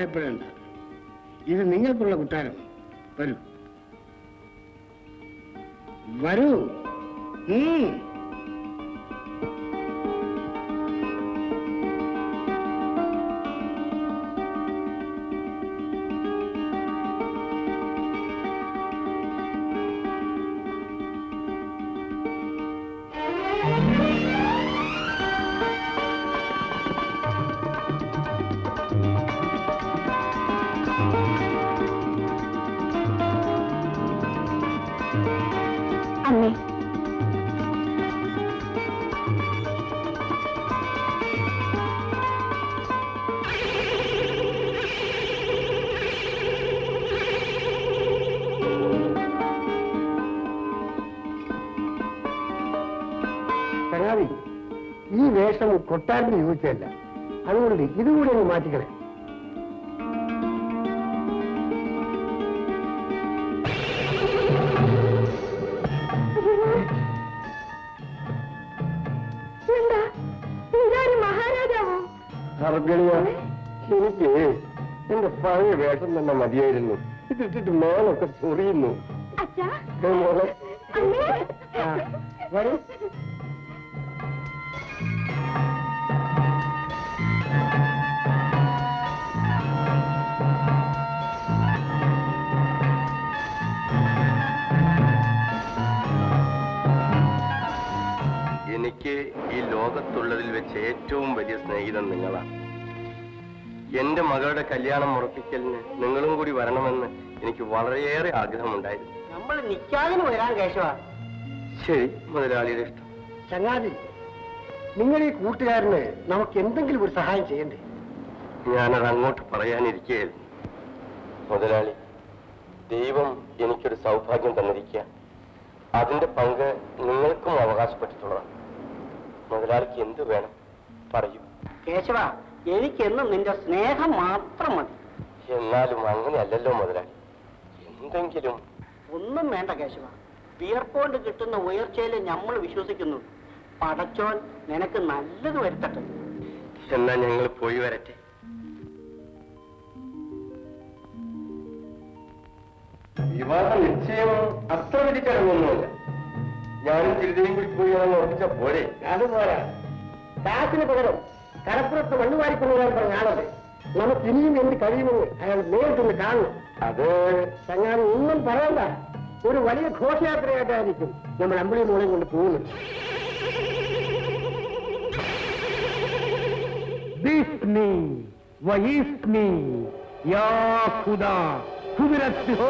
ഭയപ്പെടേണ്ട ഇത് നിങ്ങൾക്കുള്ള കുട്ടാരം വരൂ വരൂ ഉം. അമ്മേ ചങ്ങാതി ഈ വേഷം കൊട്ടാരത്തിന് യോജിച്ചതല്ല അതുകൊണ്ട് ഇതുകൂടി ഒന്ന് മാറ്റിക്കണേ എന്താ ഇതൊരു മഹാരാജാവോ അർഗണിയ എനിക്ക് എന്റെ പഴയ വേഷം തന്നെ മതിയായിരുന്നു ഇതിട്ടിട്ട് മേലൊക്കെ ചൊറിയുന്നു അച്ഛാ ദേ മോളെ അമ്മേ ആ, വരൂ എനിക്ക് ഈ ലോകത്തുള്ളതിൽ വെച്ച് ഏറ്റവും വലിയ സ്നേഹിതൻ നിങ്ങളാണ് എന്റെ മകളുടെ കല്യാണം ഉറപ്പിക്കലിന് നിങ്ങളും കൂടി വരണമെന്ന് എനിക്ക് വളരെയേറെ ആഗ്രഹമുണ്ടായിരുന്നു നമ്മൾ നിക്കാതിന് വരാൻ കേശവ ശരി മുതലാളിയുടെ ഇഷ്ടം ചങ്ങാതി നിങ്ങൾ ഈ കൂട്ടുകാരന് നമുക്ക് എന്തെങ്കിലും ഒരു സഹായം ചെയ്യണ്ടേ ഞാനത് അങ്ങോട്ട് പറയാനിരിക്കുകയായിരുന്നു മുതലാളി ദൈവം എനിക്കൊരു സൗഭാഗ്യം തന്നിരിക്കുക അതിന്റെ പങ്ക് നിങ്ങൾക്കും അവകാശപ്പെട്ടിട്ടുള്ളതാണ് മുതലാളിക്ക് എന്ത് വേണം പറയൂ കേശവ എനിക്കെന്നും നിന്റെ സ്നേഹം മാത്രം മതി എന്നാലും അങ്ങനെയല്ലല്ലോ മുതലാളി എന്തെങ്കിലും ഒന്നും വേണ്ട കേശവ വിയർപ്പോണ്ട് കിട്ടുന്ന ഉയർച്ചയിൽ നമ്മൾ വിശ്വസിക്കുന്നു പടച്ചോൻ നിനക്ക് നല്ലത് വരുത്തട്ടെ എന്നാ ഞങ്ങൾ പോയി വരട്ടെ വിവാഹ നിശ്ചയം അത്ര വലിയ ചെലവൊന്നുമില്ല ഞാനും ചിരിതയും കൂടി പോയി അതങ്ങ് ഉറപ്പിച്ച പോരെ അത് പോരാ കാശിന് പകരം കടപ്പുറത്ത് മണ്ണുവാരി കൊണ്ടുവരാൻ പറഞ്ഞ ആളല്ലേ നമുക്ക് ഇനിയും എന്ത് കഴിയുമെന്ന് അയാൾ നേരിട്ടൊന്ന് കാണണം അത് ചങ്ങാതി ഒന്നും പറയണ്ട ഒരു വലിയ ഘോഷയാത്രയായിട്ടായിരിക്കും നമ്മൾ അമ്പിളി മോളെ കൊണ്ട് പോകുന്നത് باسمي واسمي يا خدا قدرت ہو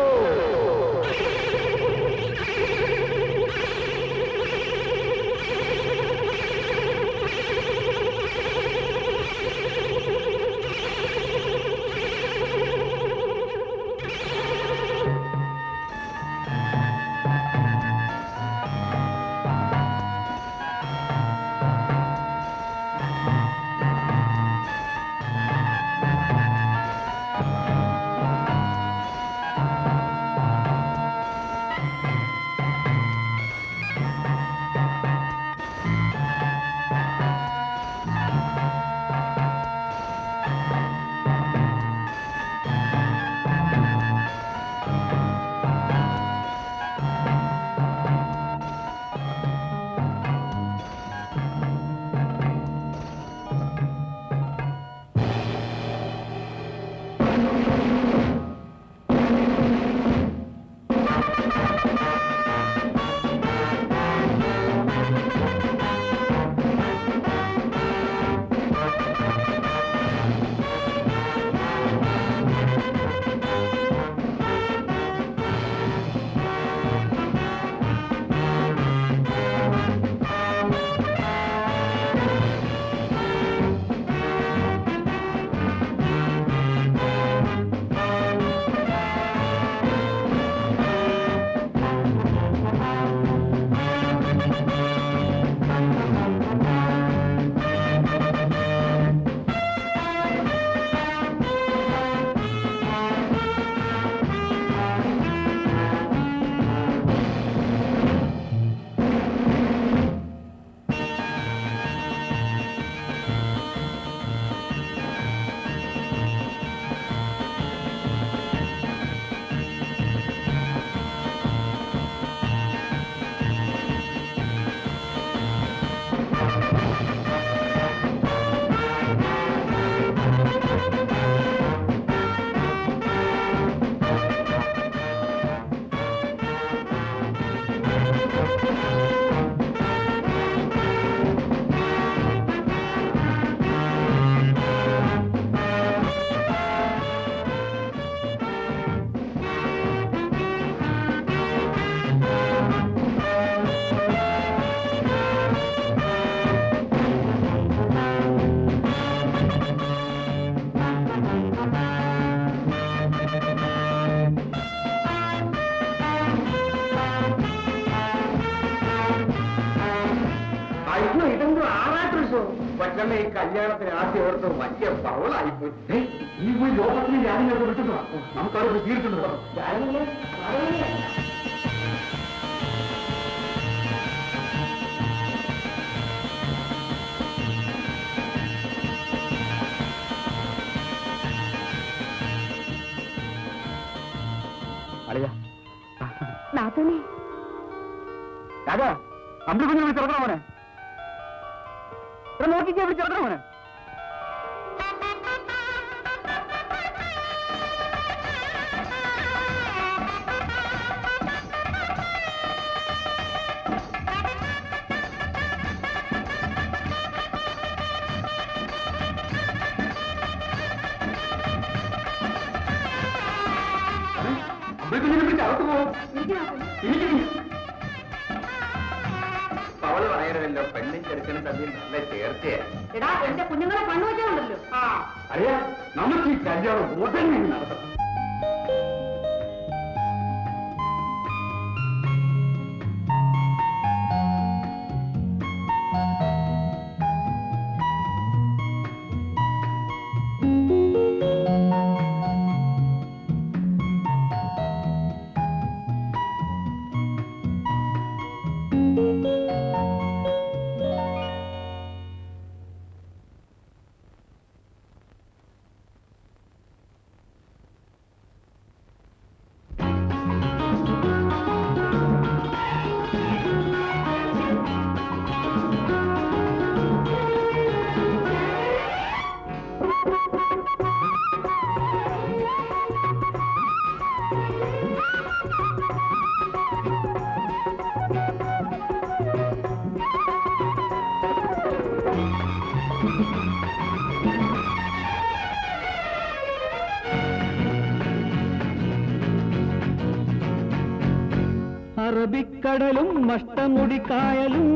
ആ മറ്റന്ന ഈ കല്യാണത്തിന് ആദ്യം ഓർത്ത് വലിയ പവളായിപ്പോയി ഈ പോയി ലോകത്തിന് ഞാനിങ്ങനെ വിളിച്ചിട്ടോ നമുക്ക് അവിടെ തീർത്തുണ്ടോ അളിയ നാത്തൂനെ രാജാ അമ്പി കുഞ്ഞിനെ വിളിച്ചിറക്കണം മോനെ ഇവിടെ നോക്കിക്കേ വിളിച്ചിറക്കണം മോനെ അമ്പി കുഞ്ഞിനെ വിളിച്ച് അകത്ത് പോകും അവള് പറയണമല്ലോ പെണ്ണും ചെറുക്കനും തമ്മിൽ നല്ല ചേർച്ചയാ എടാ എന്റെ കുഞ്ഞുങ്ങളെ കണ്ണുവച്ചാണല്ലോ ആ അറിയാ നമുക്ക് ഈ കല്യാണം ഉടനെ നടത്തണം അറബിക്കടലും മഷ്ടമുടിക്കായലും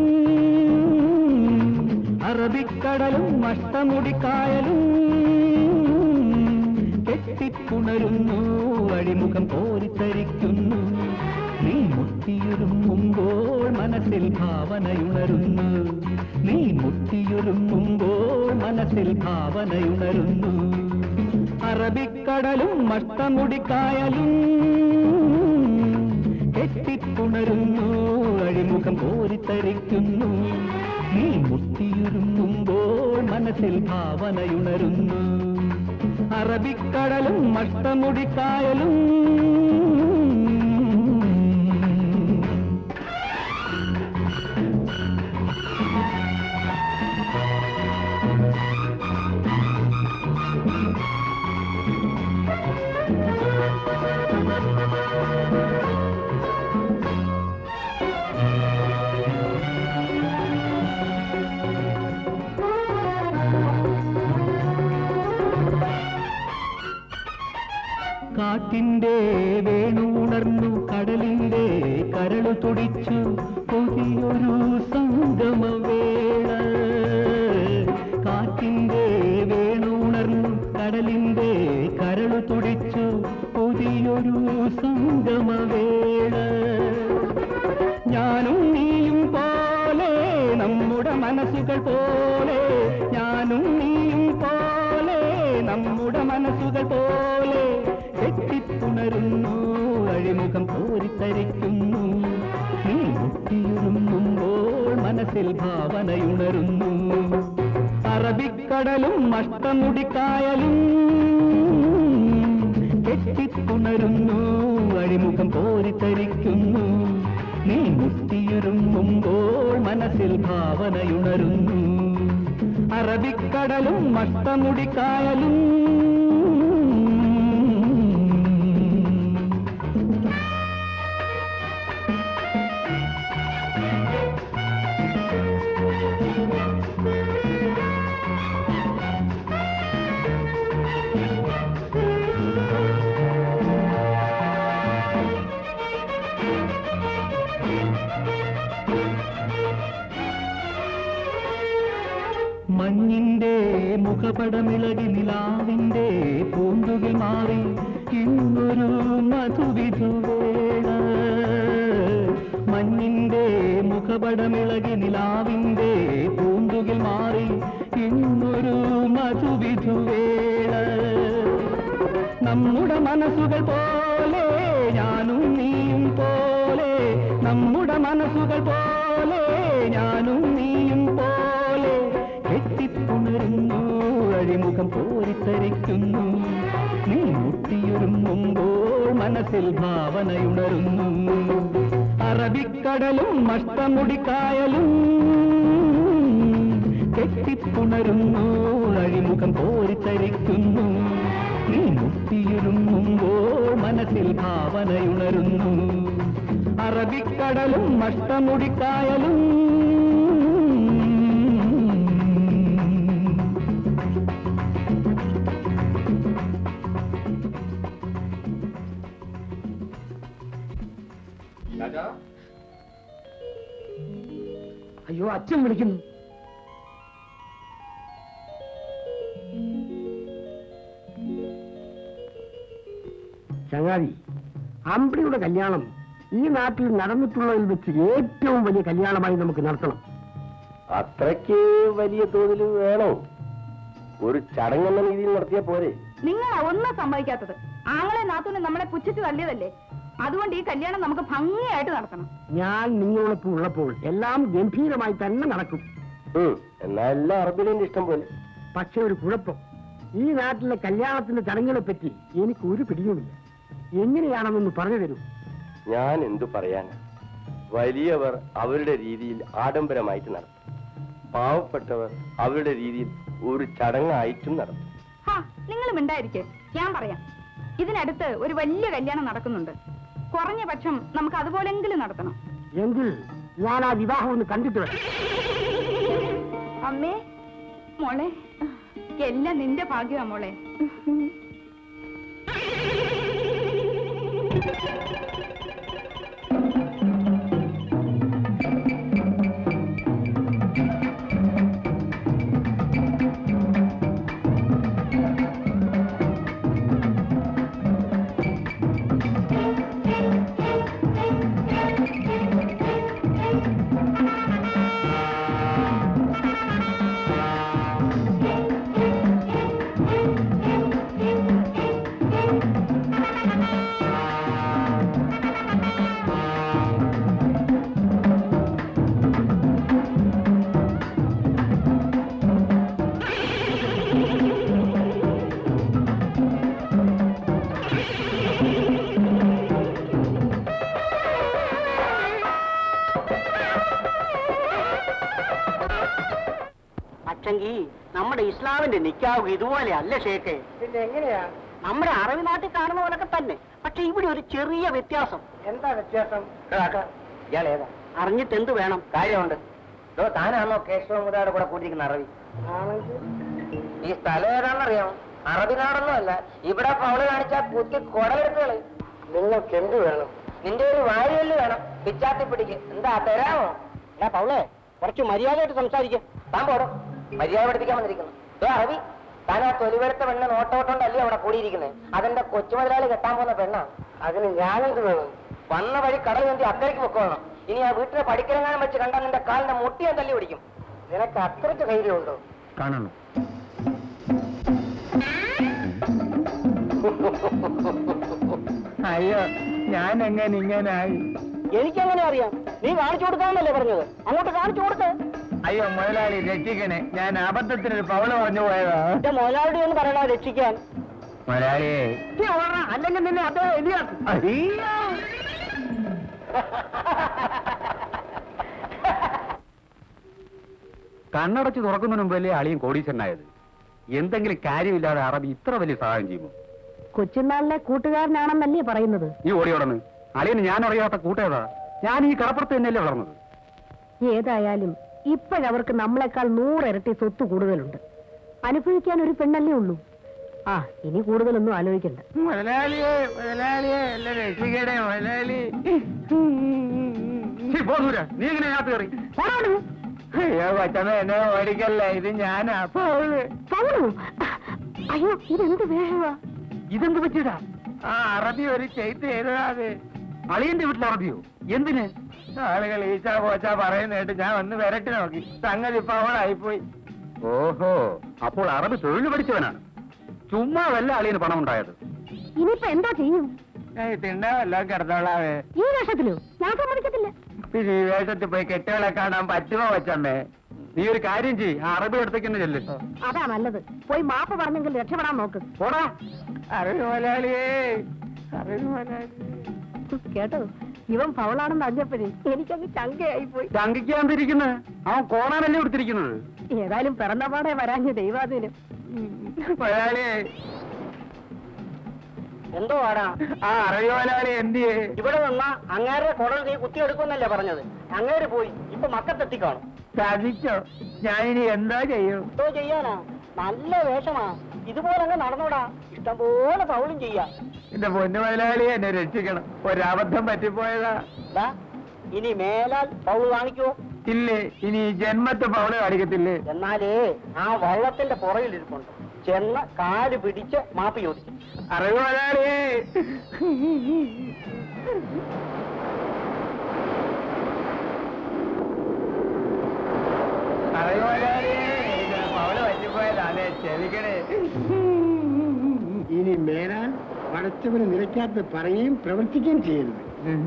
അറബിക്കടലും മഷ്ടമുടിക്കായലും കെട്ടിപ്പുണരുന്നു അഴിമുഖം കോരിത്തരിക്കുന്നു നീ മുത്തിയൊരുങ്ങുമ്പോൾ മനസ്സിൽ ഭാവനയുണരുന്നു നീ മുത്തിയൊരുങ്ങുമ്പോൾ മനസ്സിൽ ഭാവനയുണരുന്നു അറബിക്കടലും മഷ്ടമുടിക്കായലും കെട്ടിപ്പുണരുന്നു അഴിമുഖം കോരിത്തരിക്കുന്നു നീ മുത്തിയൊരുങ്ങുമ്പോൾ മനസ്സിൽ ഭാവനയുണരുന്നു അറബിക്കടലും മഷ്ടമുടിക്കായലും കാറ്റിന്റെ വേണുണർന്നു കടലിന്റെ കരളു തുടിച്ചു പുതിയൊരു സംഗമവേള കാറ്റിന്റെ വേണുണർന്നു കടലിന്റെ കരളു തുടിച്ചു പുതിയൊരു സംഗമവേള ഞാനും നീയും പോലെ നമ്മുടെ മനസ്സുകൾ പോലെ ഞാനും നീയും പോലെ നമ്മുടെ മനസ്സുകൾ പോലെ കെട്ടിപ്പുണരുന്നു അഴിമുഖം കോരിത്തരിക്കുന്നു നീ മുട്ടിയുറുമ്പുമ്പോൾ മനസ്സിൽ ഭാവനയുണരുന്നു അറബിക്കടലും മഷ്ടമുടിക്കായലും കെട്ടിപ്പുണരുന്നു അഴിമുഖം കോരിത്തരിക്കുന്നു നീ മുട്ടിയുറുമ്പുമ്പോൾ മനസ്സിൽ ഭാവനയുണരുന്നു അറബിക്കടലും മഷ്ടമുടിക്കായലും മഞ്ഞിന്റെ മുഖപടമിളകി നിലാവിന്റെ പൂന്തുകിൽ മാറി ഇന്നൊരു മധുവിധുവേള മഞ്ഞിന്റെ മുഖപടമിളകി നിലാവിന്റെ പൂന്തുകിൽ മാറി ഇന്നൊരു മധുവിധുവേള നമ്മുടെ മനസ്സുകൾ പോലെ ഞാനും നീയും പോലെ നമ്മുടെ മനസ്സുകൾ പോലെ ഞാനും നീയും പോലെ കെട്ടിപ്പുണരുന്നു അഴിമുഖം പോരിത്തരിക്കുന്നു നീ മുട്ടിയൊരുങ്ങുമ്പോൾ മനസ്സിൽ ഭാവനയുണരുന്നു അറബിക്കടലും മഷ്ടമുടിക്കായലും കെട്ടിപ്പുണരുന്നു അഴിമുഖം പോരിത്തരിക്കുന്നു നീ മുട്ടിയൊരുങ്ങുമ്പോൾ മനസ്സിൽ ഭാവനയുണരുന്നു അറബിക്കടലും മഷ്ടമുടിക്കായലും അയ്യോ അച്ഛൻ വിളിക്കുന്നു ചങ്ങാതി അമ്പിളിയുടെ കല്യാണം ഈ നാട്ടിൽ നടന്നിട്ടുള്ളതിൽ വെച്ച് ഏറ്റവും വലിയ കല്യാണമായി നമുക്ക് നടത്തണം അത്രയ്ക്ക് വലിയ തോതിൽ വേണോ ഒരു ചടങ്ങെന്ന രീതിയിൽ നടത്തിയാ പോരെ നിങ്ങളാ ഒന്നും സമ്മതിക്കാത്തത് ആങ്ങളെ നാത്തൂനെ നമ്മളെ പുച്ഛിച്ച് തള്ളിയതല്ലേ അതുകൊണ്ട് ഈ കല്യാണം നമുക്ക് ഭംഗിയായിട്ട് നടത്തണം ഞാൻ നിങ്ങളോടൊപ്പം ഉള്ളപ്പോൾ എല്ലാം ഗംഭീരമായി തന്നെ നടക്കും ഉം, എന്നാ എല്ലാം അറബിലിന്റെ ഇഷ്ടം പോലെ പക്ഷെ ഒരു കുഴപ്പം ഈ നാട്ടിലെ കല്യാണത്തിന്റെ ചടങ്ങുകളെ പറ്റി എനിക്ക് ഒരു പിടിയുമില്ല എങ്ങനെയാണെന്നൊന്ന് പറഞ്ഞു തരൂ ഞാൻ എന്തു പറയാനാ വലിയവർ അവരുടെ രീതിയിൽ ആഡംബരമായിട്ട് നടത്തും പാവപ്പെട്ടവർ അവരുടെ രീതിയിൽ ഒരു ചടങ്ങായിട്ടും നടത്തും ഹാ നിങ്ങൾ മിണ്ടായിരിക്കെ ഞാൻ പറയാം ഇതിനടുത്ത് ഒരു വലിയ കല്യാണം നടക്കുന്നുണ്ട് കുറഞ്ഞ പക്ഷം നമുക്ക് അതുപോലെങ്കിലും നടത്തണം എങ്കിൽ ഞാൻ ആ വിവാഹം ഒന്ന് കണ്ടിട്ട് വരാം അമ്മേ മോളെ എല്ലാം നിന്റെ ഭാഗ്യമാ മോളെ പക്ഷെങ്കി നമ്മുടെ ഇസ്ലാമിന്റെ നിക്കാവ് ഇതുപോലെ അല്ല ഷേഖേ പിന്നെ എങ്ങനെയാ നമ്മുടെ അറബി നാട്ടിൽ കാണുന്ന പോലൊക്കെ തന്നെ പക്ഷെ ഇവിടെ ഒരു ചെറിയ വ്യത്യാസം എന്താ വ്യത്യാസം ഇയാൾ ഏതാ അറിഞ്ഞിട്ട് എന്ത് വേണം കാര്യമുണ്ട് ഇതോ താനാണോ കേശവമുദയുടെ കൂടെ കൂട്ടിയിരിക്കുന്ന അറബി ഈ സ്ഥലം ഏതാണെന്നറിയാമോ അറബി നാടൊന്നും അല്ല ഇവിടെ പൗള് കാണിച്ചാൽ കുത്തി കുടലെടുത്തുകള് നിങ്ങൾക്ക് എന്ത് വേണം നിന്റെ ഒരു വാരിയല് വേണം പിച്ചാത്തി പിടിക്ക് എന്താ തരാമോ എടാ പൗളെ കുറച്ച് മര്യാദയായിട്ട് സംസാരിക്കാം താൻ പോടും മര്യാദ പഠിപ്പിക്കാൻ വന്നിരിക്കുന്നു ഏ അറബി താൻ ആ തൊലിവെടുത്ത പെണ്ണ് നോട്ടോട്ടോണ്ടല്ലേ അവിടെ കൂടിയിരിക്കുന്നത് അതെന്റെ കൊച്ചു മുതലാളി കെട്ടാൻ പോകുന്ന പെണ്ണാ അതിന് ഞാനെന്ത് വേണം വന്ന വഴി കടൽ വേണ്ടി അക്കരയ്ക്ക് പൊക്കോണം ഇനി ആ വീട്ടിലെ പഠിക്കലെങ്ങാനും വെച്ച് കണ്ടാൽ നിന്റെ കാലിന്റെ മുട്ടി ഞാൻ തല്ലി പിടിക്കും നിനക്ക് അത്രയ്ക്ക് ധൈര്യമുണ്ടോ കാണണം അയ്യോ ഞാൻ എങ്ങനെ ഇങ്ങനായി എനിക്കെങ്ങനെ അറിയാം നീ കാണിച്ചു കൊടുക്കാമെന്നല്ലേ പറഞ്ഞത് അങ്ങോട്ട് കാണിച്ചു കൊടുത്ത് അയ്യോ മുതലാളി രക്ഷിക്കണേ ഞാൻ അബദ്ധത്തിനൊരു പവള് പറഞ്ഞു പോയതാ എന്റെ മുതലാളി എന്ന് പറയണ രക്ഷിക്കാൻ മുതലാളിയെ നീ വളരണ, അല്ലെങ്കിൽ നിന്നെ അതേ എലിയാക്കും അയ്യോ കണ്ണടച്ച് തുറക്കുന്നതിന് മുമ്പല്ലേ അളിയൻ കോടീശ്വരനായത് എന്തെങ്കിലും കാര്യമില്ലാതെ അറബി ഇത്ര വലിയ സഹായം ചെയ്യുമോ കൊച്ചുനാളിലെ കൂട്ടുകാരനാണെന്നല്ലേ പറയുന്നത് നീ ഓടിയോടന്ന് അളിയന് ഞാൻ അറിയാത്ത കൂട്ടേതാ ഞാൻ ഈ കടപ്പുറത്ത് തന്നെയല്ലേ വളർന്നത് ഏതായാലും ഇപ്പോഴവർക്ക് നമ്മളെക്കാൾ നൂറിരട്ടി സ്വത്ത് കൂടുതലുണ്ട് അനുഭവിക്കാൻ ഒരു പെണ്ണല്ലേ ഉള്ളൂ ആ ഇനി കൂടുതലൊന്നും ആലോചിക്കണ്ട മുതലാളിയെ മുതലാളിയെ എല്ലാം രക്ഷിക്കണേ മുതലാളി ഛീ, പോ ദൂരെ. നീ എങ്ങനെ അതിനകത്ത് കയറി അയ്യോ കൊച്ചമ്മ എന്നെ ഓടിക്കല്ല ഇത് ഞാനാ പൗള് പൗളു അയ്യോ ഇതെന്ത് വേഷമാ ഇതെന്ത് പറ്റിയതാ ആ അറബി ഒരു ചെയ്ത് ചെയ്തതാത് അളിയന്റെ വീട്ടിൽ അറബിയോ എന്തിന് ആളുകൾ ഈച്ച പോച്ച പറയുന്ന കേട്ട് ഞാൻ ഒന്ന് വരട്ടി നോക്കി സംഗതി പവളായിപ്പോയി ഓഹോ അപ്പോൾ അറബ് തൊഴിൽ പഠിച്ചവനാണ് ചുമ്മാ വല്ല അളിയന് പണം ഉണ്ടായത് ഇനിയിപ്പോ എന്താ ചെയ്യും തിണ്ടാവല്ലോ കിടന്നോളാവേ ഈ വേഷത്തിലോ ഞാൻ സമ്മതിക്കത്തില്ല പിന്നെ ഈ വേഷത്തിൽ പോയി കെട്ടുകളെ കാണാൻ പറ്റുമോ വെച്ചമ്മേ നീ ഒരു കാര്യം ചെയ്യ് ആ അറബി അടുത്തേക്ക് തന്നെ ചെല്ല് അതാ നല്ലത് പോയി മാപ്പ് പറഞ്ഞെങ്കിൽ രക്ഷപ്പെടാൻ നോക്ക് പോടാ അറിവ് മുതലാളിയേ അറിവ് മുതലാളി കേട്ടോ ഇവൻ ഫൗളാണെന്ന് അറിഞ്ഞപ്പോഴേ എനിക്കങ്ങ് ചങ്കയായി പോയി ചങ്കിക്കാൻ തിരിക്കുന്നത് അവൻ കോണാനല്ലേ കൊടുത്തിരിക്കുന്നത് ഏതായാലും പിറന്നപാടെ വരാഞ്ഞ ദൈവാധീനം മുതലാളിയേ എന്തോ ആടാ ആ അറിവ് മുതലാളി എന്തിയേ ഇവിടെ വന്നാ അങ്ങേരുടെ കുടൽ നീ കുത്തിയെടുക്കുമെന്നല്ലേ പറഞ്ഞത് അങ്ങേര് പോയി ഇപ്പൊ മക്കത്തെത്തിക്കാണും സാധിച്ചോ ഞാനിനി എന്താ ചെയ്യും എന്തോ ചെയ്യാനാ നല്ല വേഷമാ ഇതുപോലെ അങ്ങ് നടന്നോടാ ഇഷ്ടംപോലെ ഫൗളും ചെയ്യാ എന്റെ പൊന്നു മുതലാളി എന്നെ രക്ഷിക്കണം ഒരബദ്ധം പറ്റിപ്പോയതാ ദാ, ഇനി മേലാൽ ഫൗള് കാണിക്കുവോ ഇല്ലേ ഇനി ഈ ജന്മത്തെ പവള് കാണിക്കത്തില്ലേ എന്നാലേ ആ വള്ളത്തിന്റെ പുറകിൽ ഇരിപ്പുണ്ട് ചെന്ന് കാല് പിടിച്ച് മാപ്പ് ചോദിക്കും അറിവ് മുതലാളിയേ അറിവ് മുതലാളിയേ ഇത് പവള് പറ്റിപ്പോയതാണേ ക്ഷമിക്കണേ ഇനി മേലാൽ പടച്ചവന് നിലയ്ക്കാത്ത പറയുകയും പ്രവർത്തിക്കുകയും ചെയ്യരുത്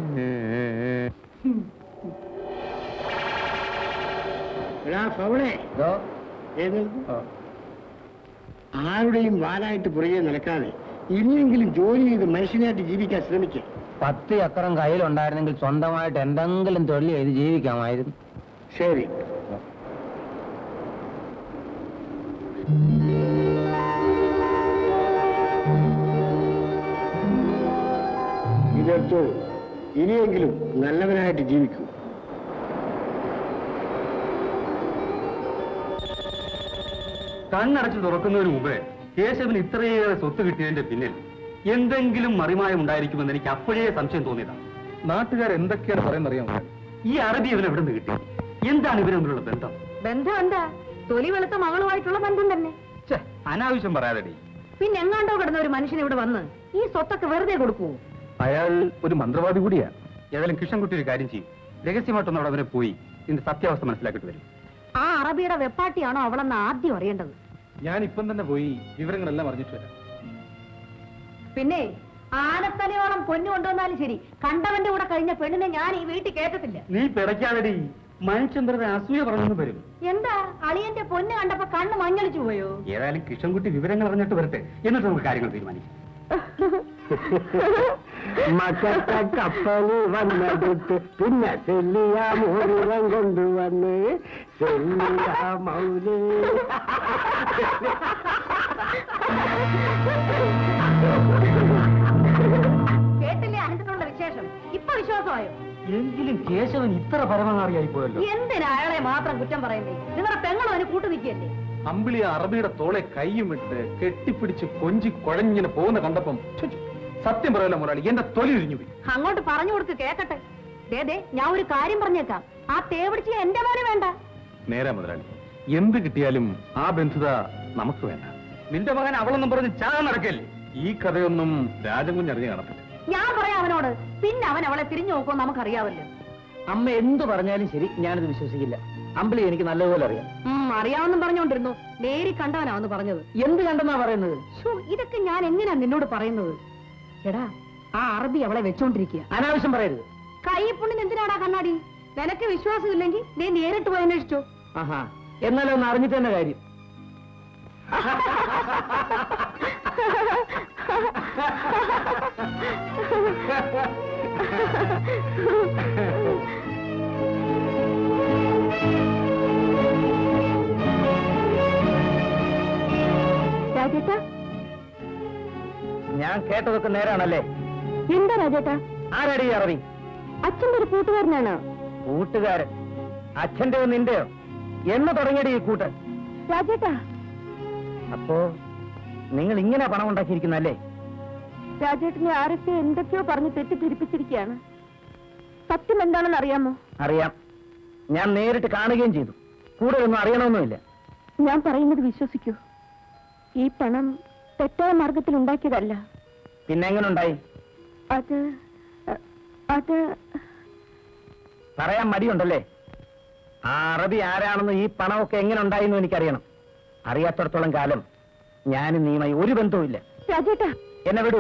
എടാ ഫൗളെ എഴുന്നേൽക്ക്. ആരുടെയും വാലായിട്ട് പുറകെ നടക്കാതെ ഇനിയെങ്കിലും ജോലി ചെയ്ത് മനുഷ്യനായിട്ട് ജീവിക്കാൻ ശ്രമിക്കുക പത്ത് ചക്രം കയ്യിലുണ്ടായിരുന്നെങ്കിൽ സ്വന്തമായിട്ട് എന്തെങ്കിലും തൊഴിൽ ചെയ്ത് ജീവിക്കാമായിരുന്നു ശരി ഇതെടുത്തോ ഇനിയെങ്കിലും നല്ലവനായിട്ട് ജീവിക്കൂ കണ്ണടച്ച് തുറക്കുന്നതിന് മുമ്പേ കേശവന് ഇത്രയേറെ സ്വത്ത് കിട്ടിയതിന്റെ പിന്നിൽ എന്തെങ്കിലും മറിമായം ഉണ്ടായിരിക്കുമെന്ന് എനിക്ക് അപ്പോഴേ സംശയം തോന്നിയതാണ് നാട്ടുകാർ എന്തൊക്കെയാണ് പറയുന്നത് അറിയാമോ ഈ അറബി ഇവൻ എവിടെ നിന്ന് കിട്ടി എന്താണ് ഇവരെ തമ്മിലുള്ള ബന്ധം ബന്ധം എന്താ തൊലി വെളുത്ത മകളുമായിട്ടുള്ള ബന്ധം തന്നെ ഛെ, അനാവശ്യം പറയാതെടി പിന്നെ എങ്ങാണ്ടോ കിടന്ന ഒരു മനുഷ്യൻ ഇവിടെ വന്ന് ഈ സ്വത്തൊക്കെ വെറുതെ കൊടുക്കൂ അയാൾ ഒരു മന്ത്രവാദി കൂടിയാ ഏതായാലും കൃഷ്ണൻകുട്ടി ഒരു കാര്യം ചെയ്യും രഹസ്യമായിട്ടൊന്നും അവിടെ അവരെ പോയി ഇതിന്റെ സത്യാവസ്ഥ മനസ്സിലാക്കിയിട്ട് വരും ആ അറബിയുടെ വെപ്പാട്ടിയാണോ അവളെന്ന് ആദ്യം അറിയേണ്ടത് ഞാൻ ഇപ്പം തന്നെ പോയി വിവരങ്ങളെല്ലാം അറിഞ്ഞിട്ട് വരാം പിന്നെ ആനത്തലയോളം പൊന്നു കൊണ്ടുവന്നാലും ശരി കണ്ടവന്റെ കൂടെ കഴിഞ്ഞ പെണ്ണിനെ ഞാൻ ഈ വീട്ടിൽ കേട്ടത്തില്ല നീ പിടയ്ക്കാതെടി മനുഷ്യൻ വെറുതെ അസൂയ പറഞ്ഞു വരും എന്താ അളിയന്റെ പൊന്ന് കണ്ടപ്പോ കണ്ണ് മഞ്ഞളിച്ചു പോയോ ഏതായാലും കൃഷ്ണൻകുട്ടി വിവരങ്ങൾ അറിഞ്ഞിട്ട് വരട്ടെ എന്നിട്ട് നമുക്ക് കാര്യങ്ങൾ തീരുമാനിക്കാം മക്കത്ത കപ്പല് വന്നെടുത്ത് പിന്നെ ചെല്ലിയ മോതിരം കൊണ്ടുവന്ന് ചെല്ലിയ മൗലി കേട്ടില്ലേ അനന്തത്തിനുള്ള വിശേഷം ഇപ്പൊ വിശ്വാസമായോ എങ്കിലും കേശവൻ ഇത്ര പരമനാറിയായി പോയല്ലോ എന്തിനാ അയാളെ മാത്രം കുറ്റം പറയുന്നേ നിങ്ങളുടെ പെങ്ങളും അവന് കൂട്ടു നിൽക്കുകയല്ലേ അമ്പിളി ആ അറബിയുടെ തോളെ കൈയുമിട്ട് കെട്ടിപ്പിടിച്ച് കൊഞ്ചി കുഴഞ്ഞിങ്ങനെ പോകുന്ന കണ്ടപ്പം ഛെ, ഛെ, സത്യം പറയല്ലോ മുതലാളി എന്റെ തൊലി ഉരിഞ്ഞു പോയി അങ്ങോട്ട് പറഞ്ഞു കൊടുക്ക് കേക്കട്ടെ ദേ ദേ ഞാൻ ഒരു കാര്യം പറഞ്ഞേക്കാം ആ തേവിടിച്ച് എന്റെ മോനെ വേണ്ട നേരെ മുതലാളി എന്ത് കിട്ടിയാലും ആ ബന്ധുത നമുക്ക് വേണ്ട നിന്റെ മകൻ അവളെന്നും പറഞ്ഞ് ചാ നടക്കല്ലേ ഈ കഥയൊന്നും രാജകുഞ്ഞ് അറിഞ്ഞു കാണത്തില്ല ഞാൻ പറയാം അവനോട് പിന്നെ അവൻ അവളെ തിരിഞ്ഞു നോക്കുമോ നമുക്കറിയാവല്ലോ അമ്മ എന്ത് പറഞ്ഞാലും ശരി ഞാനിത് വിശ്വസിക്കില്ല അമ്പിളി എനിക്ക് നല്ലപോലെ അറിയാം ഉം, അറിയാമെന്നും പറഞ്ഞോണ്ടിരുന്നു നേരി കണ്ടവനാവെന്ന് പറഞ്ഞത് എന്ത് കണ്ടെന്നാ പറയുന്നത് ശ്ശോ, ഇതൊക്കെ ഞാൻ എങ്ങനെയാ നിന്നോട് പറയുന്നത് എടാ ആ അറബി അവളെ വെച്ചോണ്ടിരിക്കുക അനാവശ്യം പറയരുത് കൈ പുണ്ണിന് എന്തിനാടാ കണ്ണാടി നിനക്ക് വിശ്വാസമില്ലെങ്കിൽ നീ നേരിട്ട് പോയി അന്വേഷിച്ചോ ആഹാ എന്നാലും ഒന്ന് അറിഞ്ഞിട്ട് തന്നെ കാര്യം രാജേട്ടാ ഞാൻ കേട്ടതൊക്കെ നേരാണല്ലേ എന്താ രാജേട്ടാ ആരാടി ഈ അറബി അച്ഛൻ്റെ ഒരു കൂട്ടുകാരനാണ് കൂട്ടുകാരൻ അച്ഛന്റെയോ നിന്റെയോ എന്ന് തുടങ്ങിയടി ഈ കൂട്ട് രാജേട്ടാ അപ്പോ നിങ്ങൾ ഇങ്ങനെ പണം ഉണ്ടാക്കിയിരിക്കുന്നല്ലേ രാജേട്ടനെ ആരൊക്കെ എന്തൊക്കെയോ പറഞ്ഞ് തെറ്റിദ്ധരിപ്പിച്ചിരിക്കുകയാണ് സത്യം എന്താണെന്ന് അറിയാമോ അറിയാം ഞാൻ നേരിട്ട് കാണുകയും ചെയ്തു കൂടുതലൊന്നും അറിയണമെന്നുമില്ല ഞാൻ പറയുന്നത് വിശ്വസിക്കൂ ഈ പണം തെറ്റായ മാർഗത്തിൽ ഉണ്ടാക്കിയതല്ല പിന്നെ എങ്ങനെ ഉണ്ടായി അത് അ- അത് പറയാൻ മടിയുണ്ടല്ലേ ആ അറബി ആരാണെന്ന് ഈ പണമൊക്കെ എങ്ങനെ ഉണ്ടായിരുന്നു എനിക്കറിയണം അറിയാത്തടത്തോളം കാലം ഞാനും നീയുമായി ഒരു ബന്ധവുമില്ല രാജേട്ടാ എന്നെ വിടൂ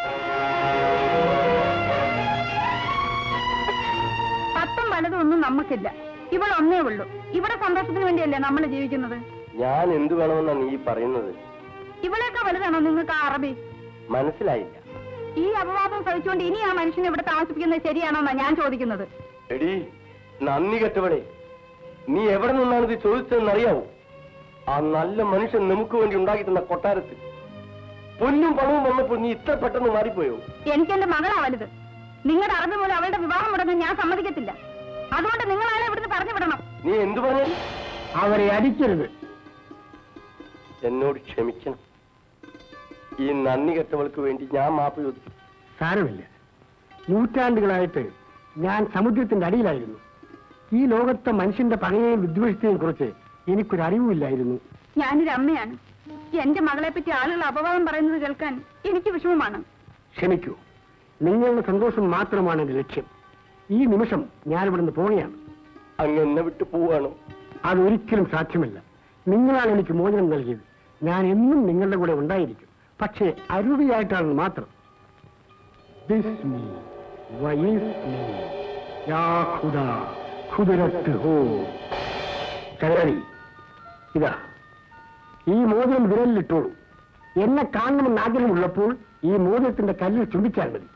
പത്തും പലതും ഒന്നും നമുക്കില്ല ഇവിടെ ഒന്നേ ഉള്ളൂ ഇവിടെ സന്തോഷത്തിന് വേണ്ടിയല്ലേ നമ്മൾ ജീവിക്കുന്നത് ഞാൻ എന്തു വേണമെന്നാ നീ പറയുന്നത് ഇവിടെയൊക്കെ വലുതാണോ നിങ്ങൾക്ക് ആ അറബി മനസ്സിലായില്ല ഈ അപവാദം സഹിച്ചുകൊണ്ട് ഇനി ആ മനുഷ്യനെ ഇവിടെ താമസിപ്പിക്കുന്നത് ശരിയാണോന്നാ ഞാൻ ചോദിക്കുന്നത് എടി നന്ദി കെട്ടവളെ നീ എവിടെ നിന്നാണ് ഇത് ചോദിച്ചതെന്ന് അറിയാവോ ആ നല്ല മനുഷ്യൻ നമുക്ക് വേണ്ടി ഉണ്ടാക്കി തന്ന കൊട്ടാരത്തിൽ പൊന്നും പണവും വന്നപ്പോൾ നീ ഇത്ര പെട്ടെന്ന് മാറിപ്പോയോ എനിക്ക് എന്റെ മകളാ വലുത് നിങ്ങളുടെ അറബി മൂലം അവളുടെ വിവാഹം മുടങ്ങാൻ ഞാൻ സമ്മതിക്കത്തില്ല അതുകൊണ്ട് നിങ്ങളാളെ ഇവിടുന്ന് പറഞ്ഞു വിടണം നീ എന്തു പറഞ്ഞു അവരെ അടിക്കരുത് എന്നോട് ക്ഷമിക്കണം ഈ നന്ദി കെട്ടവൾക്ക് വേണ്ടി ഞാൻ മാപ്പ് ചോദിച്ചു സാരമില്ല നൂറ്റാണ്ടുകളായിട്ട് ഞാൻ സമുദ്രത്തിന്റെ അടിയിലായിരുന്നു ഈ ലോകത്തെ മനുഷ്യന്റെ പകയെയും വിദ്വേഷത്തെയും കുറിച്ച് എനിക്കൊരു അറിവുമില്ലായിരുന്നു ഞാനൊരു അമ്മയാണ് എന്റെ മകളെ പറ്റി ആളുകൾ അപവാദം പറയുന്നത് കേൾക്കാൻ എനിക്ക് വിഷമമാണ് ക്ഷമിക്കൂ നിങ്ങളുടെ സന്തോഷം മാത്രമാണ് എന്റെ ലക്ഷ്യം ഈ നിമിഷം ഞാൻ ഇവിടുന്ന് പോവുകയാണ് അങ്ങ് എന്നെ വിട്ടു പോവാണോ അതൊരിക്കലും സാധ്യമല്ല നിങ്ങളാണ് എനിക്ക് മോചനം നൽകിയത് ഞാൻ എന്നും നിങ്ങളുടെ കൂടെ ഉണ്ടായിരിക്കും പക്ഷേ അരുവിയായിട്ടാണ് മാത്രം This me, why is me? യാ ഖുദാ, ഖുദരത്ത് ഹോ. ചങ്ങാതി, ഇതാ ഈ മോതിരം വിരലിലിട്ടോളൂ എന്നെ കാണണമെന്ന് ആഗ്രഹമുള്ളപ്പോൾ ഈ മോതിരത്തിന്റെ കല്ലിൽ ചുംബിച്ചാൽ മതി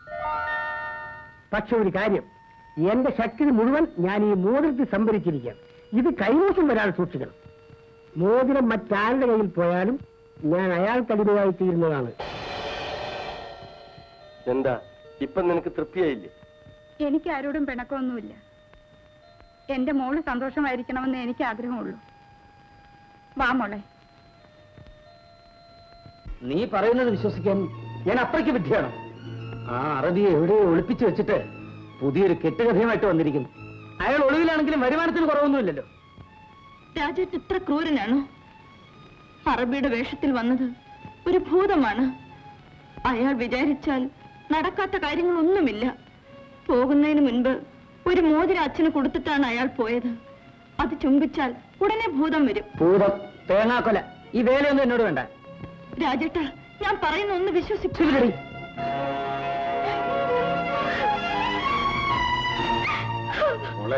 പക്ഷെ ഒരു കാര്യം എന്റെ ശക്തി മുഴുവൻ ഞാൻ ഈ മോതിരത്തിൽ സംഭരിച്ചിരിക്കുകയാണ് ഇത് കൈവശം വരാതെ സൂക്ഷിക്കണം മോതിരം മറ്റാരുടെ കയ്യിൽ പോയാലും ഞാൻ അയാൾക്കടിമയായി തീരുന്നതാണ് എന്താ ഇപ്പൊ നിനക്ക് തൃപ്തിയായില്ലേ എനിക്ക് ആരോടും പിണക്കമൊന്നുമില്ല എന്റെ മോള് സന്തോഷമായിരിക്കണമെന്ന് എനിക്ക് ആഗ്രഹമുള്ളൂ വാ മോളെ നീ പറയുന്നത് വിശ്വസിക്കാൻ ഞാൻ അത്രയ്ക്ക് വിദ്യയാണ് ആ അറബിയെ എവിടെയോ ഒളിപ്പിച്ചു വെച്ചിട്ട് പുതിയൊരു കെട്ടുകഥയുമായിട്ട് വന്നിരിക്കുന്നു അയാൾ ഒളിവിലാണെങ്കിലും വരുമാനത്തിന് കുറവൊന്നുമില്ലല്ലോ രാജേട്ട് ഇത്ര ക്രൂരനാണോ അറബിയുടെ വേഷത്തിൽ വന്നത് ഒരു ഭൂതമാണ് അയാൾ വിചാരിച്ചാൽ നടക്കാത്ത കാര്യങ്ങളൊന്നുമില്ല പോകുന്നതിന് മുൻപ് ഒരു മോതിര അച്ഛന് കൊടുത്തിട്ടാണ് അയാൾ പോയത് അത് ചുംബിച്ചാൽ ഉടനെ ഭൂതം വരും ഭൂതം തേങ്ങാക്കൊല ഈ വേലയൊന്നും എന്നോട് വേണ്ട രാജേട്ട ഞാൻ പറയുന്ന ഒന്ന് വിശ്വസിച്ചു മോളെ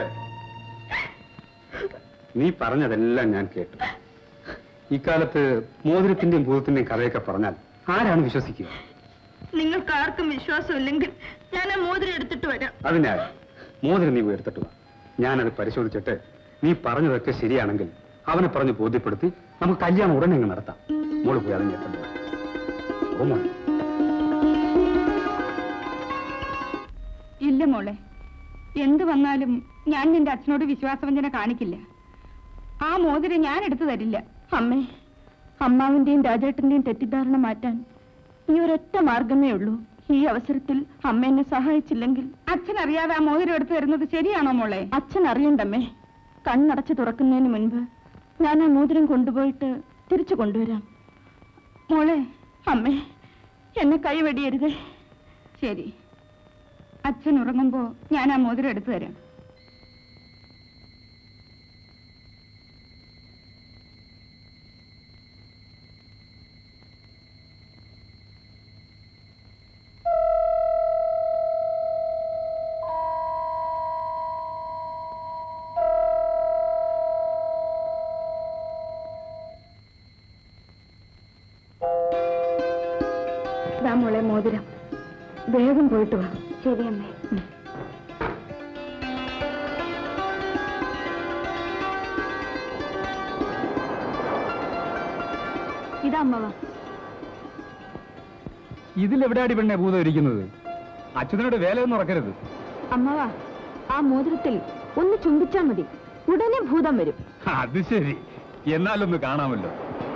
നീ പറഞ്ഞതെല്ലാം ഞാൻ കേട്ടു ഇക്കാലത്ത് മോതിരത്തിന്റെയും ഭൂതത്തിന്റെയും കഥയൊക്കെ പറഞ്ഞാൽ ആരാണ് വിശ്വസിക്കുക നിങ്ങൾക്ക് ആർക്കും വിശ്വാസമില്ലെങ്കിൽ ഞാൻ ആ മോതിരം എടുത്തിട്ട് വരാം അതിനാൽ മോതിരം നീ എടുത്തിട്ട് വാ ഞാനത് പരിശോധിച്ചിട്ട് നീ പറഞ്ഞതൊക്കെ ശരിയാണെങ്കിൽ അവനെ പറഞ്ഞ് ബോധ്യപ്പെടുത്തി നമുക്ക് കല്യാണം ഉടനെ അങ്ങ് നടത്താം മോള് പോയി അതിനെ എടുത്തിട്ട് വാ. ഓ മോളെ ഇല്ല മോളെ എന്ത് വന്നാലും ഞാൻ നിന്റെ അച്ഛനോട് വിശ്വാസവഞ്ചന കാണിക്കില്ല ആ മോതിരം ഞാൻ എടുത്തു തരില്ല അമ്മേ അമ്മാവിന്റെയും രാജേട്ടന്റെയും തെറ്റിദ്ധാരണ മാറ്റാൻ ഈ ഒരൊറ്റ മാർഗമേ ഉള്ളൂ ഈ അവസരത്തിൽ അമ്മ എന്നെ സഹായിച്ചില്ലെങ്കിൽ അച്ഛൻ അറിയാതെ ആ മോതിരം എടുത്തു തരുന്നത് ശരിയാണോ മോളെ അച്ഛൻ അറിയണ്ടമ്മേ കണ്ണടച്ച് തുറക്കുന്നതിന് മുൻപ് ഞാൻ ആ മോതിരം കൊണ്ടുപോയിട്ട് തിരിച്ചു കൊണ്ടുവരാം മോളെ അമ്മേ എന്നെ കൈവെടിയരുതേ ശരി അച്ഛൻ ഉറങ്ങുമ്പോ ഞാൻ ആ മോതിരം എടുത്തു തരാം ദാ മോളെ മോതിരം വേഗം പോയിട്ട് വാ ശരി അമ്മേ ഇതാ അമ്മവാ ഇതിലെവിടെയാടി പെണ്ണെ ഭൂതം ഇരിക്കുന്നത് അച്ഛനോട് വേലയൊന്നും ഉറക്കരുത് അമ്മവാ ആ മോതിരത്തിൽ ഒന്ന് ചുംബിച്ചാ മതി ഉടനെ ഭൂതം വരും അത് ശരി എന്നാലൊന്ന് കാണാമല്ലോ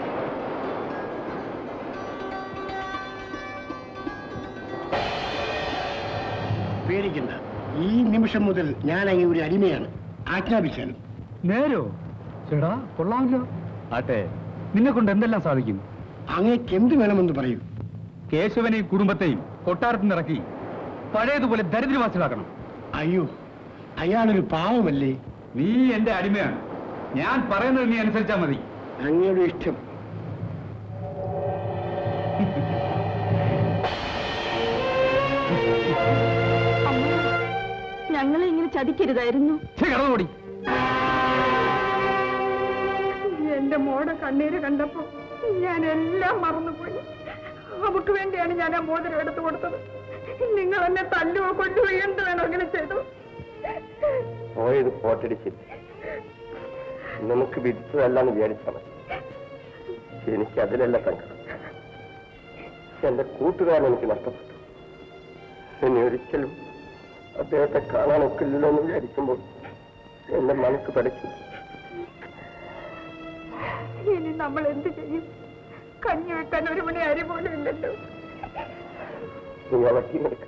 പേടിക്കണ്ട ഈ നിമിഷം മുതൽ ഞാൻ അങ്ങ് ഒരു അടിമയാണ് ആജ്ഞാപിച്ചാലും നേരോ ചേടാ കൊള്ളാമല്ലോ ആട്ടെ നിന്നെ കൊണ്ട് എന്തെല്ലാം സാധിക്കും അങ്ങേക്ക് എന്ത് വേണമെന്ന് പറയൂ കേശവനെയും കുടുംബത്തെയും കൊട്ടാരത്തിൽ നിറക്കി പഴയതുപോലെ ദരിദ്രവാസികളാക്കണം അയ്യോ അയാളൊരു പാവമല്ലേ നീ എന്റെ അടിമയാണ് ഞാൻ പറയുന്നത് നീ അനുസരിച്ചാ മതി അങ്ങയുടെ ഇഷ്ടം ഞങ്ങളെ ഇങ്ങനെ ചതിക്കരുതായിരുന്നു കടന്നുകൂടി എന്റെ മോടെ കണ്ണീര് കണ്ടപ്പോ ഞാൻ എല്ലാം മറന്നുപോയി അവക്ക് വേണ്ടിയാണ് ഞാൻ ആ മോതിരം എടുത്തു കൊടുത്തത് നിങ്ങൾ എന്നെ തല്ലുവോ കൊല്ലുവോ എന്ത് വേണമെങ്കിലും ചെയ്തു പോയത് പോട്ടടിച്ചില്ല നമുക്ക് വിധിച്ചതല്ലാന്ന് വിചാരിച്ചാൽ മതി എനിക്ക് അതിലല്ല സങ്കടം എന്റെ കൂട്ടുകാരൻ എനിക്ക് നഷ്ടപ്പെട്ടു ഇനി ഒരിക്കലും അദ്ദേഹത്തെ കാണാനൊക്കില്ലല്ലോ എന്ന് വിചാരിക്കുമ്പോൾ എന്റെ മനസ്സ് പഠിച്ചു ഇനി നമ്മൾ എന്ത് ചെയ്യും കഞ്ഞി വെക്കാൻ ഒരു മണി അരി പോലും ഇല്ലല്ലോ നീ അവറ്റിയെടുക്ക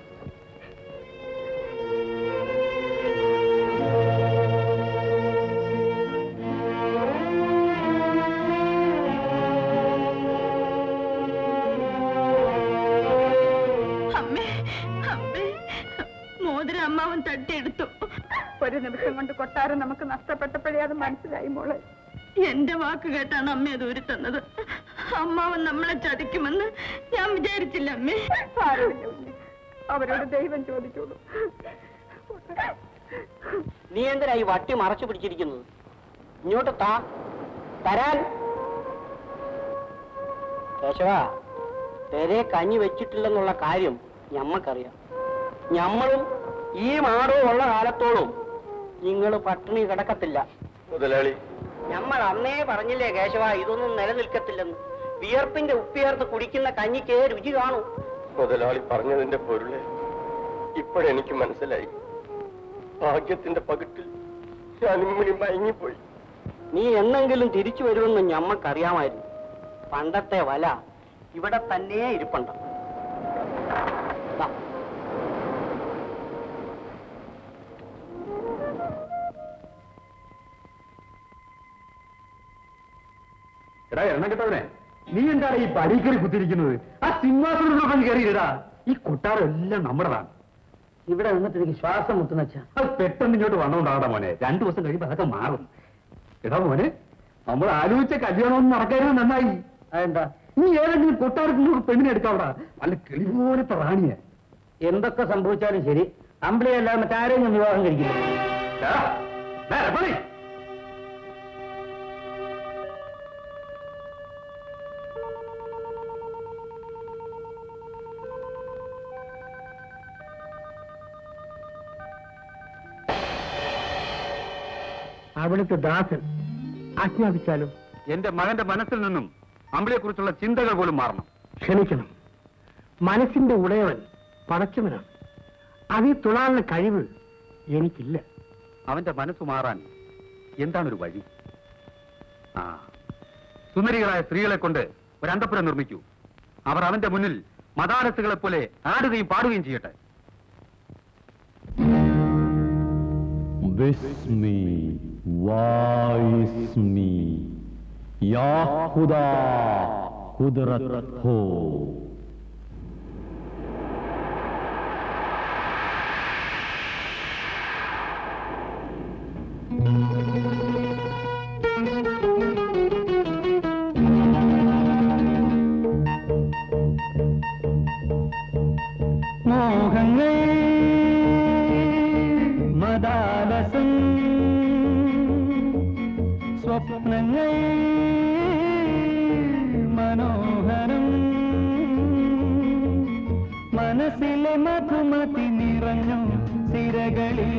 അമ്മേ അമ്മേ മോതിരം അമ്മാവൻ തട്ടിയെടുത്തു ഒരു നിമിഷം കൊണ്ട് കൊട്ടാരം നമുക്ക് നഷ്ടപ്പെട്ടപ്പോഴേ അത് മനസ്സിലായി മോളെ എന്റെ വാക്ക് കേട്ടാണ് അമ്മ അത് ഊരി തന്നത് അമ്മാവൻ നമ്മളെ ചതിക്കുമെന്ന് ഞാൻ വിചാരിച്ചില്ല അമ്മേ അവരോട് ദൈവം ചോദിച്ചോളൂ നീ എന്തിനാ ഈ വട്ടി മറച്ചു പിടിച്ചിരിക്കുന്നത് ഇങ്ങോട്ട് താ തരാൻ കേശവ പെരെ കഞ്ഞി വെച്ചിട്ടില്ലെന്നുള്ള കാര്യം ഞമ്മക്കറിയാം ഞമ്മളും ഈ മാടവും ഉള്ള കാലത്തോളം നിങ്ങൾ പട്ടിണി കിടക്കത്തില്ല മുതലാളി ഞമ്മൾ അന്നേ പറഞ്ഞില്ലേ കേശവ ഇതൊന്നും നിലനിൽക്കത്തില്ലെന്ന് വിയർപ്പിന്റെ ഉപ്പിയേർത്ത് കുടിക്കുന്ന കഞ്ഞിക്ക് രുചി കാണൂ മുതലാളി പറഞ്ഞതിന്റെ പൊരുള് ഇപ്പോഴെനിക്ക് മനസ്സിലായി ഭാഗ്യത്തിന്റെ പകിട്ടിൽ ഞാൻ ഇമ്മിണി മയങ്ങിപ്പോയി നീ എന്നെങ്കിലും തിരിച്ചു വരുമെന്ന് ഞമ്മക്കറിയാമായിരുന്നു പണ്ടത്തെ വല ഇവിടെ തന്നെ ഇരിപ്പുണ്ട് ദാ. എടാ എണ്ണം കിട്ടവനെ നീ എന്താണ് ഈ പടിക്കറി കുത്തിരിക്കുന്നത് ആ സിംഹാസനത്തിലൊക്കെ കയറിയിടാ ഈ കൊട്ടാരം എല്ലാം നമ്മുടെതാണ് ഇവിടെ നിന്നിട്ട് എനിക്ക് ശ്വാസം മുട്ടുന്ന വെച്ചാ അത് പെട്ടെന്ന് ഇങ്ങോട്ട് വന്നോണ്ടാകട്ടെ മോനെ രണ്ടു ദിവസം കഴിയുമ്പോ അതൊക്കെ മാറും എടാ മോനെ നമ്മൾ ആലോചിച്ച കല്യാണമൊന്നും നടക്കരുത് നന്നായി അതെന്താ നീ ഏതെങ്കിലും കൊട്ടാരത്തിൽ നിന്ന് ഒരു പെണ്ണിനെ എടുക്കാവിടാ നല്ല കിളി പോലത്തെ റാണിയെ എന്തൊക്കെ സംഭവിച്ചാലും ശരി അമ്പിളിയല്ലാതെ മറ്റാരെയും ഞാൻ വിവാഹം കഴിക്കില്ല ഡാ, ഡാ, രമണി. അവിടുത്തെ ദാസൻ ആജ്ഞാപിച്ചാലും എന്റെ മകന്റെ മനസ്സിൽ നിന്നും അമ്പിളിയെ കുറിച്ചുള്ള ചിന്തകൾ പോലും മാറണം ക്ഷമിക്കണം മനസ്സിന്റെ ഉടയവൻ പടച്ചവനാണ് അതിൽ തുളാനുള്ള കഴിവ് എനിക്കില്ല അവന്റെ മനസ്സ് മാറാൻ എന്താണൊരു വഴി ആ സുന്ദരികളായ സ്ത്രീകളെ കൊണ്ട് ഒരു അന്തപുരം നിർമ്മിക്കൂ അവർ അവന്റെ മുന്നിൽ മതാനസുകളെ പോലെ ആടുകയും പാടുകയും ചെയ്യട്ടെ باسمي واسمي يا خدا قدرت ہو മോഹങ്ങൾ മദാലസം സ്വപ്നങ്ങൾ മനോഹരം മനസ്സിലെ മധുമതി നിറഞ്ഞു സിരകളിൽ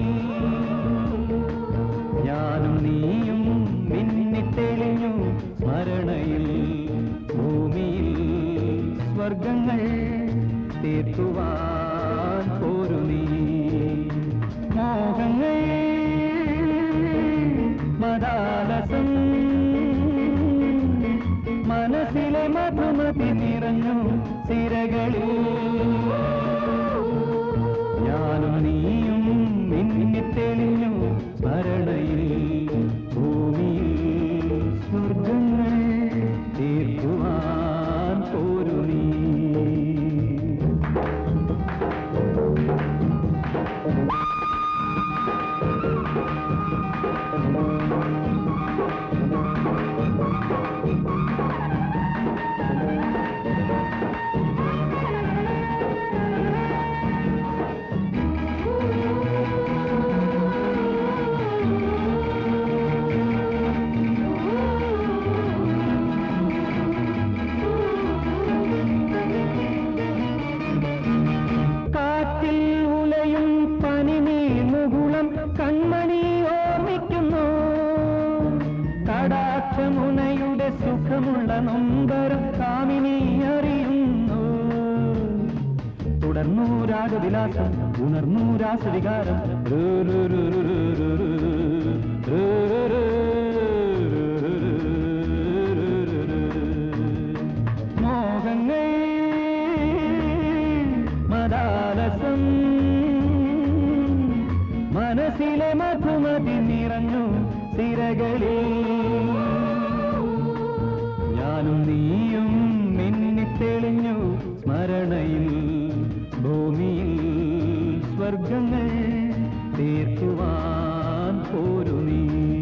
ഞാനും നീയും മിന്നിത്തെളിഞ്ഞു സ്മരണയിൽ ഭൂമിയിൽ സ്വർഗങ്ങൾ തീർക്കുവാൻ പോരു നീ മോഹങ്ങൾ മദാലസം മനസ്സിലെ മധുമതി നിറഞ്ഞു സിരകളിൽ ഞാനും നീയും മിന്നിത്തെളിഞ്ഞു സ്മരണയിൽ ഭൂമിയിൽ സ്വർഗങ്ങൾ തീർക്കുവാൻ പോരു നീ നൊമ്പരം കാമിനി അറിയുന്നു തുടർന്നു രാഗവിലാസം ഉണർന്നു രാസവികാരം രു രു രു രു രു രു രു രു രു രു മോഹങ്ങൾ മദാലസം മനസ്സിലെ മധുമതി നിറഞ്ഞു സിരകളിൽ ഞാനും നീയും മിന്നിത്തെളിഞ്ഞു സ്മരണയിൽ ഭൂമിയിൽ സ്വർഗങ്ങൾ തീർക്കുവാൻ പോരു നീ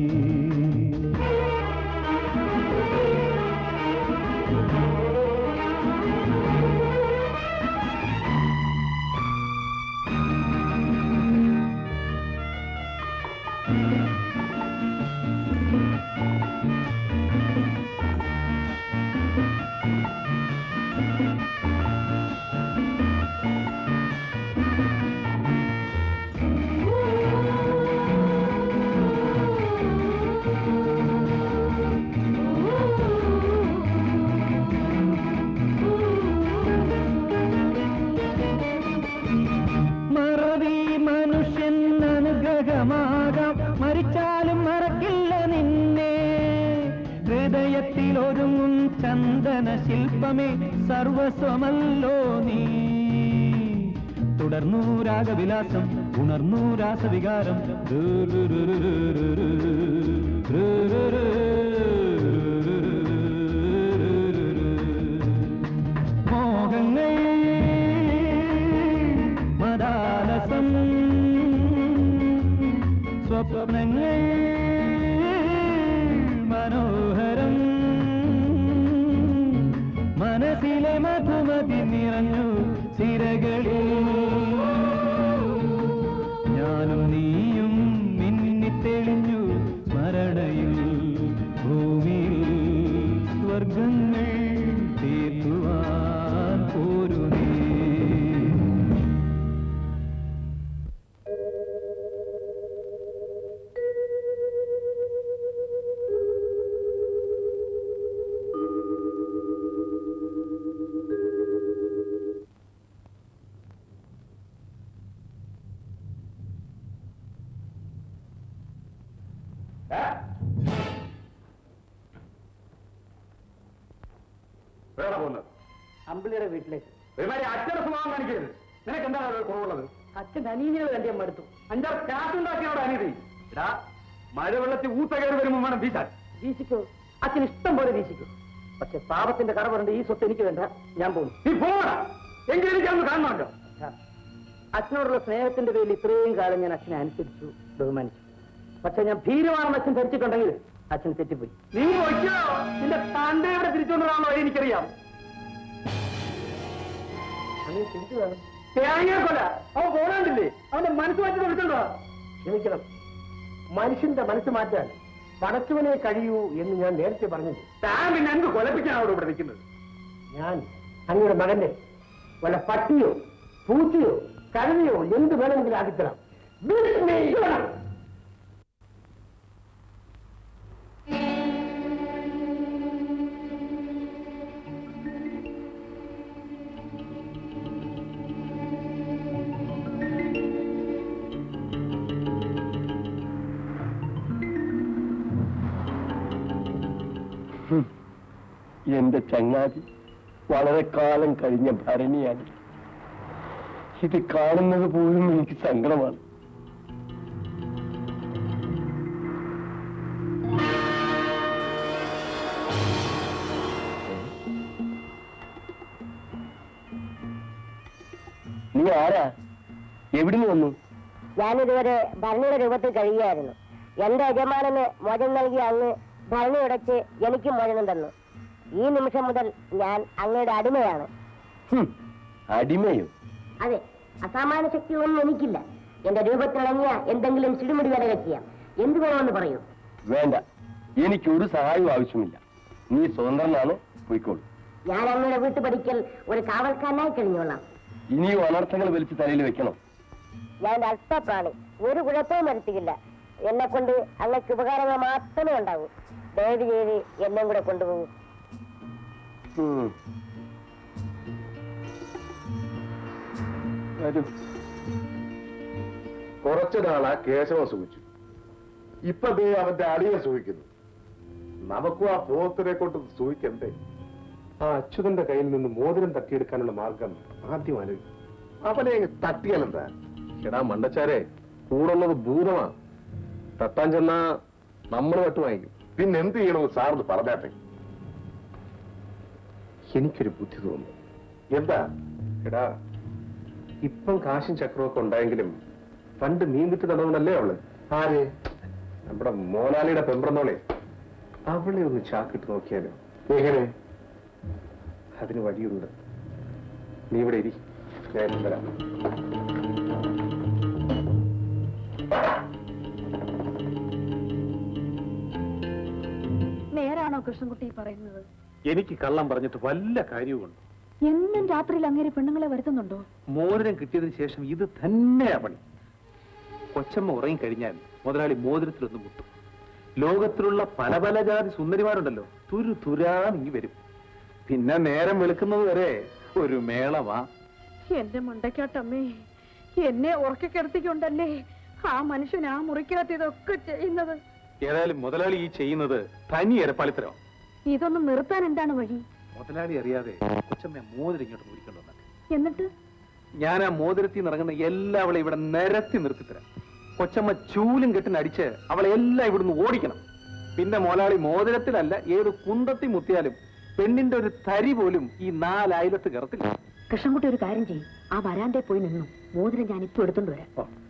മറവി മനുഷ്യൻ അനുഗ്രഹമാകാം മരിച്ചാലും മറക്കില്ല നിന്നെ ഹൃദയത്തിൽ ഒരുങ്ങും ചന്ദന ശില്പമേ സർവസ്വമല്ലോ നീ തുടർന്നു രാഗവിലാസം ഉണർന്നു രാസവികാരം രു രു രു രു രു രു രു രു രു മോഹങ്ങൾ മദാലസം സ്വപ്നങ്ങൾ മനോഹരം മനസ്സിലെ മധുമതി നിറഞ്ഞു സിരകളിൽ ഞാനും നീയും മിന്നിത്തെളിഞ്ഞു സ്മരണയിൽ ഭൂമിയിൽ സ്വർഗങ്ങൾ തീർക്കുവാൻ പോരു നീ വേറെ പോകുന്നത് അമ്പിളിയുടെ വീട്ടിലേക്ക് ഒരുമാതിരി അച്ഛനെ സ്വഭാവം കാണിക്കരുത് നിനക്ക് എന്താണ് അവിടെ കുറവുള്ളത് അച്ഛൻ അനീതികൾ കണ്ടേ മടുത്തു അഞ്ചാറ് കാറ്റുണ്ടാക്കിയോടെ അനീതി ഇടാ മഴവെള്ളത്തിൽ ഊത്ത കയറി വരുമ്പോൾ വേണം വീശാൻ വീശിക്കോ അച്ഛൻ ഇഷ്ടം പോലെ വീശിക്കോ പക്ഷെ പാപത്തിന്റെ കടവുണ്ട് ഈ സ്വത്ത് എനിക്ക് വേണ്ട ഞാൻ പോകും നീ പോകണ എങ്കിലും എനിക്കൊന്ന് കാണണമല്ലോ അച്ഛനോടുള്ള സ്നേഹത്തിന്റെ പേരിൽ ഇത്രയും കാലം ഞാൻ അച്ഛനെ അനുസരിച്ചു ബഹുമാനിച്ചു പക്ഷെ ഞാൻ ഭീരുവാണെന്ന് അച്ഛൻ ധരിച്ചിട്ടുണ്ടെങ്കിൽ അച്ഛൻ തെറ്റിപ്പോയി നീ വയ്ക്കോ നിന്റെ തന്റെ ഇവിടെ തിരിച്ചുകൊണ്ടുവരാനുള്ള വഴി എനിക്കറിയാം അങ്ങനെ തിരിച്ചു വേണം തേങ്ങ കൊല അവൻ പോരാണ്ടില്ലേ അവന്റെ മനസ്സ് മാറ്റി കൊടുക്കണ്ടോ ക്ഷമിക്കണം മനുഷ്യന്റെ മനസ്സ് മാറ്റാൻ പടച്ചവനെ കഴിയൂ എന്ന് ഞാൻ നേരത്തെ പറഞ്ഞില്ല താൻ പിന്നെ എന്ത് കൊലപ്പിക്കാണ് അവിടെ ഇവിടെ നിൽക്കുന്നത് ഞാൻ അങ്ങയുടെ മകന്റെ വല്ല പട്ടിയോ പൂച്ചയോ കഴുതയോ എന്ത് വേണമെങ്കിലും ആക്കിത്തരാം വിസ്മയിക്കണം. എന്റെ ചങ്ങാതി വളരെ കാലം കഴിഞ്ഞ ഭരണിയാണ് ഇത് കാണുന്നത് പോലും എനിക്ക് സങ്കടമാണ് നീ ആരാ എവിടുന്ന് വന്നു ഞാനിതുവരെ ഭരണിയുടെ രൂപത്തിൽ കഴിയുകയായിരുന്നു എന്റെ യജമാനന് മോചനം നൽകിയ അങ്ങ് ഭരണി ഉടച്ച് എനിക്ക് മോചനം തന്നു ഈ നിമിഷം മുതൽ ഞാൻ അങ്ങയുടെ അടിമയാണ് ഹും, അടിമയോ അതെ അസാമാന്യ ശക്തികളൊന്നും എനിക്കില്ല എന്റെ രൂപത്തിലിണങ്ങിയ എന്തെങ്കിലും ചിടുമിടി വേലകൾ ചെയ്യാം എന്ത് വേണമെന്ന് പറയൂ വേണ്ട എനിക്കൊരു സഹായവും ആവശ്യമില്ല നീ സ്വതന്ത്രനാണ് പോയിക്കോളൂ ഞാൻ അങ്ങയുടെ വീട്ടുപടിക്കൽ ഒരു കാവൽക്കാരനായി കഴിഞ്ഞോളാം ഇനിയും അനർത്ഥങ്ങൾ വലിച്ച് തലയിൽ വെക്കണം ഞാൻ അല്പപ്രാണി ഒരു കുഴപ്പവും വരുത്തിയില്ല എന്നെ കൊണ്ട് അങ്ങക്ക് ഉപകാരങ്ങൾ മാത്രമേ ഉണ്ടാവൂ ദയവ് ചെയ്ത് എന്നെ കൂടെ കൊണ്ടുപോകൂ വരൂ കുറച്ചു നാളാ കേശവൻ സുഖിച്ചു ഇപ്പൊ ദേ അവന്റെ അടിയെ സുഖിക്കുന്നു നമുക്കും ആ പോത്തിനെ കൊണ്ട് സുഖിക്കണ്ടേ ആ അച്യുതന്റെ കയ്യിൽ നിന്ന് മോതിരം തട്ടിയെടുക്കാനുള്ള മാർഗം ആദ്യം ആലോചിക്കും അവനെ അങ്ങ് തട്ടിയാലെന്താ എടാ മണ്ടച്ചാരെ കൂടുള്ളത് ഭൂതമാ തട്ടാൻ ചെന്നാ നമ്മൾ വട്ട് വാങ്ങിക്കും പിന്നെ എന്ത് ചെയ്യണമെന്ന് സാറിന് പറഞ്ഞാട്ടെ എനിക്കൊരു ബുദ്ധി തോന്നുന്നു എന്താ എടാ ഇപ്പം കാശും ചക്രമൊക്കെ ഉണ്ടായെങ്കിലും പണ്ട് നീന്തിട്ട് നടന്നല്ലേ അവള് ആര് നമ്മുടെ മോലാലിയുടെ പെമ്പ്രന്നോളെ അവളെ ഒന്ന് ചാക്കിട്ട് നോക്കിയാലോ എങ്ങനെ അതിന് വഴിയുണ്ട് നീ ഇവിടെ ഇരി ഞാൻ ഇട്ട് തരാം നേരാണോ കൃഷ്ണൻകുട്ടി പറയുന്നത് എനിക്ക് കള്ളം പറഞ്ഞിട്ട് വല്ല കാര്യവുമുണ്ട് എന്നും രാത്രിയിൽ അങ്ങേരെ പെണ്ണുങ്ങളെ വരുത്തുന്നുണ്ടോ മോതിരം കിട്ടിയതിന് ശേഷം ഇത് തന്നെയാ പണി കൊച്ചമ്മ ഉറങ്ങി കഴിഞ്ഞാൽ മുതലാളി മോതിരത്തിലൊന്ന് മുട്ടും ലോകത്തിലുള്ള പല പല ജാതി സുന്ദരിമാരുണ്ടല്ലോ തുരു തുരാന്നിങ്ങി വരും പിന്നെ നേരം വെളുക്കുന്നത് വരെ ഒരു മേളമാ എന്റെ മണ്ടയ്ക്കാട്ടമ്മേ എന്നെ ഉറക്കിക്കിടത്തിക്കൊണ്ടല്ലേ ആ മനുഷ്യൻ ആ മുറിക്കകത്ത് ഇതൊക്കെ ചെയ്യുന്നത് ഏതായാലും മുതലാളി ഈ ചെയ്യുന്നത് തനി എരപ്പാളിത്തരം ഇതൊന്ന് നിർത്താൻ എന്താണ് വഴി മുതലാളി അറിയാതെ കൊച്ചമ്മ മോതിരം ഇങ്ങോട്ട് മുറിക്കൊണ്ടു എന്നിട്ട് ഞാൻ ആ മോതിരത്തിൽ നിന്ന് ഇറങ്ങുന്ന എല്ലാവളെ ഇവിടെ നിരത്തി നിർത്തിത്തരാം കൊച്ചമ്മ ചൂലും കെട്ടിന് അടിച്ച് അവളെ എല്ലാം ഇവിടുന്ന് ഓടിക്കണം പിന്നെ മോലാളി മോതിരത്തിലല്ല ഏത് കുന്തത്തി മുത്തിയാലും പെണ്ണിന്റെ ഒരു തരി പോലും ഈ നാലയലത്ത് കിടത്തില്ല കൃഷ്ണൻകുട്ടി ഒരു കാര്യം ചെയ്യും ആ വരാന്തേ പോയി നിന്നു മോതിരം ഞാൻ ഇപ്പൊ എടുത്തോണ്ട് വരാം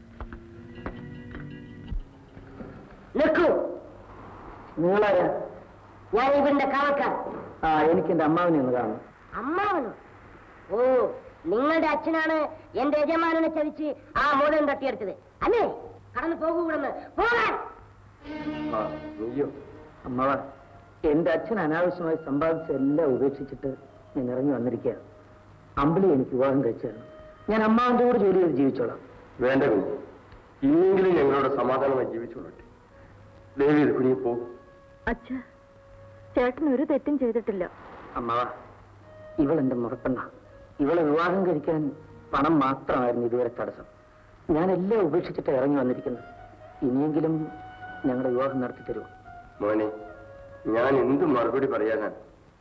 നിൽക്കൂ നിങ്ങളാരാ ഞാൻ ഇവന്റെ കാവൽക്കാർ ആ എനിക്ക് എന്റെ അമ്മാവിനെ ഒന്ന് കാണും അമ്മാവനോ ഓ നിങ്ങളുടെ അച്ഛനാണ് എന്റെ യജമാനനെ ചതിച്ച് ആ മോദം തട്ടിയെടുത്തത് അല്ലേ കടന്നു പോകൂ ഇവിടുന്ന് പോകാൻ അയ്യോ അമ്മാവ എന്റെ അച്ഛൻ അനാവശ്യമായി സമ്പാദിച്ച എല്ലാം ഉപേക്ഷിച്ചിട്ട് ഞാൻ ഇറങ്ങി വന്നിരിക്കുക അമ്പിളി എനിക്ക് വിവാഹം കഴിച്ചു തരണം ഞാൻ അമ്മാവന്റെ കൂടെ ജോലി ചെയ്ത് ജീവിച്ചോളാം വേണ്ട കുഞ്ഞ് ഇനിയെങ്കിലും ഞങ്ങളോട് സമാധാനമായി ജീവിച്ചോളട്ടെ ദേവി ഇത് കുഞ്ഞി പോകും അച്ഛ ചേട്ടൻ ഒരു തെറ്റും ചെയ്തിട്ടില്ല അമ്മാവ ഇവൾ എന്റെ മുറപ്പെണ്ണ ഇവളെ വിവാഹം കഴിക്കാൻ പണം മാത്രമായിരുന്നു ഇതുവരെ തടസ്സം ഞാൻ എല്ലാം ഉപേക്ഷിച്ചിട്ട് ഇറങ്ങി വന്നിരിക്കുന്നു ഇനിയെങ്കിലും ഞങ്ങളുടെ വിവാഹം നടത്തി തരുമോ മോനെ ഞാൻ എന്ത് മറുപടി പറയാനാണ്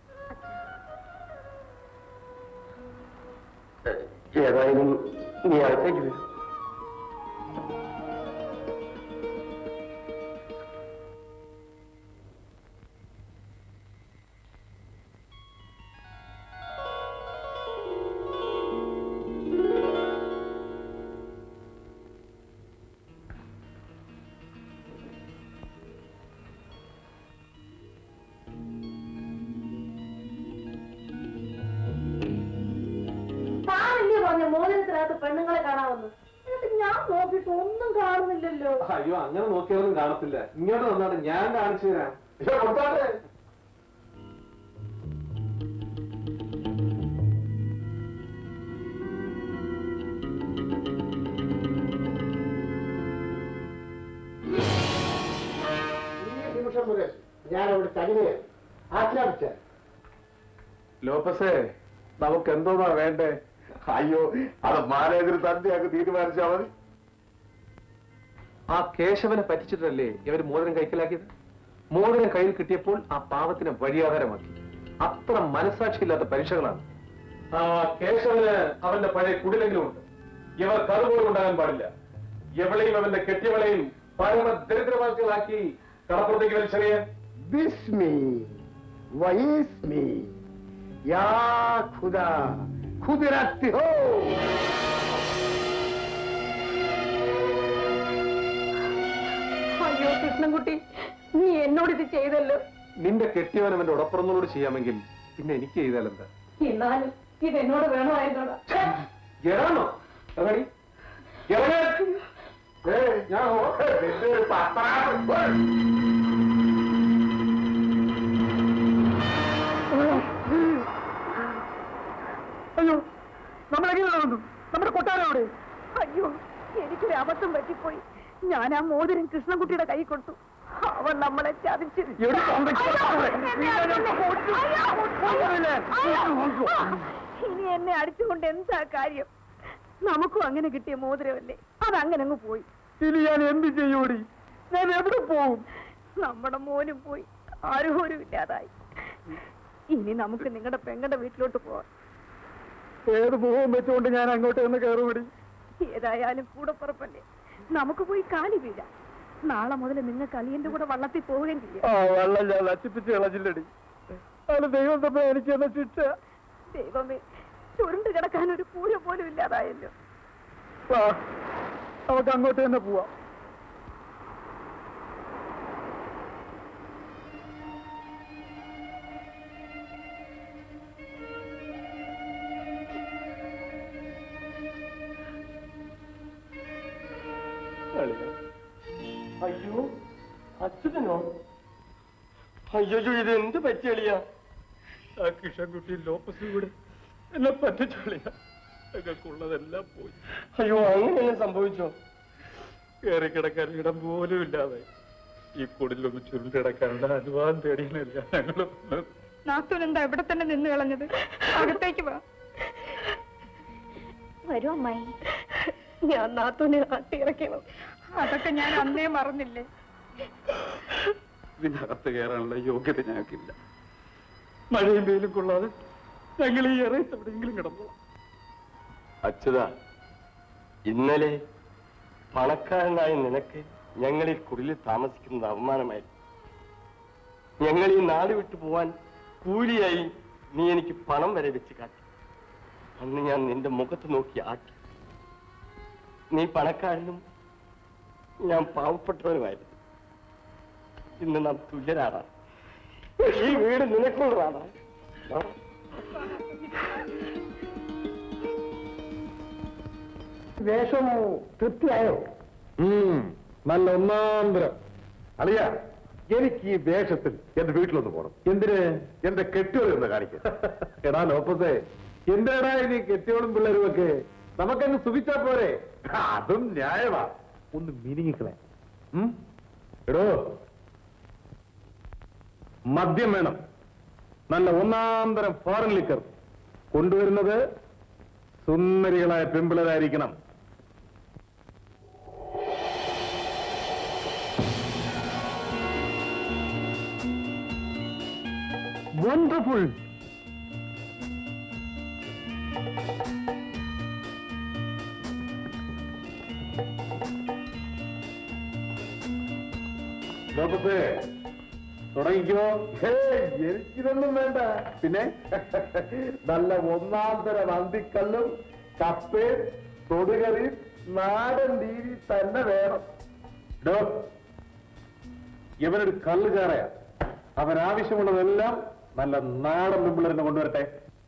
ഏ- ഏതായാലും നീ അകത്തേക്ക് വരും താനല്ലേ പറഞ്ഞ മോതിരത്തിനകത്ത് പെണ്ണുങ്ങളെ കാണാമെന്ന് എന്നിട്ട് ഞാൻ നോക്കിയിട്ട് ഒന്നും കാണുന്നില്ലല്ലോ അയ്യോ അങ്ങനെ നോക്കിയാലും കാണത്തില്ല ഇങ്ങോട്ട് വന്നാണ് ഞാൻ കാണിച്ചു തരാം ഈ നിമിഷം മുതൽ ഞാൻ അവിടെ തനിയെ ആജ്ഞാപിച്ച ലോപ്പസേ നമുക്ക് എന്തോന്നാ വേണ്ടേ അയ്യോ അത് മാനേജർ തന്നെ അങ്ങ് തീരുമാനിച്ചാ മതി ആ കേശവനെ പറ്റിച്ചിട്ടല്ലേ ഇവര് മോതിരം കൈക്കലാക്കിയത് മോതിരം കയ്യിൽ കിട്ടിയപ്പോൾ ആ പാവത്തിനെ വഴിയാധാരമാക്കി അത്ര മനസാക്ഷിയില്ലാത്ത പരീക്ഷകളാണ് ആ കേശവന് അവന്റെ പഴയ കുടിലെങ്കിലും ഉണ്ട് ഇവർ കറുപോലും ഉണ്ടാകാൻ പാടില്ല എവളെയും അവന്റെ കെട്ടിയവളെയും പരമ ദരിദ്രവാസികളാക്കി കടപ്പുറത്തേക്ക് വലിച്ചെറിയാൻ ബിസ്മി വൈസ്മി യാ ഖുദാ ഖുദിറത്ത് ഹോ അയ്യോ കൃഷ്ണൻകുട്ടി നീ എന്നോട് ഇത് ചെയ്തല്ലോ നിന്റെ കെട്ടിയവൻ അവന്റെ ഉടപ്പുറങ്ങളോട് ചെയ്യാമെങ്കിൽ പിന്നെ എനിക്ക് ചെയ്താലെന്താ എന്നാലും ഇത് എന്നോട് വേണമായിരുന്നോടാ എടാണോ എറങ്ങടി. എറങ്ങ്. ഏയ്, ഞാൻ ഓ- നിന്റെ ഒരു പത്രാസ്. അയ്യോ നമ്മളെങ്ങനെ നടന്നു നമ്മുടെ കൊട്ടാരം അവിടെ അയ്യോ എനിക്കൊരു അബദ്ധം പറ്റിപ്പോയി ഞാൻ ആ മോതിരം കൃഷ്ണൻകുട്ടിയുടെ കൈ കൊടുത്തു അവൻ നമ്മളെ ചതിച്ചു എടി, തന്തയ്ക്ക് ഇനി എന്നെ അടിച്ചുകൊണ്ട് എന്താ കാര്യം നമുക്കും അങ്ങനെ കിട്ടിയ മോതിരമല്ലേ അതങ്ങനെ അങ്ങ് പോയി ഇനി ഞാൻ എന്ത് ചെയ്യൂടി ഞാൻ എവിടെ പോവും നമ്മുടെ മോനും പോയി ആരും പോലും ഇല്ലാതായി ഇനി നമുക്ക് നിങ്ങളുടെ പെങ്ങളുടെ വീട്ടിലോട്ട് പോവാം ഏത് മുഖവും വെച്ചുകൊണ്ട് ഞാൻ അങ്ങോട്ട് എന്ന് കയറുപടി ഏതായാലും കൂടപ്പുറപ്പല്ലേ നമുക്ക് പോയി കാലി വീഴാം നാളെ മുതൽ നിങ്ങൾക്ക് അളിയന്റെ കൂടെ വള്ളത്തിൽ പോവുകയും ചെയ്യാം ആ വെള്ളം ഞാൻ നശിപ്പിച്ച് കളഞ്ഞില്ലടി അത് ദൈവം തമ്മിൽ എനിക്ക് എന്നെ ശിക്ഷ ദൈവമേ ചുരുണ്ട് കിടക്കാൻ ഒരു പൂര പോലും ഇല്ലാതായല്ലോ വാ, നമുക്ക് അങ്ങോട്ട് തന്നെ പോവാം അയ്യോ അച്യുതനോ അയ്യോ ഇത് എന്ത് പറ്റിയളിയാ ആ കിഷൻകുട്ടി ലോപ്പസും കൂടെ എന്നെ പറ്റിച്ചളിയ ഞങ്ങൾക്കുള്ളതെല്ലാം പോയി അയ്യോ അങ്ങനെ സംഭവിച്ചോ കയറി കിടക്കാൻ ഇടം പോലും ഇല്ലാതെ ഈ കുടിലൊന്ന് ചുരുണ്ടിടക്കാനുള്ള അനുവാദം തേടിയില്ല ഞങ്ങൾ നാത്തൂൻ എന്താ ഇവിടെ തന്നെ നിന്ന് കളഞ്ഞത് അകത്തേക്ക് വാ വരൂ അമ്മായി ഞാൻ നാത്തൂനെ ആട്ടിയിറക്കണം അതൊക്കെ ഞാൻ അന്നേ മറന്നില്ലേ ഇതിനകത്ത് കയറാനുള്ള യോഗ്യത ഞങ്ങൾക്കില്ല മഴയും വെയിലും കൊള്ളാതെ ഞങ്ങൾ ഈ ഇറയത്ത് എവിടെയെങ്കിലും കിടന്നോളാം അച്യുത ഇന്നലെ പണക്കാരനായ നിനക്ക് ഞങ്ങൾ ഈ കുടിലിൽ താമസിക്കുന്നത് അവമാനമായി ഞങ്ങൾ ഈ നാട് വിട്ടു പോവാൻ കൂലിയായി നീ എനിക്ക് പണം വരെ വെച്ച് കാട്ടി അന്ന് ഞാൻ നിന്റെ മുഖത്ത് നോക്കി ആട്ടി നീ പണക്കാരനും ഞാൻ പാവപ്പെട്ടവനുമായിരുന്നു ഇന്ന് നാം തുല്യരാണ് ഈ വീട് നിനക്കുള്ളതാണ് വേഷം തൃപ്തിയായോ നല്ല ഒന്നാന്തരം അളിയ എനിക്ക് ഈ വേഷത്തിൽ എന്റെ വീട്ടിലൊന്ന് പോകണം എന്തിന് എന്റെ കെട്ടിയോളി ഒന്ന് കാണിക്കാം എടാ ലോപ്പസേ എന്തിനാടാ ഇനി കെട്ടിയോളും പിള്ളേരും ഒക്കെ നമുക്കങ്ങ് സുഖിച്ചാ പോരെ അതും ന്യായമാ ഒന്ന് മിനിങ്ങിക്കളെ ഉം? എടോ മദ്യം വേണം നല്ല ഒന്നാന്തരം ഫോറിൻ ലിക്കർ കൊണ്ടുവരുന്നത് സുന്ദരികളായ പെമ്പിളരായിരിക്കണം വണ്ടർഫുൾ ലോകത്തെ തുടങ്ങിക്കോ എനിക്കിതൊന്നും വേണ്ട പിന്നെ നല്ല ഒന്നാന്തരം അന്തിക്കല്ലും കപ്പയും തൊടുകറിയും നാടൻ രീതി തന്നെ വേണം ഡോ ഇവനൊരു കല്ലുകാരയാ അവൻ ആവശ്യമുള്ളതെല്ലാം നല്ല നാടൻ പെമ്പിളറിനെ കൊണ്ടുവരട്ടെ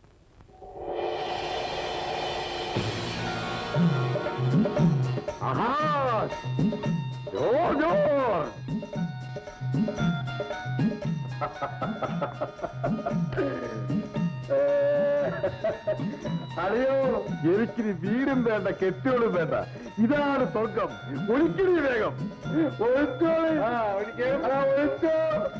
ആഹാ ജോർ ജോർ അറിയോ എനിക്കിനി വീടും വേണ്ട കെട്ടിയോളും വേണ്ട ഇതാണ് സ്വർഗം ഒരിക്കലും വേഗം ഒഴിച്ചോളി. ആ, ഒഴിച്ചോ.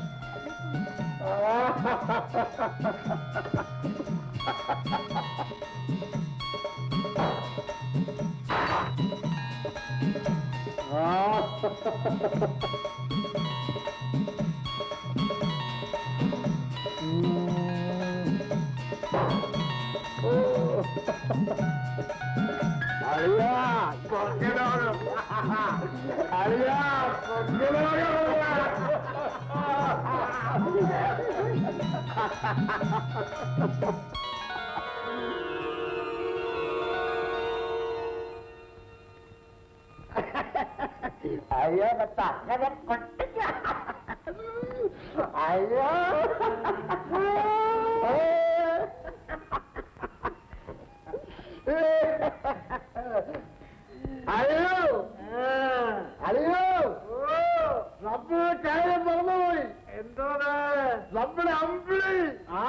അളിയാ സ്വർഗലോകം അളിയാ സ്വർഗലോകം അയ്യോ അങ്ങനെ കൊട്ടിക്ക അയ്യോ അയ്യോ അയ്യോ നമ്മുടെ കാര്യം മറന്നുപോയി എന്താണ് നമ്മുടെ അമ്പിളി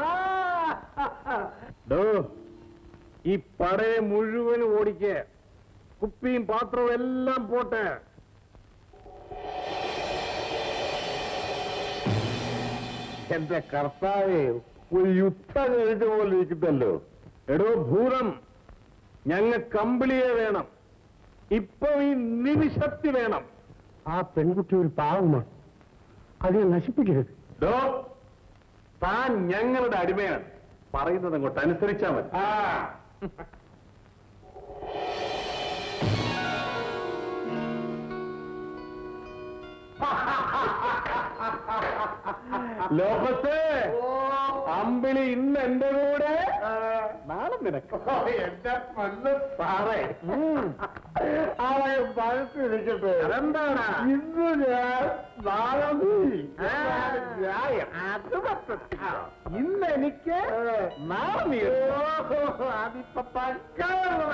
ഡോ ഈ പടയെ മുഴുവൻ ഓടിക്ക് കുപ്പിയും പാത്രവും എല്ലാം പോട്ടെ എന്റെ കർത്താവേ ഒരു യുദ്ധം കഴിഞ്ഞ പോലെ ഇരിക്കുന്നല്ലോ എടോ ഭൂതം ഞങ്ങ കമ്പിളിയെ വേണം ഇപ്പൊ ഈ നിമിഷത്തി വേണം ആ പെൺകുട്ടി ഒരു പാവമാണ് അതിനെ നശിപ്പിക്കരുത് ഡോ താൻ ഞങ്ങളുടെ അടിമയാണ് പറയുന്നത് അങ്ങോട്ട് അനുസരിച്ചാ മതി ആ ലോകത്ത് അമ്പിളി ഇന്ന് എന്റെ കൂടെ നാളെ നിനക്ക് എന്റെ പൊന്ന് സാറേ അവളെ മനസ്സിരിക്കട്ടെ അതെന്താണ് ഇന്ന് ഞാൻ നാളെ നീ എന്നാണ് ന്യായം അത് പറ്റത്തില്ല ഇന്ന് എനിക്ക് നാളെ നീ അതിപ്പോ പക്കാ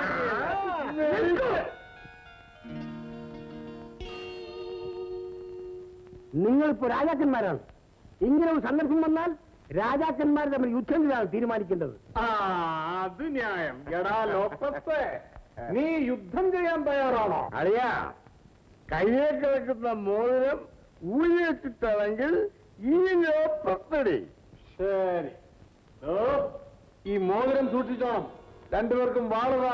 നിങ്ങളിപ്പോ രാജാക്കന്മാരാണ് ഇങ്ങനെ ഒരു സന്ദർഭം വന്നാൽ രാജാക്കന്മാർ തമ്മിൽ യുദ്ധത്തിലാണ് തീരുമാനിക്കേണ്ടത് ആ അത് ന്യായം എടാ ലോപ്പത്തെ നീ യുദ്ധം ചെയ്യാൻ തയ്യാറാണോ അറിയാ കയ്യെ കിടക്കുന്ന മോതിരം ഊരി വെച്ചിട്ടാണെങ്കിൽ ഈ ലോപ്പത്തടി ശരി ഓ, ഈ മോതിരം സൂക്ഷിച്ചോണം രണ്ടുപേർക്കും വാളുക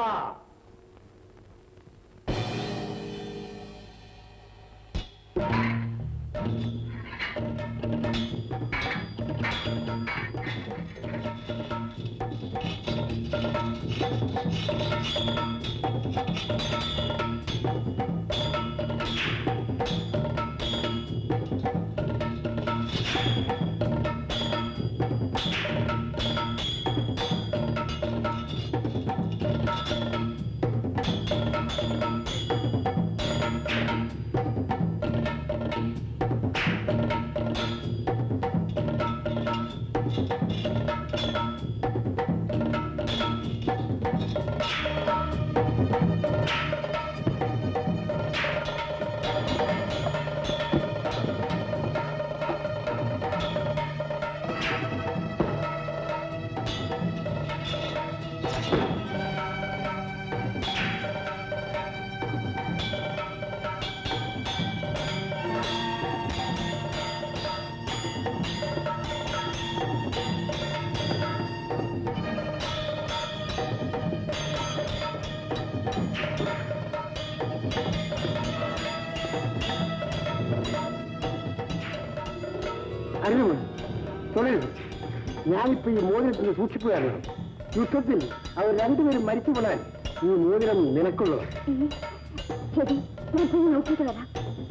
അറിയുമോ തുടരുത് ഞാനിപ്പോ ഈ മോതിരത്തിന് സൂക്ഷിക്കുകയാണ് യുദ്ധത്തിൽ അവർ രണ്ടുപേരും മരിച്ചു പോലാൻ ഈ മോതിരം നിനക്കുള്ളത് ശരി ഞാൻ പോയി നോക്കിയിട്ട് വരാം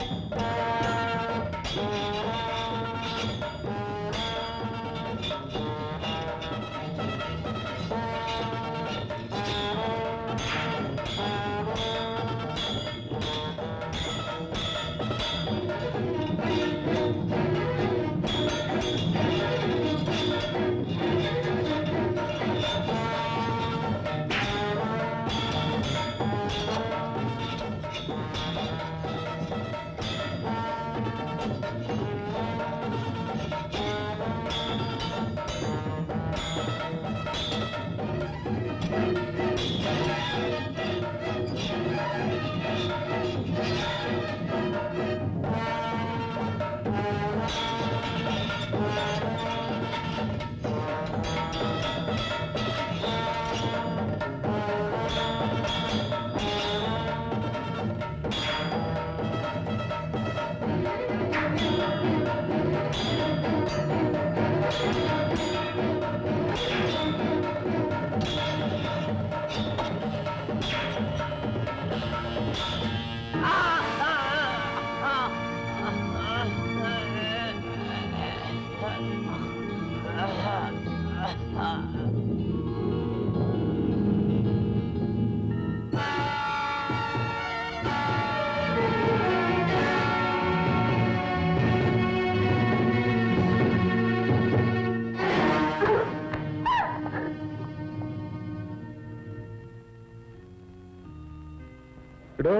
എടോ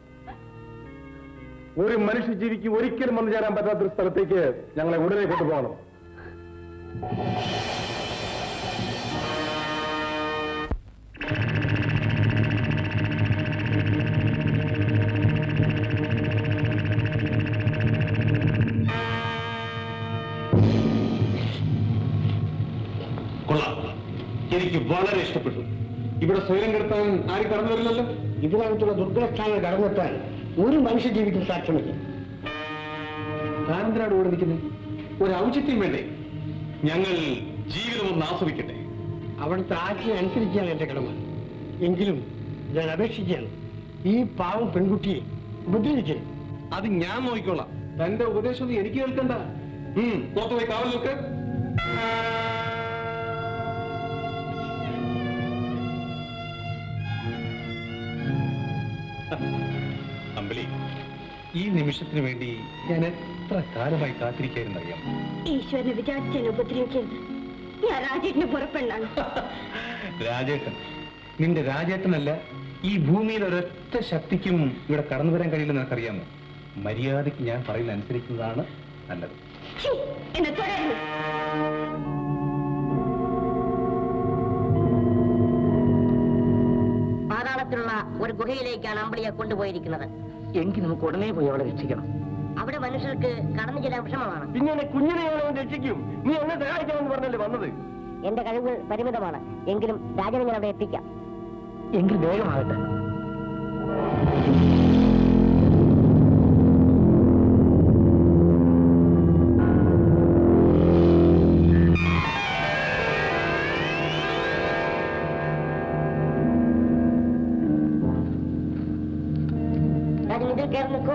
ഒരു മനുഷ്യ ജീവിക്ക് ഒരിക്കലും വന്നു ചേരാൻ പറ്റാത്തൊരു സ്ഥലത്തേക്ക് ഞങ്ങളെ ഉടനെ കൊണ്ടുപോകണം എനിക്ക് വളരെ ഇഷ്ടപ്പെട്ടു ഇവിടെ സ്വയം കിടത്താൻ ആരും കടന്നു വരില്ലല്ലോ ഇതിനകത്തുള്ള ദുർഗസ്ഥാനങ്ങൾ കടന്നെത്താൻ ഒരു മനുഷ്യ ജീവിതം സാധ്യമല്ല താനെന്തിനാണ് ഇവിടെ നിൽക്കുന്നത് ഒരു ഔചിത്യം വേണ്ടേ ഞങ്ങൾ ജീവിതം ഒന്ന് ആസ്വദിക്കട്ടെ അവിടുത്തെ ആജ്ഞ അനുസരിച്ചാണ് എന്റെ കടമ എങ്കിലും ഞാൻ അപേക്ഷിക്കുകയാണ് ഈ പാവം പെൺകുട്ടിയെ ഉപദ്രവിക്കരുത് അത് ഞാൻ നോക്കിക്കോളാം തന്റെ ഉപദേശം ഒന്നും എനിക്ക് കേൾക്കണ്ട ഉം, പുറത്ത് പോയി കാവൽ നിൽക്ക് അമ്പലി ഈ നിമിഷത്തിന് വേണ്ടി ഞാൻ എത്ര കാലമായി കാത്തിരിക്കായിരുന്നറിയാം ഈശ്വരനെ വിചാരിച്ചാൽ ഉപദ്രവിക്കരുത് ഞാൻ രാജേട്ടിന് പുറപ്പെടാണ് രാജേട്ടൻ നിന്റെ രാജേട്ടനല്ല ഈ ഭൂമിയിൽ ഒരൊറ്റ ശക്തിക്കും ഇവിടെ കടന്നു വരാൻ കഴിയില്ലെന്ന് നിനക്കറിയാമോ മര്യാദയ്ക്ക് ഞാൻ പറയുന്ന അനുസരിക്കുന്നതാണ് നല്ലത് എന്നെ തുടരുന്നു പാതാളത്തിലുള്ള ഒരു ഗുഹയിലേക്കാണ് അമ്പിളിയെ കൊണ്ടുപോയിരിക്കുന്നത് എങ്കിൽ നമുക്ക് ഉടനെ പോയി അവളെ രക്ഷിക്കണം അവിടെ മനുഷ്യർക്ക് കടന്നു ചെല്ലാൻ വിഷമമാണ് പിന്നെ കുഞ്ഞിനെ അവൻ രക്ഷിക്കും നീ എന്നെ സഹായിക്കാമെന്ന് പറഞ്ഞല്ലേ വന്നത് എന്റെ കഴിവുകൾ പരിമിതമാണ് എങ്കിലും രാജനെ ഞാൻ അവിടെ എത്തിക്കാം എങ്കിൽ വേഗമാകട്ടെ രാജൻ ഇതിൽ കയറി നിൽക്കൂ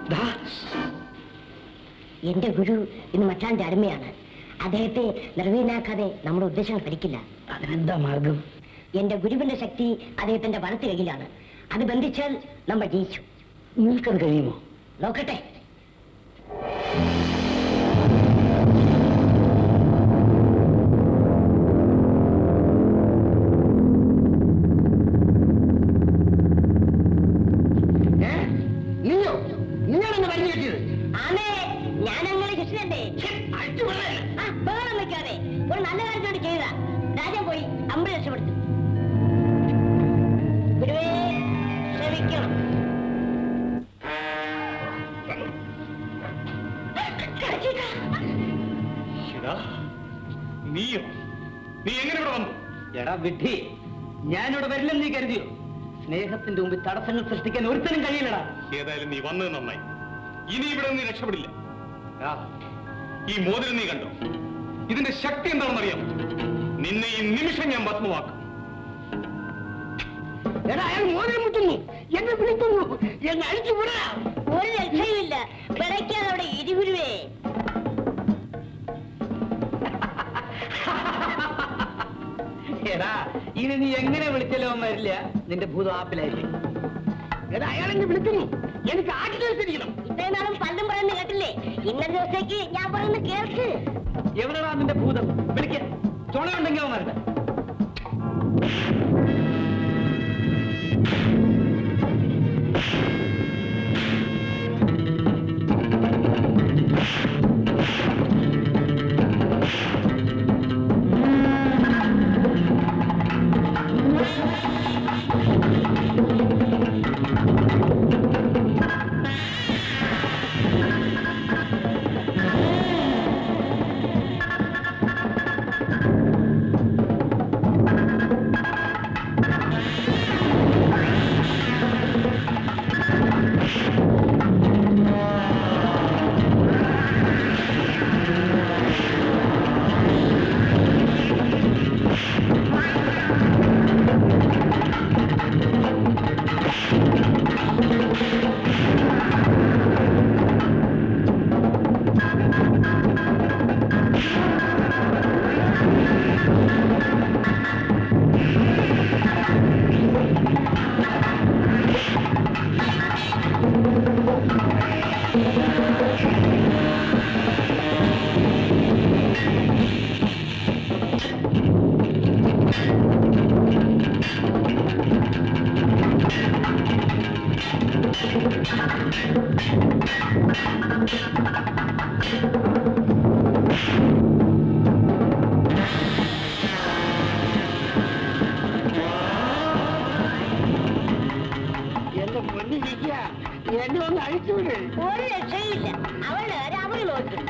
എന്റെ ഗുരു ഇന്ന് മറ്റാന്റെ അടിമയാണ് അദ്ദേഹത്തെ നിർവീനാക്കാതെ നമ്മുടെ ഉദ്ദേശങ്ങൾ ഫലിക്കില്ല അതിനെന്താ മാർഗം എന്റെ ഗുരുവിന്റെ ശക്തി അദ്ദേഹത്തിന്റെ വലത്ത് കയ്യിലാണ് അത് ബന്ധിച്ചാൽ നമ്മൾ ജയിച്ചു നിൽക്കാൻ കഴിയുമോ നോക്കട്ടെ നീയോ നീയാണ് എന്നെ വരി കെട്ടിയത് ആമേ ഞാൻ അങ്ങനെ കൃഷ്ണന്റെ ആ, ബഹളം വെക്കാതെ ഒരു നല്ല കാര്യത്തോട് ചെയ്ത രാജൻ പോയി അമ്പത് രക്ഷപ്പെടുത്തു ഗുരുവേ ക്ഷമിക്കണം നീയോ നീ എങ്ങനെ ഇവിടെ വന്നു എടാ വിഡ്ഢി ഞാനിവിടെ വരില്ലെന്ന് നീ കരുതിയോ സ്നേഹത്തിന്റെ മുമ്പിൽ തടസ്സങ്ങൾ സൃഷ്ടിക്കാൻ ഒരുത്തനും കഴിയില്ലടാ ഏതായാലും നീ വന്നത് നന്നായി ഇനി ഇവിടെ നീ രക്ഷപ്പെടില്ല ആ, ഈ മോതിരം നീ കണ്ടോ ഇതിന്റെ ശക്തി എന്താണെന്ന് അറിയാം നിന്നെ ഈ നിമിഷം ഞാൻ ഭസ്മമാക്കും എടാ അയാൾ മോതിരം മുട്ടുന്നു എന്നെ വിളിക്കുന്നു എന്നെ അഴിച്ചു വിടാ ഒരു രക്ഷയുമില്ല പിടയ്ക്കാതെ അവിടെ ഇരുഗുരുവേ എടാ ഇനി നീ എങ്ങനെ വിളിച്ചാലും അവൻ വരില്ല നിന്റെ ഭൂതം ആപ്പിലായിരിക്കും എടാ അയാൾ എന്നെ വിളിക്കുന്നു എനിക്ക് ആക്സിഡൻസ് തിരിക്കണം ഇത്രയും നാളും പണ്ടും പറയുന്നത് കേട്ടില്ലേ ഇന്നത്തെ ദിവസത്തേക്ക് ഞാൻ പറയുന്നത് കേൾക്ക് എവിടെടാ നിന്റെ ഭൂതം വിളിക്ക ചുണയുണ്ടെങ്കിൽ അവൻ വരട്ടെ എന്റെ പൊന്നിരിക്കുക എന്നെ ഒന്ന് അഴിച്ചു വിട് ഒരു രക്ഷയില്ല അവളുടെ കാര്യം അവള് നോക്കും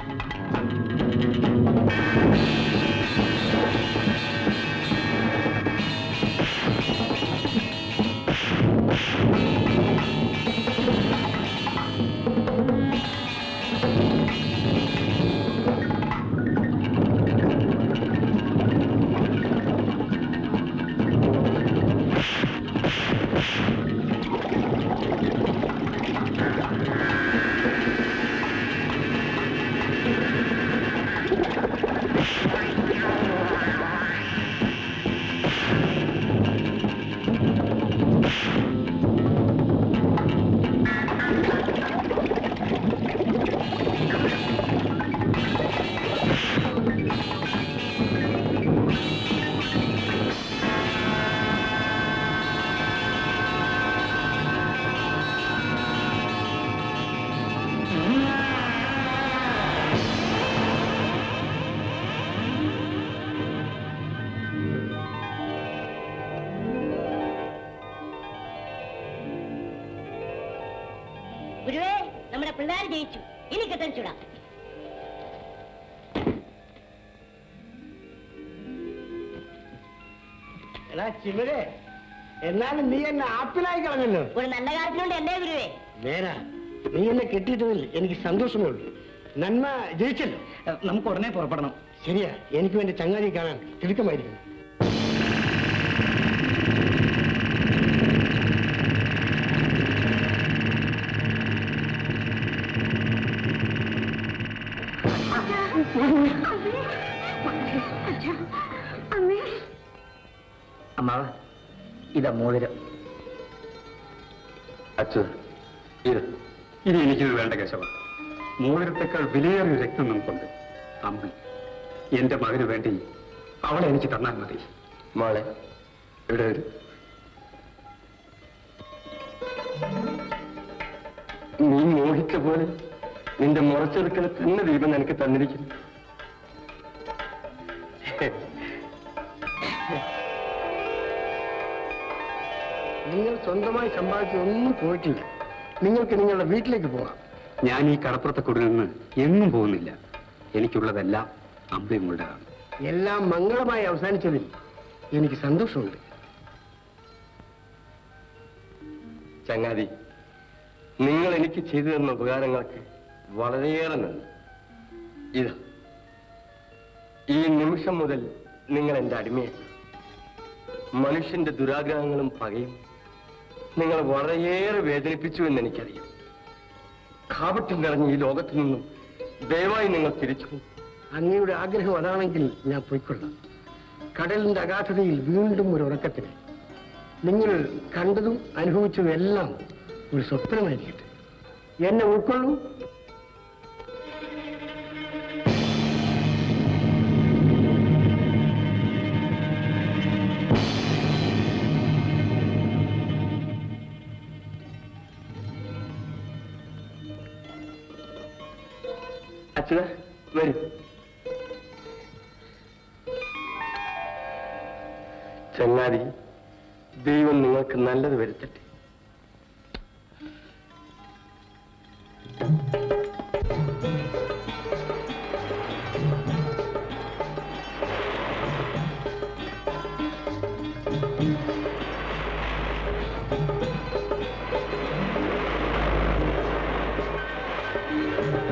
ഗുരുവേ നമ്മുടെ പിള്ളേർ ജയിച്ചു ഇനി കെട്ടടിച്ചുടാം എടാ ചിമരെ എന്നാലും നീ എന്നെ ആപ്പിലായി കളഞ്ഞല്ലോ ഒരു നല്ല കാര്യത്തിനുണ്ട് എന്റെ ഗുരുവേ നേരാ നീ എന്നെ കെട്ടിയിട്ടതിൽ എനിക്ക് സന്തോഷമേ ഉള്ളൂ നന്മ ജയിച്ചല്ലോ നമുക്ക് ഉടനെ പുറപ്പെടണം ശരിയാ എനിക്ക് വേണ്ടി ചങ്ങാതി കാണാൻ തിടുക്കമായിരിക്കും അമ്മാവ ഇതാ മോതിരം അച്ഛൻ ഇത് ഇനി എനിക്കിത് വേണ്ട കേശവ മോതിരത്തെക്കാൾ വിലയേറിയ രക്തം നമുക്കുണ്ട് അമ്മ എന്റെ മകന് വേണ്ടി അവളെ എനിക്ക് തന്നാൽ മതി മോളെ ഇവിടെ വരൂ നീ മോഹിച്ച പോലെ നിന്റെ മുറച്ചെടുക്കൽ തന്നെ ദൈവം എനിക്ക് തന്നിരിക്കുന്നു നിങ്ങൾ സ്വന്തമായി സമ്പാദിച്ച് ഒന്നും പോയിട്ടില്ല നിങ്ങൾക്ക് നിങ്ങളുടെ വീട്ടിലേക്ക് പോകാം ഞാൻ ഈ കടപ്പുറത്തെ കൂടെ നിന്ന് എങ്ങും പോകുന്നില്ല എനിക്കുള്ളതെല്ലാം അമ്പയങ്ങളുടേതാണ് എല്ലാം മംഗളമായി അവസാനിച്ചതിൽ എനിക്ക് സന്തോഷമുണ്ട് ചങ്ങാതി നിങ്ങൾ എനിക്ക് ചെയ്തു തന്ന ഉപകാരങ്ങൾക്ക് വളരെയേറെ നന്ദി ഇതാ ഈ നിമിഷം മുതൽ നിങ്ങൾ എന്റെ അടിമയല്ല മനുഷ്യന്റെ ദുരാഗ്രഹങ്ങളും പകയും നിങ്ങൾ വളരെയേറെ വേദനിപ്പിച്ചു എന്ന് എനിക്കറിയാം കാപട്യം നിറഞ്ഞ ഈ ലോകത്തു നിന്നും ദയവായി നിങ്ങൾ തിരിച്ചു പോകും അങ്ങയുടെ ആഗ്രഹം അതാണെങ്കിൽ ഞാൻ പോയിക്കൊള്ളാം കടലിന്റെ അഗാധതയിൽ വീണ്ടും ഒരു ഉറക്കത്തിന് നിങ്ങൾ കണ്ടതും അനുഭവിച്ചതും എല്ലാം ഒരു സ്വപ്നമായിരിക്കട്ടെ എന്നെ ഉൾക്കൊള്ളൂ അച്ഛന വരൂ ചങ്ങാതി ദൈവം നിങ്ങൾക്ക് നല്ലത് വരുത്തട്ടെ ആ